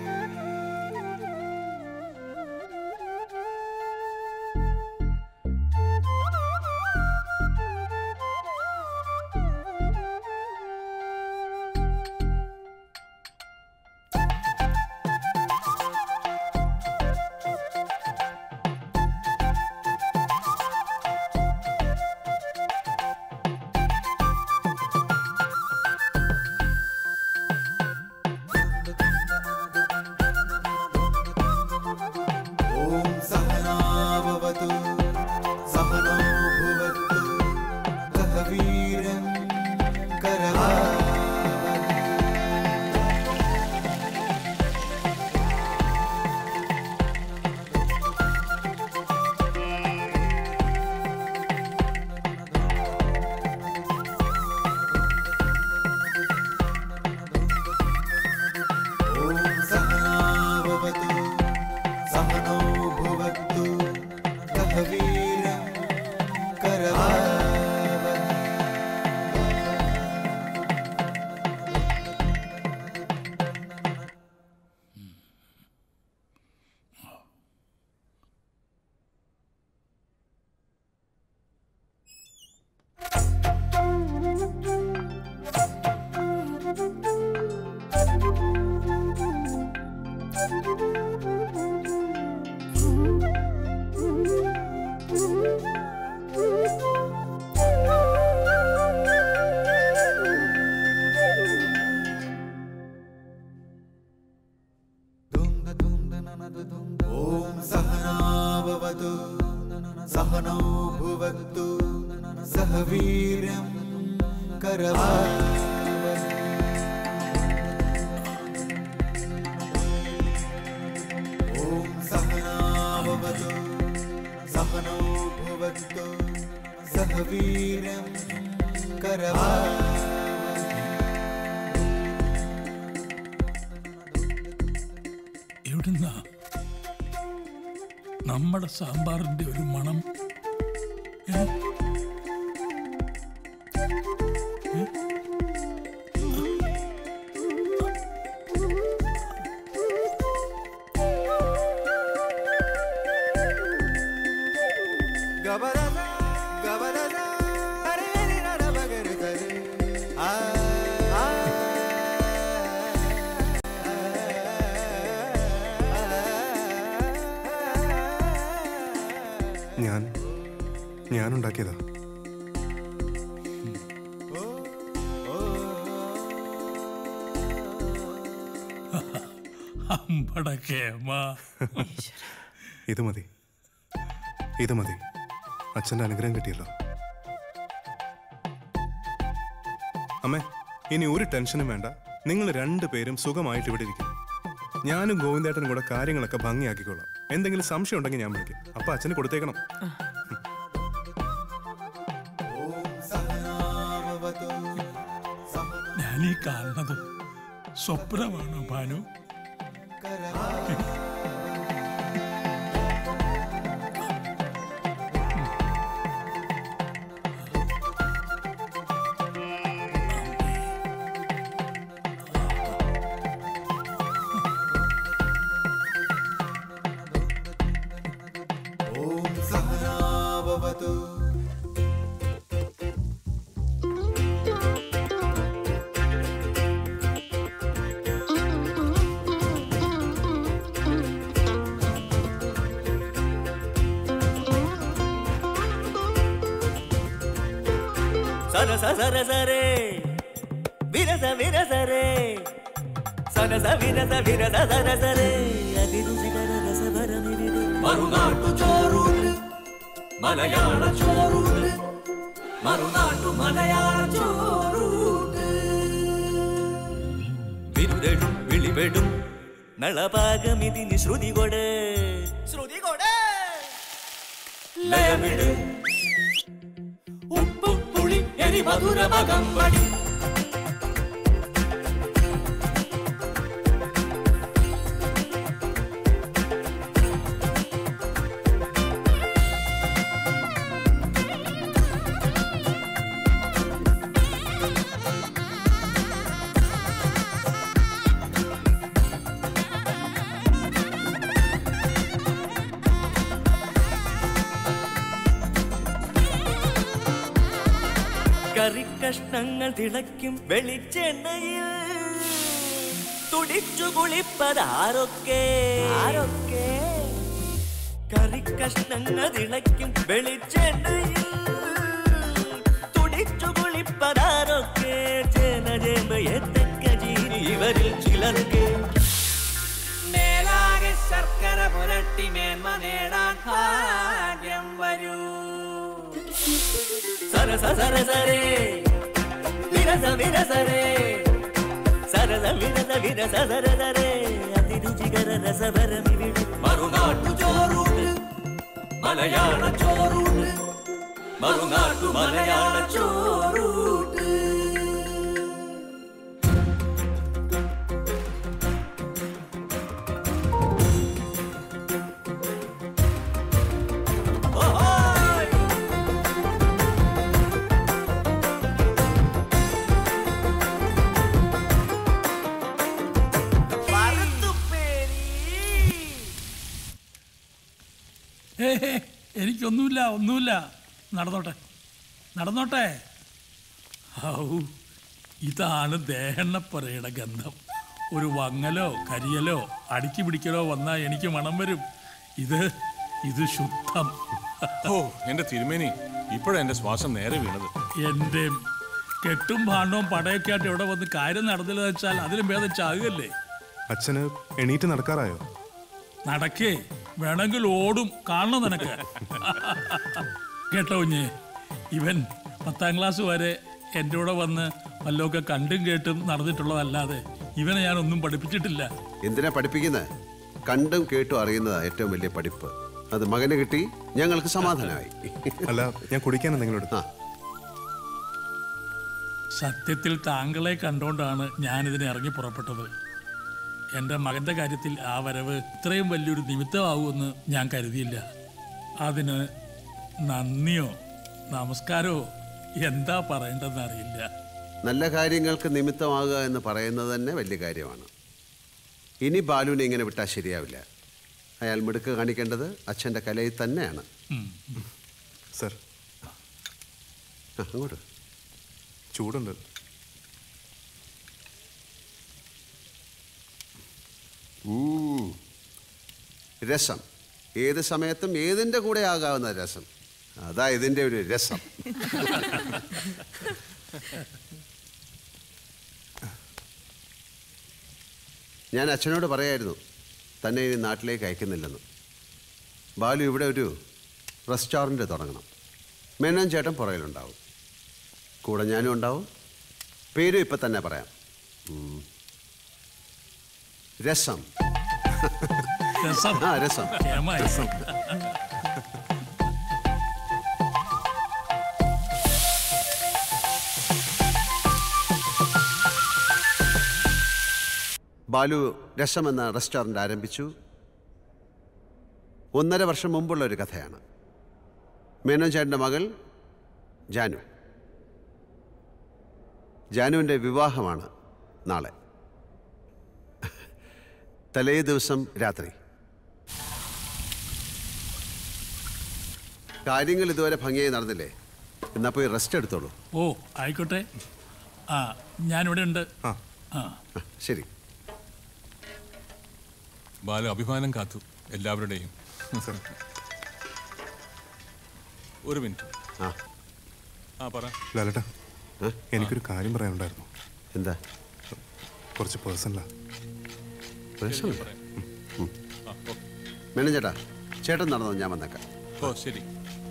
ॐ सहनाववतु सहनौ भुवत्तु सह वीर्यं करवावहै ॐ सहनाववतु सहनौ भुवत्तु सह वीर्यं करवावहै എവിടുന്നാ നമ്മുടെ സാമ്പാറിന്റെ ഒരു മണം ഏ? ഏ? ഗബരദ ഗബരദ ഹരി ഹരി നര ബഗരി തരി ആ ആ ഞാൻ ഞാനുണ്ടാക്കിയതാ അമ്പട കേമ ഇത് മതി ഇത് മതി അച്ഛൻ്റെ അനുഗ്രഹം കിട്ടിയല്ലോ അമ്മേ ഇനി ഒരു ടെൻഷനും വേണ്ട നിങ്ങൾ രണ്ടുപേരും സുഖമായിട്ട് ഇവിടെ ഇരിക്കും ഞാനും ഗോവിന്ദേട്ടനും കൂടെ കാര്യങ്ങളൊക്കെ ഭംഗിയാക്കിക്കോളാം എന്തെങ്കിലും സംശയം ഉണ്ടെങ്കിൽ ഞാൻ വിളിക്കും അപ്പൊ അച്ഛന് കൊടുത്തേക്കണം ഞാൻ ഈ കാണുന്നത് സ്വപ്നമാണോ ഭാനു ॐ सहनाववतु సరస సరసరే విరస విరసరే సరస విరస విరస సరసరే అది രുചികര രസഭരമിവിടെ മറുനാട്ടു ചോറൂട്ട് മലയാള ചോറൂട്ട് മറുനാട്ടു മലയാള ചോറൂട്ട് വിരുതെടും വിളിവെടും നളപാകമിതിന് ശ്രുതി കൊട് ശ്രുതി കൊട് ലയമിട് ഉപ്പു പുളി എരി മധുരമകം വടി കറിക്കഷ്ണങ്ങൾ തിളയ്ക്കും വെളിച്ചെണ്ണയിൽ തുടിച്ചു കുളിപ്പതാരൊക്കെ ആരൊക്കെ കറിക്കഷ്ണങ്ങൾ തിളയ്ക്കും വെളിച്ചെണ്ണയിൽ തുടിച്ചു കുളിപ്പതാരൊക്കെ ജനജേമ്പ എത്തക്ക ജീനി ഇവരിൽ ചിലർക്ക് മേലാകെ ശർക്കര പുരട്ടി മേന്മ നേടാൻ ഭാഗ്യം വരൂ സരസ സരസരേ വിരസ വിരസരേ സരസ വിരസ വിരസ സരസരേ അതിരുചികര രസഭരമിവിടെ മറുനാട്ടു ചോറൂട്ട് മലയാള ചോറൂട്ട് മറുനാട്ടു മലയാള ചോറൂട്ട് ഏ ഏ, എനിക്കൊന്നുമില്ല ഒന്നുമില്ല നടന്നോട്ടെ നടന്നോട്ടെ ഔ ഇതാണ് ദേഹണ്ണപ്പറയുടെ ഗന്ധം ഒരു വങ്ങലോ കരിയലോ അടുക്കി പിടിക്കലോ വന്നാൽ എനിക്ക് മണം വരും ഇത് ഇത് ശുദ്ധം ഓ എന്റെ തിരുമേനി ഇപ്പോഴാ എന്റെ ശ്വാസം നേരെ വീണത് എൻ്റെ കെട്ടും ഭാണ്ഡവും പടയൊക്കെ ആയിട്ട് ഇവിടെ വന്ന് കാര്യം നടന്നില്ലെന്ന് വെച്ചാൽ അതിലും ഭേദം ചാകുകയല്ലേ അച്ഛന് എണീറ്റ് നടക്കാറായോ നടക്കേ വേണമെങ്കിൽ ഓടും കാണണം നിനക്ക് കേട്ടോ കുഞ്ഞേ ഇവൻ പത്താം ക്ലാസ് വരെ എൻ്റെ കൂടെ വന്ന് വല്ലതൊക്കെ കണ്ടും കേട്ടും നടന്നിട്ടുള്ളതല്ലാതെ ഇവനെ ഞാൻ ഒന്നും പഠിപ്പിച്ചിട്ടില്ല എന്തിനാ പഠിപ്പിക്കുന്നത് കണ്ടും കേട്ടും അറിയുന്നതാ ഏറ്റവും വലിയ പഠിപ്പ് അത് മകന് കിട്ടി ഞങ്ങൾക്ക് സമാധാനമായി അല്ല ഞാൻ കുടിക്കാൻ എന്തെങ്കിലും എടുത്താ സത്യത്തിൽ താങ്കളെ കണ്ടുകൊണ്ടാണ് ഞാനിതിനെ ഇറങ്ങി പുറപ്പെട്ടത് എൻ്റെ മകൻ്റെ കാര്യത്തിൽ ആ വരവ് ഇത്രയും വലിയൊരു നിമിത്തമാവുമെന്ന് ഞാൻ കരുതിയില്ല അതിന് നന്ദിയോ നമസ്കാരമോ എന്താ പറയേണ്ടതെന്ന് അറിയില്ല നല്ല കാര്യങ്ങൾക്ക് നിമിത്തമാകുക എന്ന് പറയുന്നത് തന്നെ വലിയ കാര്യമാണ് ഇനി ബാലുവിനെ ഇങ്ങനെ വിട്ടാൽ ശരിയാവില്ല അയാൾ മിടുക്ക് കാണിക്കേണ്ടത് അച്ഛൻ്റെ കലയിൽ തന്നെയാണ് സർ ആ, അങ്ങോട്ട് ചൂടുണ്ട് ഉം. രസം ഏത് സമയത്തും ഏതിൻ്റെ കൂടെ ആകാവുന്ന രസം അതാ ഇതിൻ്റെ ഒരു രസം ഞാൻ അച്ഛനോട് പറയായിരുന്നു തന്നെ ഇനി നാട്ടിലേക്ക് അയക്കുന്നില്ലെന്ന് ബാലു ഇവിടെ ഒരു റെസ്റ്റോറൻറ്റ് തുടങ്ങണം മേനോൻ ചേട്ടൻ പുറകിലുണ്ടാവും കൂടെ ഞാനും ഉണ്ടാവും പേരും ഇപ്പം തന്നെ പറയാം ഉം. രസം രസം ആ രസം കേമായി. ബാലു രസം എന്ന റെസ്റ്റോറൻ്റ് ആരംഭിച്ചു ഒന്നര വർഷം മുമ്പുള്ള ഒരു കഥയാണ് മേനോൻ ചേട്ടൻ്റെ മകൾ ജാനു ജാനുവിൻ്റെ വിവാഹമാണ് നാളെ തലേ ദിവസം രാത്രി കാര്യങ്ങൾ ഇതുവരെ ഭംഗിയായി നടന്നില്ലേ എന്നാ പോയി റെസ്റ്റ് എടുത്തോളൂ ഓ ആയിക്കോട്ടെ ആ ഞാനിവിടെ ഉണ്ട് ആ ആ, ശരി ബാലു അഭിമാനം കാത്തു എല്ലാവരുടെയും ഒരു മിനിറ്റ് ആ ആ പറ ലാലേട്ടാ എനിക്കൊരു കാര്യം പറയാനുണ്ടായിരുന്നു എന്താ കുറച്ച് പേഴ്സണലാ പ്രശ്നം പറയാം. ആ, ഓ. മേനോൻ ചേട്ടാ ചേട്ടൻ നടന്നോ ഞാൻ വന്നേക്കാം ഓ ശരി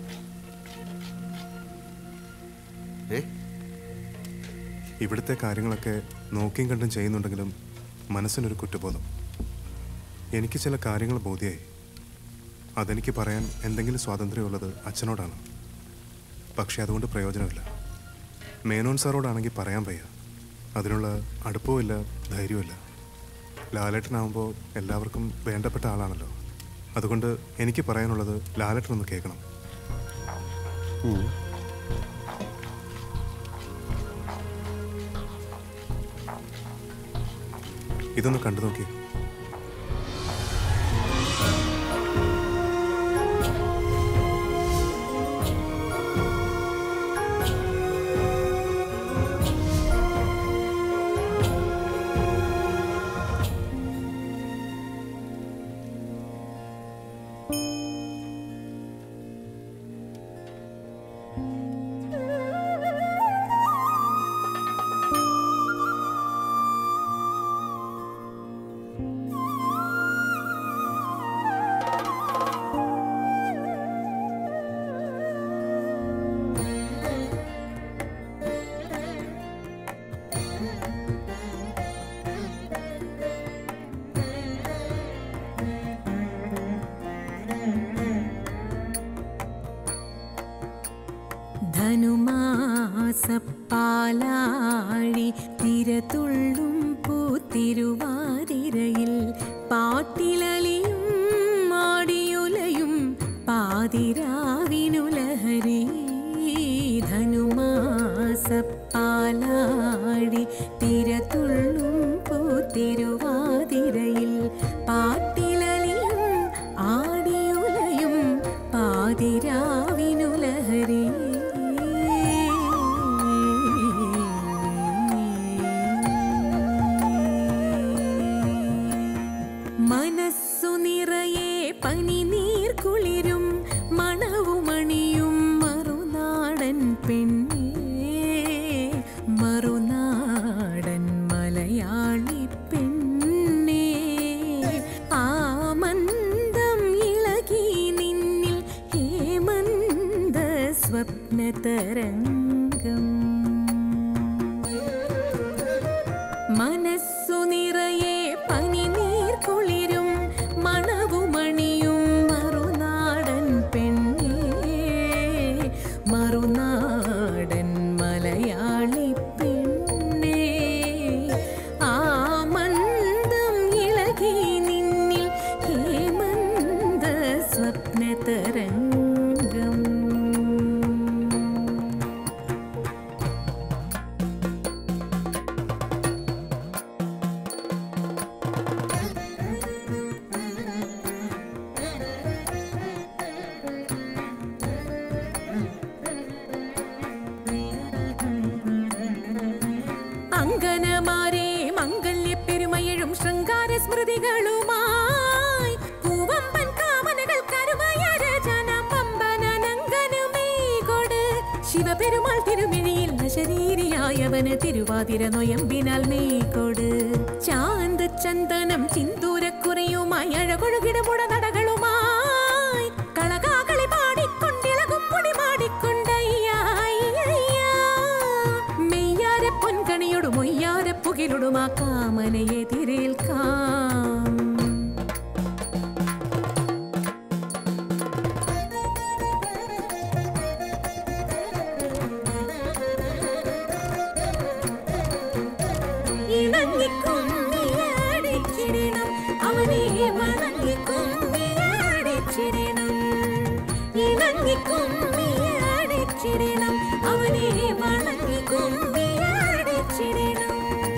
ഏ ഇവിടുത്തെ കാര്യങ്ങളൊക്കെ നോക്കിയും കണ്ടും ചെയ്യുന്നുണ്ടെങ്കിലും മനസ്സിനൊരു കുറ്റബോധം എനിക്ക് ചില കാര്യങ്ങൾ ബോധ്യമായി അതെനിക്ക് പറയാൻ എന്തെങ്കിലും സ്വാതന്ത്ര്യമുള്ളത് അച്ഛനോടാണ് പക്ഷെ അതുകൊണ്ട് പ്രയോജനമില്ല മേനോൻ സാറോടാണെങ്കിൽ പറയാൻ വയ്യ അതിനുള്ള അടുപ്പവുമില്ല ധൈര്യവുമില്ല ലാലേട്ടനാവുമ്പോൾ എല്ലാവർക്കും വേണ്ടപ്പെട്ട ആളാണല്ലോ അതുകൊണ്ട് എനിക്ക് പറയാനുള്ളത് ലാലേട്ടനൊന്ന് കേൾക്കണം ഇതൊന്ന് കണ്ടു നോക്കി ധനുമാസപ്പാലാഴി തിരതുള്ളും പൂത്തിരുവാതിരയിൽ പാട്ടിലലിയും മാടിയുലയും പാതിരാവിനുലഹരി ധനുമാസപ്പാലാഴി തിരതുള്ളും പൂത്തിരുവാതിരയിൽ പാട്ടിലലിയും ആടിയുലയും പാതിരാവിനുലഹരി മനസ്സു നിറയെ പനിനീർ കുളിരും മണവുമണിയും മറുനാടൻ പെണ്ണേ മറുനാടൻ മലയാളി പെണ്ണേ ആമന്ദം ഇളകി നിന്നിൽ ഹേമന്ത സ്വപ്നതരംഗം മനസ്സു നിറയെ പനിനീർ കുളിരും മണവുമണിയും മറുനാടൻ പെണ്ണേ മറുനാടൻ മലയാളി പെണ്ണേ ആമന്ദം ഇളകി നിന്നിൽ ഹേമന്ത സ്വപ്നതരംഗം അങ്കനമാരെ മംഗല്യ പെരുമയഴും ശൃംഗാര സ്മൃതികളുമായി പൂവമ്പൻ കാമനകൾ കരുമയ രചന പമ്പനനങ്കനുമേകൊട് ശിവപെരുമാൾ തിരുമിഴിയിൽ ശരീരിയായവന് തിരുവാതിര നൊയമ്പിനാൽ മേകൊട് ചാന്ത് ചന്ദനം ചിന്തൂരക്കുറയുമായി അഴകൊഴുകിടമുട നടകളുമായി കളകാകളി പാടിക്കൊണ്ടിളകും മുടി മാടിക്കൊണ്ടയ്യായ്യാ മെയ്യാര പൊൻകണിയൊടു മൊയ്യാര പുകിലൊടും ആ കാമനയെ തിരേൽക്കാം ഇണങ്ങിക്കൊണ്ടിയടിച്ചിടണം അവനെ വണങ്ങിക്കൊണ്ടിയടിച്ചിടണം ഇണങ്ങിക്കൊണ്ടിയടിച്ചിടണം അവനെ വണങ്ങിക്കൊണ്ടിയടിച്ചിടണം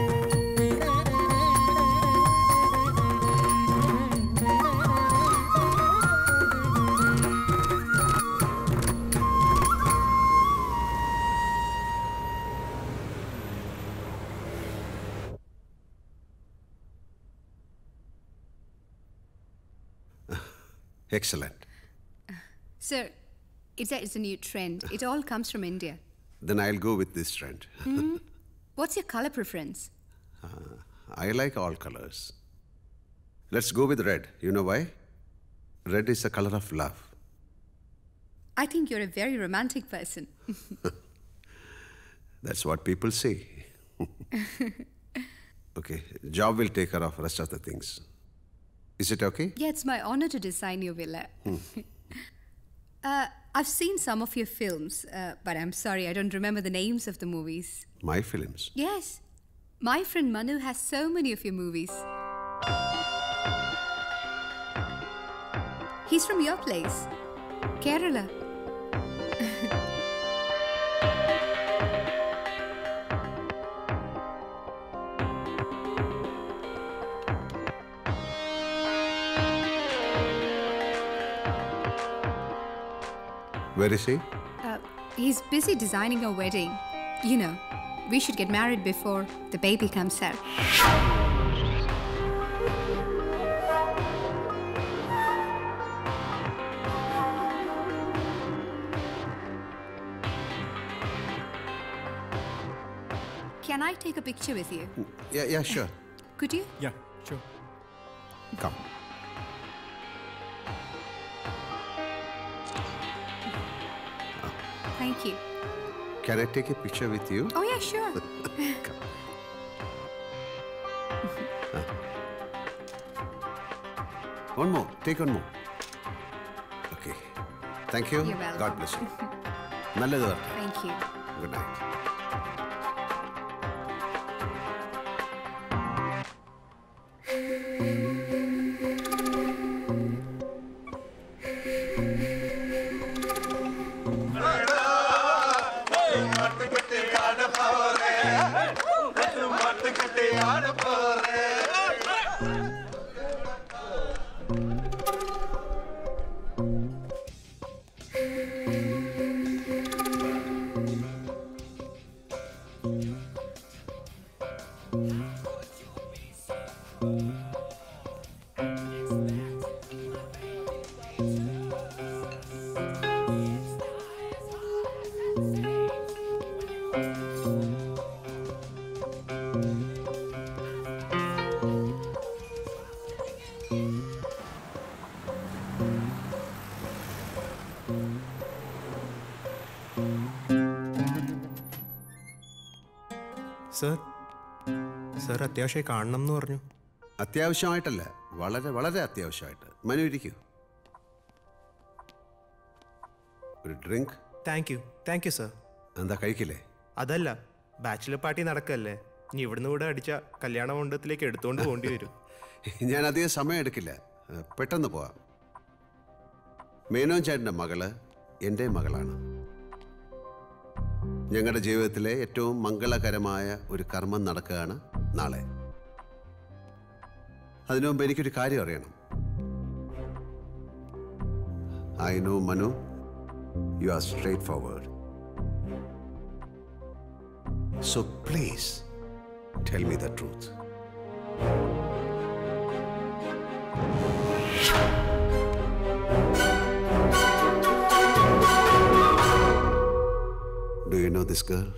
Excellent. Sir, it's a, it's a new trend. It all comes from India. Then I'll go with this trend. Hmm? What's your color preference? I like all colors. Let's go with red. You know why? Red is the color of love. I think you're a very romantic person. That's what people say. okay, job will take care of rest of the things. Is it okay? yeah, it's my honor to design your villa. Hmm. Uh, I've seen some of your films, uh, but I'm sorry, I don't remember the names of the movies. My films. Yes, my friend Manu has so many of your movies. He's from your place, Kerala. Where is he? Uh, he's busy designing a wedding. You know, we should get married before the baby comes out. Can I take a picture with you? Yeah, yeah, sure. Could you? Yeah, sure. Come. Thank you. Can I take a picture with you? Oh, yeah, sure. One more. Take one more. Okay. Thank you. You're welcome. God bless you. നല്ലത് വരട്ടെ Thank you. Good night sir sir അത്യാവശ്യമായി കാണണം എന്ന് പറഞ്ഞു അത്യാവശ്യമായിട്ടല്ല വളരെ വളരെ അത്യാവശ്യമായിട്ട് മനു ഇരിക്കൂ ഒരു drink thank you thank you sir എന്താ കഴിക്കില്ലേ അതല്ല ബാച്ചിലർ പാർട്ടി നടക്കല്ലേ ഇനി ഇവിടുന്ന് കൂടെ അടിച്ച കല്യാണ മണ്ഡപത്തിലേക്ക് എടുത്തുകൊണ്ട് പോകേണ്ടി വരും ഞാൻ അധികം സമയം എടുക്കില്ല ഏഹ്, പെട്ടെന്ന് പോവാം മേനോൻ ചേട്ടൻ്റെ മകള് എൻ്റെ മകളാണ് ഞങ്ങളുടെ ജീവിതത്തിലെ ഏറ്റവും മംഗളകരമായ ഒരു കർമ്മം നടക്കുകയാണ് നാളെ അതിനു മുമ്പ് എനിക്കൊരു കാര്യം അറിയണം I know Manu you are straightforward so please tell me the truth do you know this girl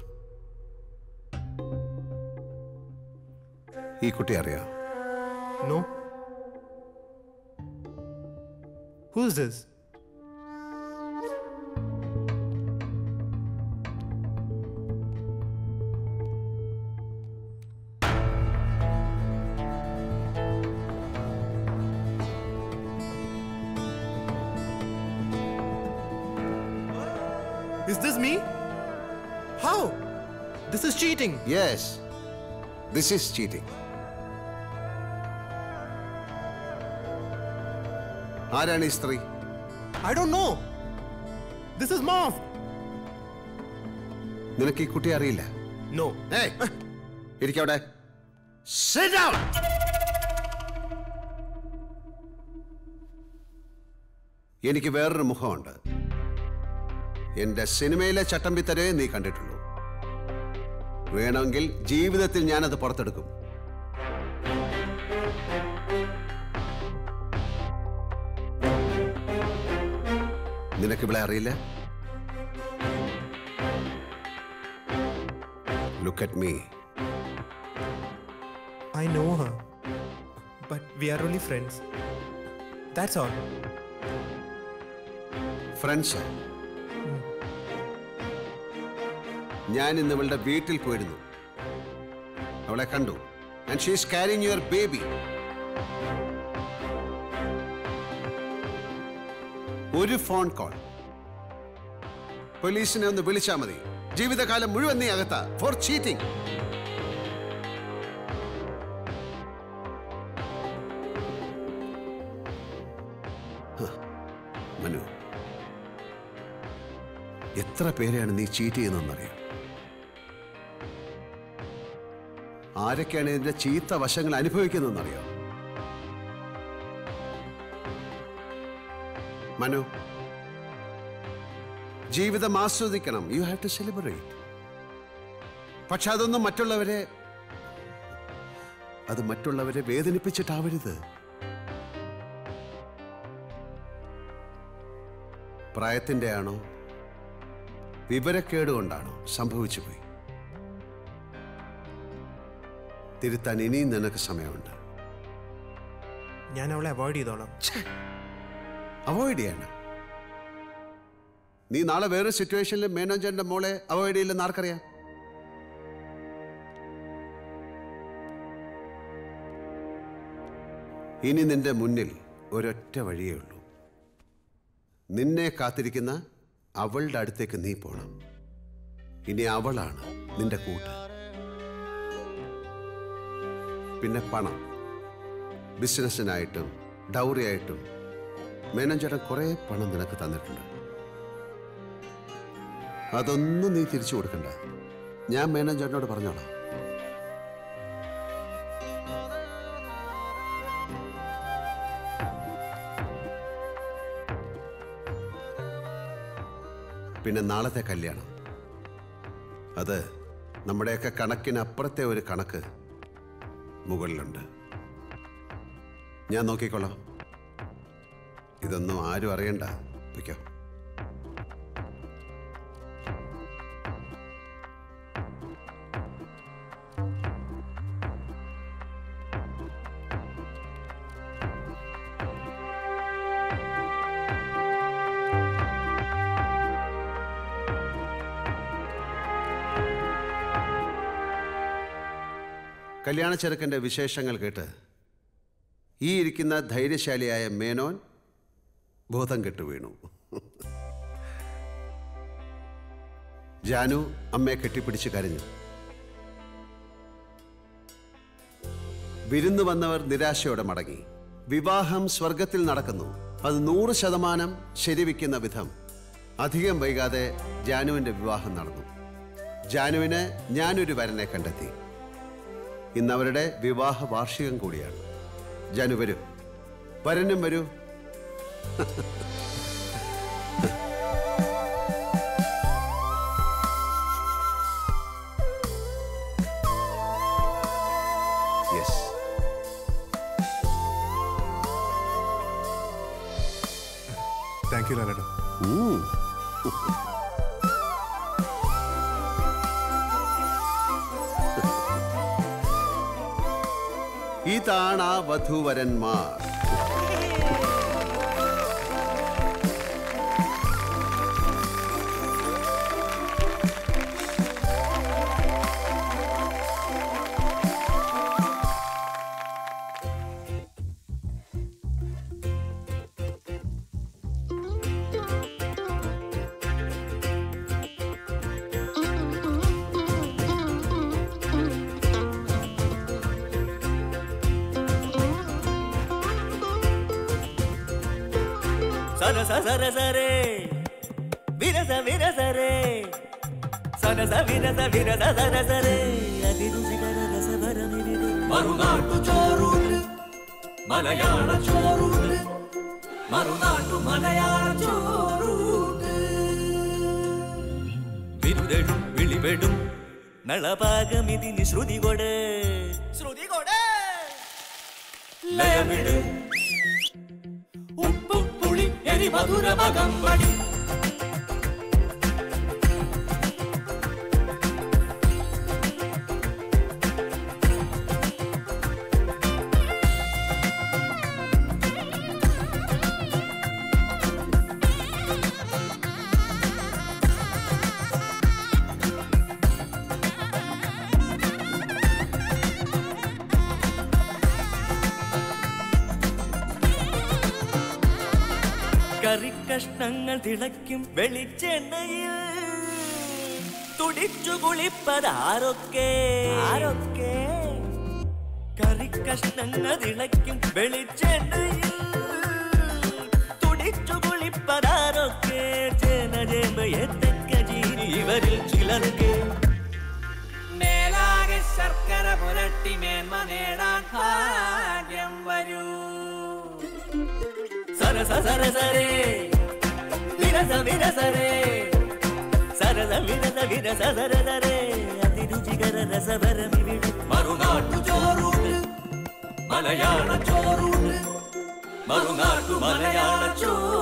ഈ കുട്ടി അറിയാം no who's this Is this me? How? This is cheating. Yes, this is cheating. ആരാണ് ഈ സ്ത്രീ I don't know. This is Marv. നിനക്ക് ഈ കുട്ടി അറിയില്ല No. ഏയ് ഇരിക്കവിടെ Sit down. എനിക്ക് വേറൊരു മുഖമുണ്ട് എന്റെ സിനിമയിലെ ചട്ടമ്പിത്തരേ നീ കണ്ടിട്ടുള്ളൂ വേണമെങ്കിൽ ജീവിതത്തിൽ ഞാനത് പുറത്തെടുക്കും നിനക്ക് ഇവിടെ അറിയില്ല look at me I know her. But we are only friends. That's all. Friends ഞാൻ ഇന്ന് ഇവളുടെ വീട്ടിൽ പോയിരുന്നു അവളെ കണ്ടു and she's carrying your baby ഒരു ഫോൺ കോൾ പോലീസിനെ ഒന്ന് വിളിച്ചാൽ മതി ജീവിതകാലം മുഴുവൻ നീ അകത്ത ഫോർ ചീറ്റിംഗ് മനു എത്ര പേരെയാണ് നീ ചീറ്റ് ചെയ്യുന്നതെന്നറിയാം ആരൊക്കെയാണ് ഇതിന്റെ ചീത്ത വശങ്ങൾ അനുഭവിക്കുന്നതെന്നറിയാം മനു ജീവിതം ആസ്വദിക്കണം യു ഹാവ് ടു സെലിബ്രേറ്റ് പക്ഷെ അതൊന്നും മറ്റുള്ളവരെ അത് മറ്റുള്ളവരെ വേദനിപ്പിച്ചിട്ടാവരുത് പ്രായത്തിന്റെ ആണോ വിവരക്കേട് കൊണ്ടാണോ സംഭവിച്ചു പോയി തിരുത്താൻ ഇനിയും നിനക്ക് സമയമുണ്ട് ഞാൻ അവളെ അവോയ്ഡ് ചെയ്തോളാം അവോയ്ഡ് ചെയ്യണം നീ നാളെ വേറെ സിറ്റുവേഷനിൽ മേനോജന്റെ മോളെ അവോയ്ഡ് ചെയ്യില്ലെന്ന് ആർക്കറിയാം ഇനി നിന്റെ മുന്നിൽ ഒരൊറ്റ വഴിയേ ഉള്ളൂ നിന്നെ കാത്തിരിക്കുന്ന അവളുടെ അടുത്തേക്ക് നീ പോണം ഇനി അവളാണ് നിന്റെ കൂട്ട് പിന്നെ പണം ബിസിനസ്സിനായിട്ടും ഡൗറിയായിട്ടും മേനോൻ ചേട്ടൻ കുറേ പണം നിനക്ക് തന്നിട്ടുണ്ട് അതൊന്നും നീ തിരിച്ചു കൊടുക്കണ്ട ഞാൻ മേനോൻ ചേട്ടനോട് പറഞ്ഞോളാം പിന്നെ നാളത്തെ കല്യാണം അത് നമ്മുടെയൊക്കെ കണക്കിനപ്പുറത്തെ ഒരു കണക്ക് മുകളിലുണ്ട് ഞാൻ നോക്കിക്കോളാം ഇതൊന്നും ആരും അറിയണ്ട വയ്ക്കോ കല്യാണ ചെറുക്കൻ്റെ വിശേഷങ്ങൾ കേട്ട് ഈ ഇരിക്കുന്ന ധൈര്യശാലിയായ മേനോൻ ബോധം കെട്ടു വീണു ജാനു അമ്മയെ കെട്ടിപ്പിടിച്ച് കരഞ്ഞു വിരുന്നു വന്നവർ നിരാശയോടെ മടങ്ങി വിവാഹം സ്വർഗത്തിൽ നടക്കുന്നു അത് നൂറ് ശതമാനം ശരിവയ്ക്കുന്ന വിധം അധികം വൈകാതെ ജാനുവിൻ്റെ വിവാഹം നടന്നു ജാനുവിന് ഞാനൊരു വരനെ കണ്ടെത്തി ഇന്നവരുടെ വിവാഹ വാർഷികം കൂടിയാണ് ജാനു വരൂ വരനും വരൂ യെസ് താങ്ക് യു ലാലേട്ടാ ഇതാണ് ആ വധൂവരന്മാർ సరస సరసరే విరస విరసరే సరస విరస విరస సరసరే అతి രുചികര രസപരമിവിടെ മറുനാട്ടു ചോറൂട്ട് മലയാള ചോറൂട്ട് മറുനാട്ടു മലയാള ചോറൂട്ട് വിരുതെടും വിളിവെടും നളപാകമിതിന് ശ്രുതി കൊട് ശ്രുതി കൊട് ലയമിട് ഉപ്പു പുളി എരി മധുരമകമ്പടി കറിക്കഷ്ണങ്ങൾ തിളയ്ക്കും വെളിച്ചെണ്ണയിൽ തുടിച്ചു കുളിപ്പതാരൊക്കെ ആരൊക്കെ കറിക്കഷ്ണങ്ങൾ തിളയ്ക്കും വെളിച്ചെണ്ണയിൽ തുടിച്ചു കുളിപ്പതാരൊക്കെ ജനജേമ്പയത്തക്ക ജീനി ഇവരിൽ ചിലർക്ക് മേലാകെ ശർക്കര പുരട്ടി മേന്മ നേടാൻ ഭാഗ്യം വരൂ സരസ സരസരേ വിരസ വിരസരേ സരസ വിരസ വിരസ സരസരേ അതിരുചികര രസപരമിവിടെ മറുനാട്ടു ചോറൂട്ട് മലയാള ചോറൂട്ട് മറുനാട്ടു മലയാള ചോറ്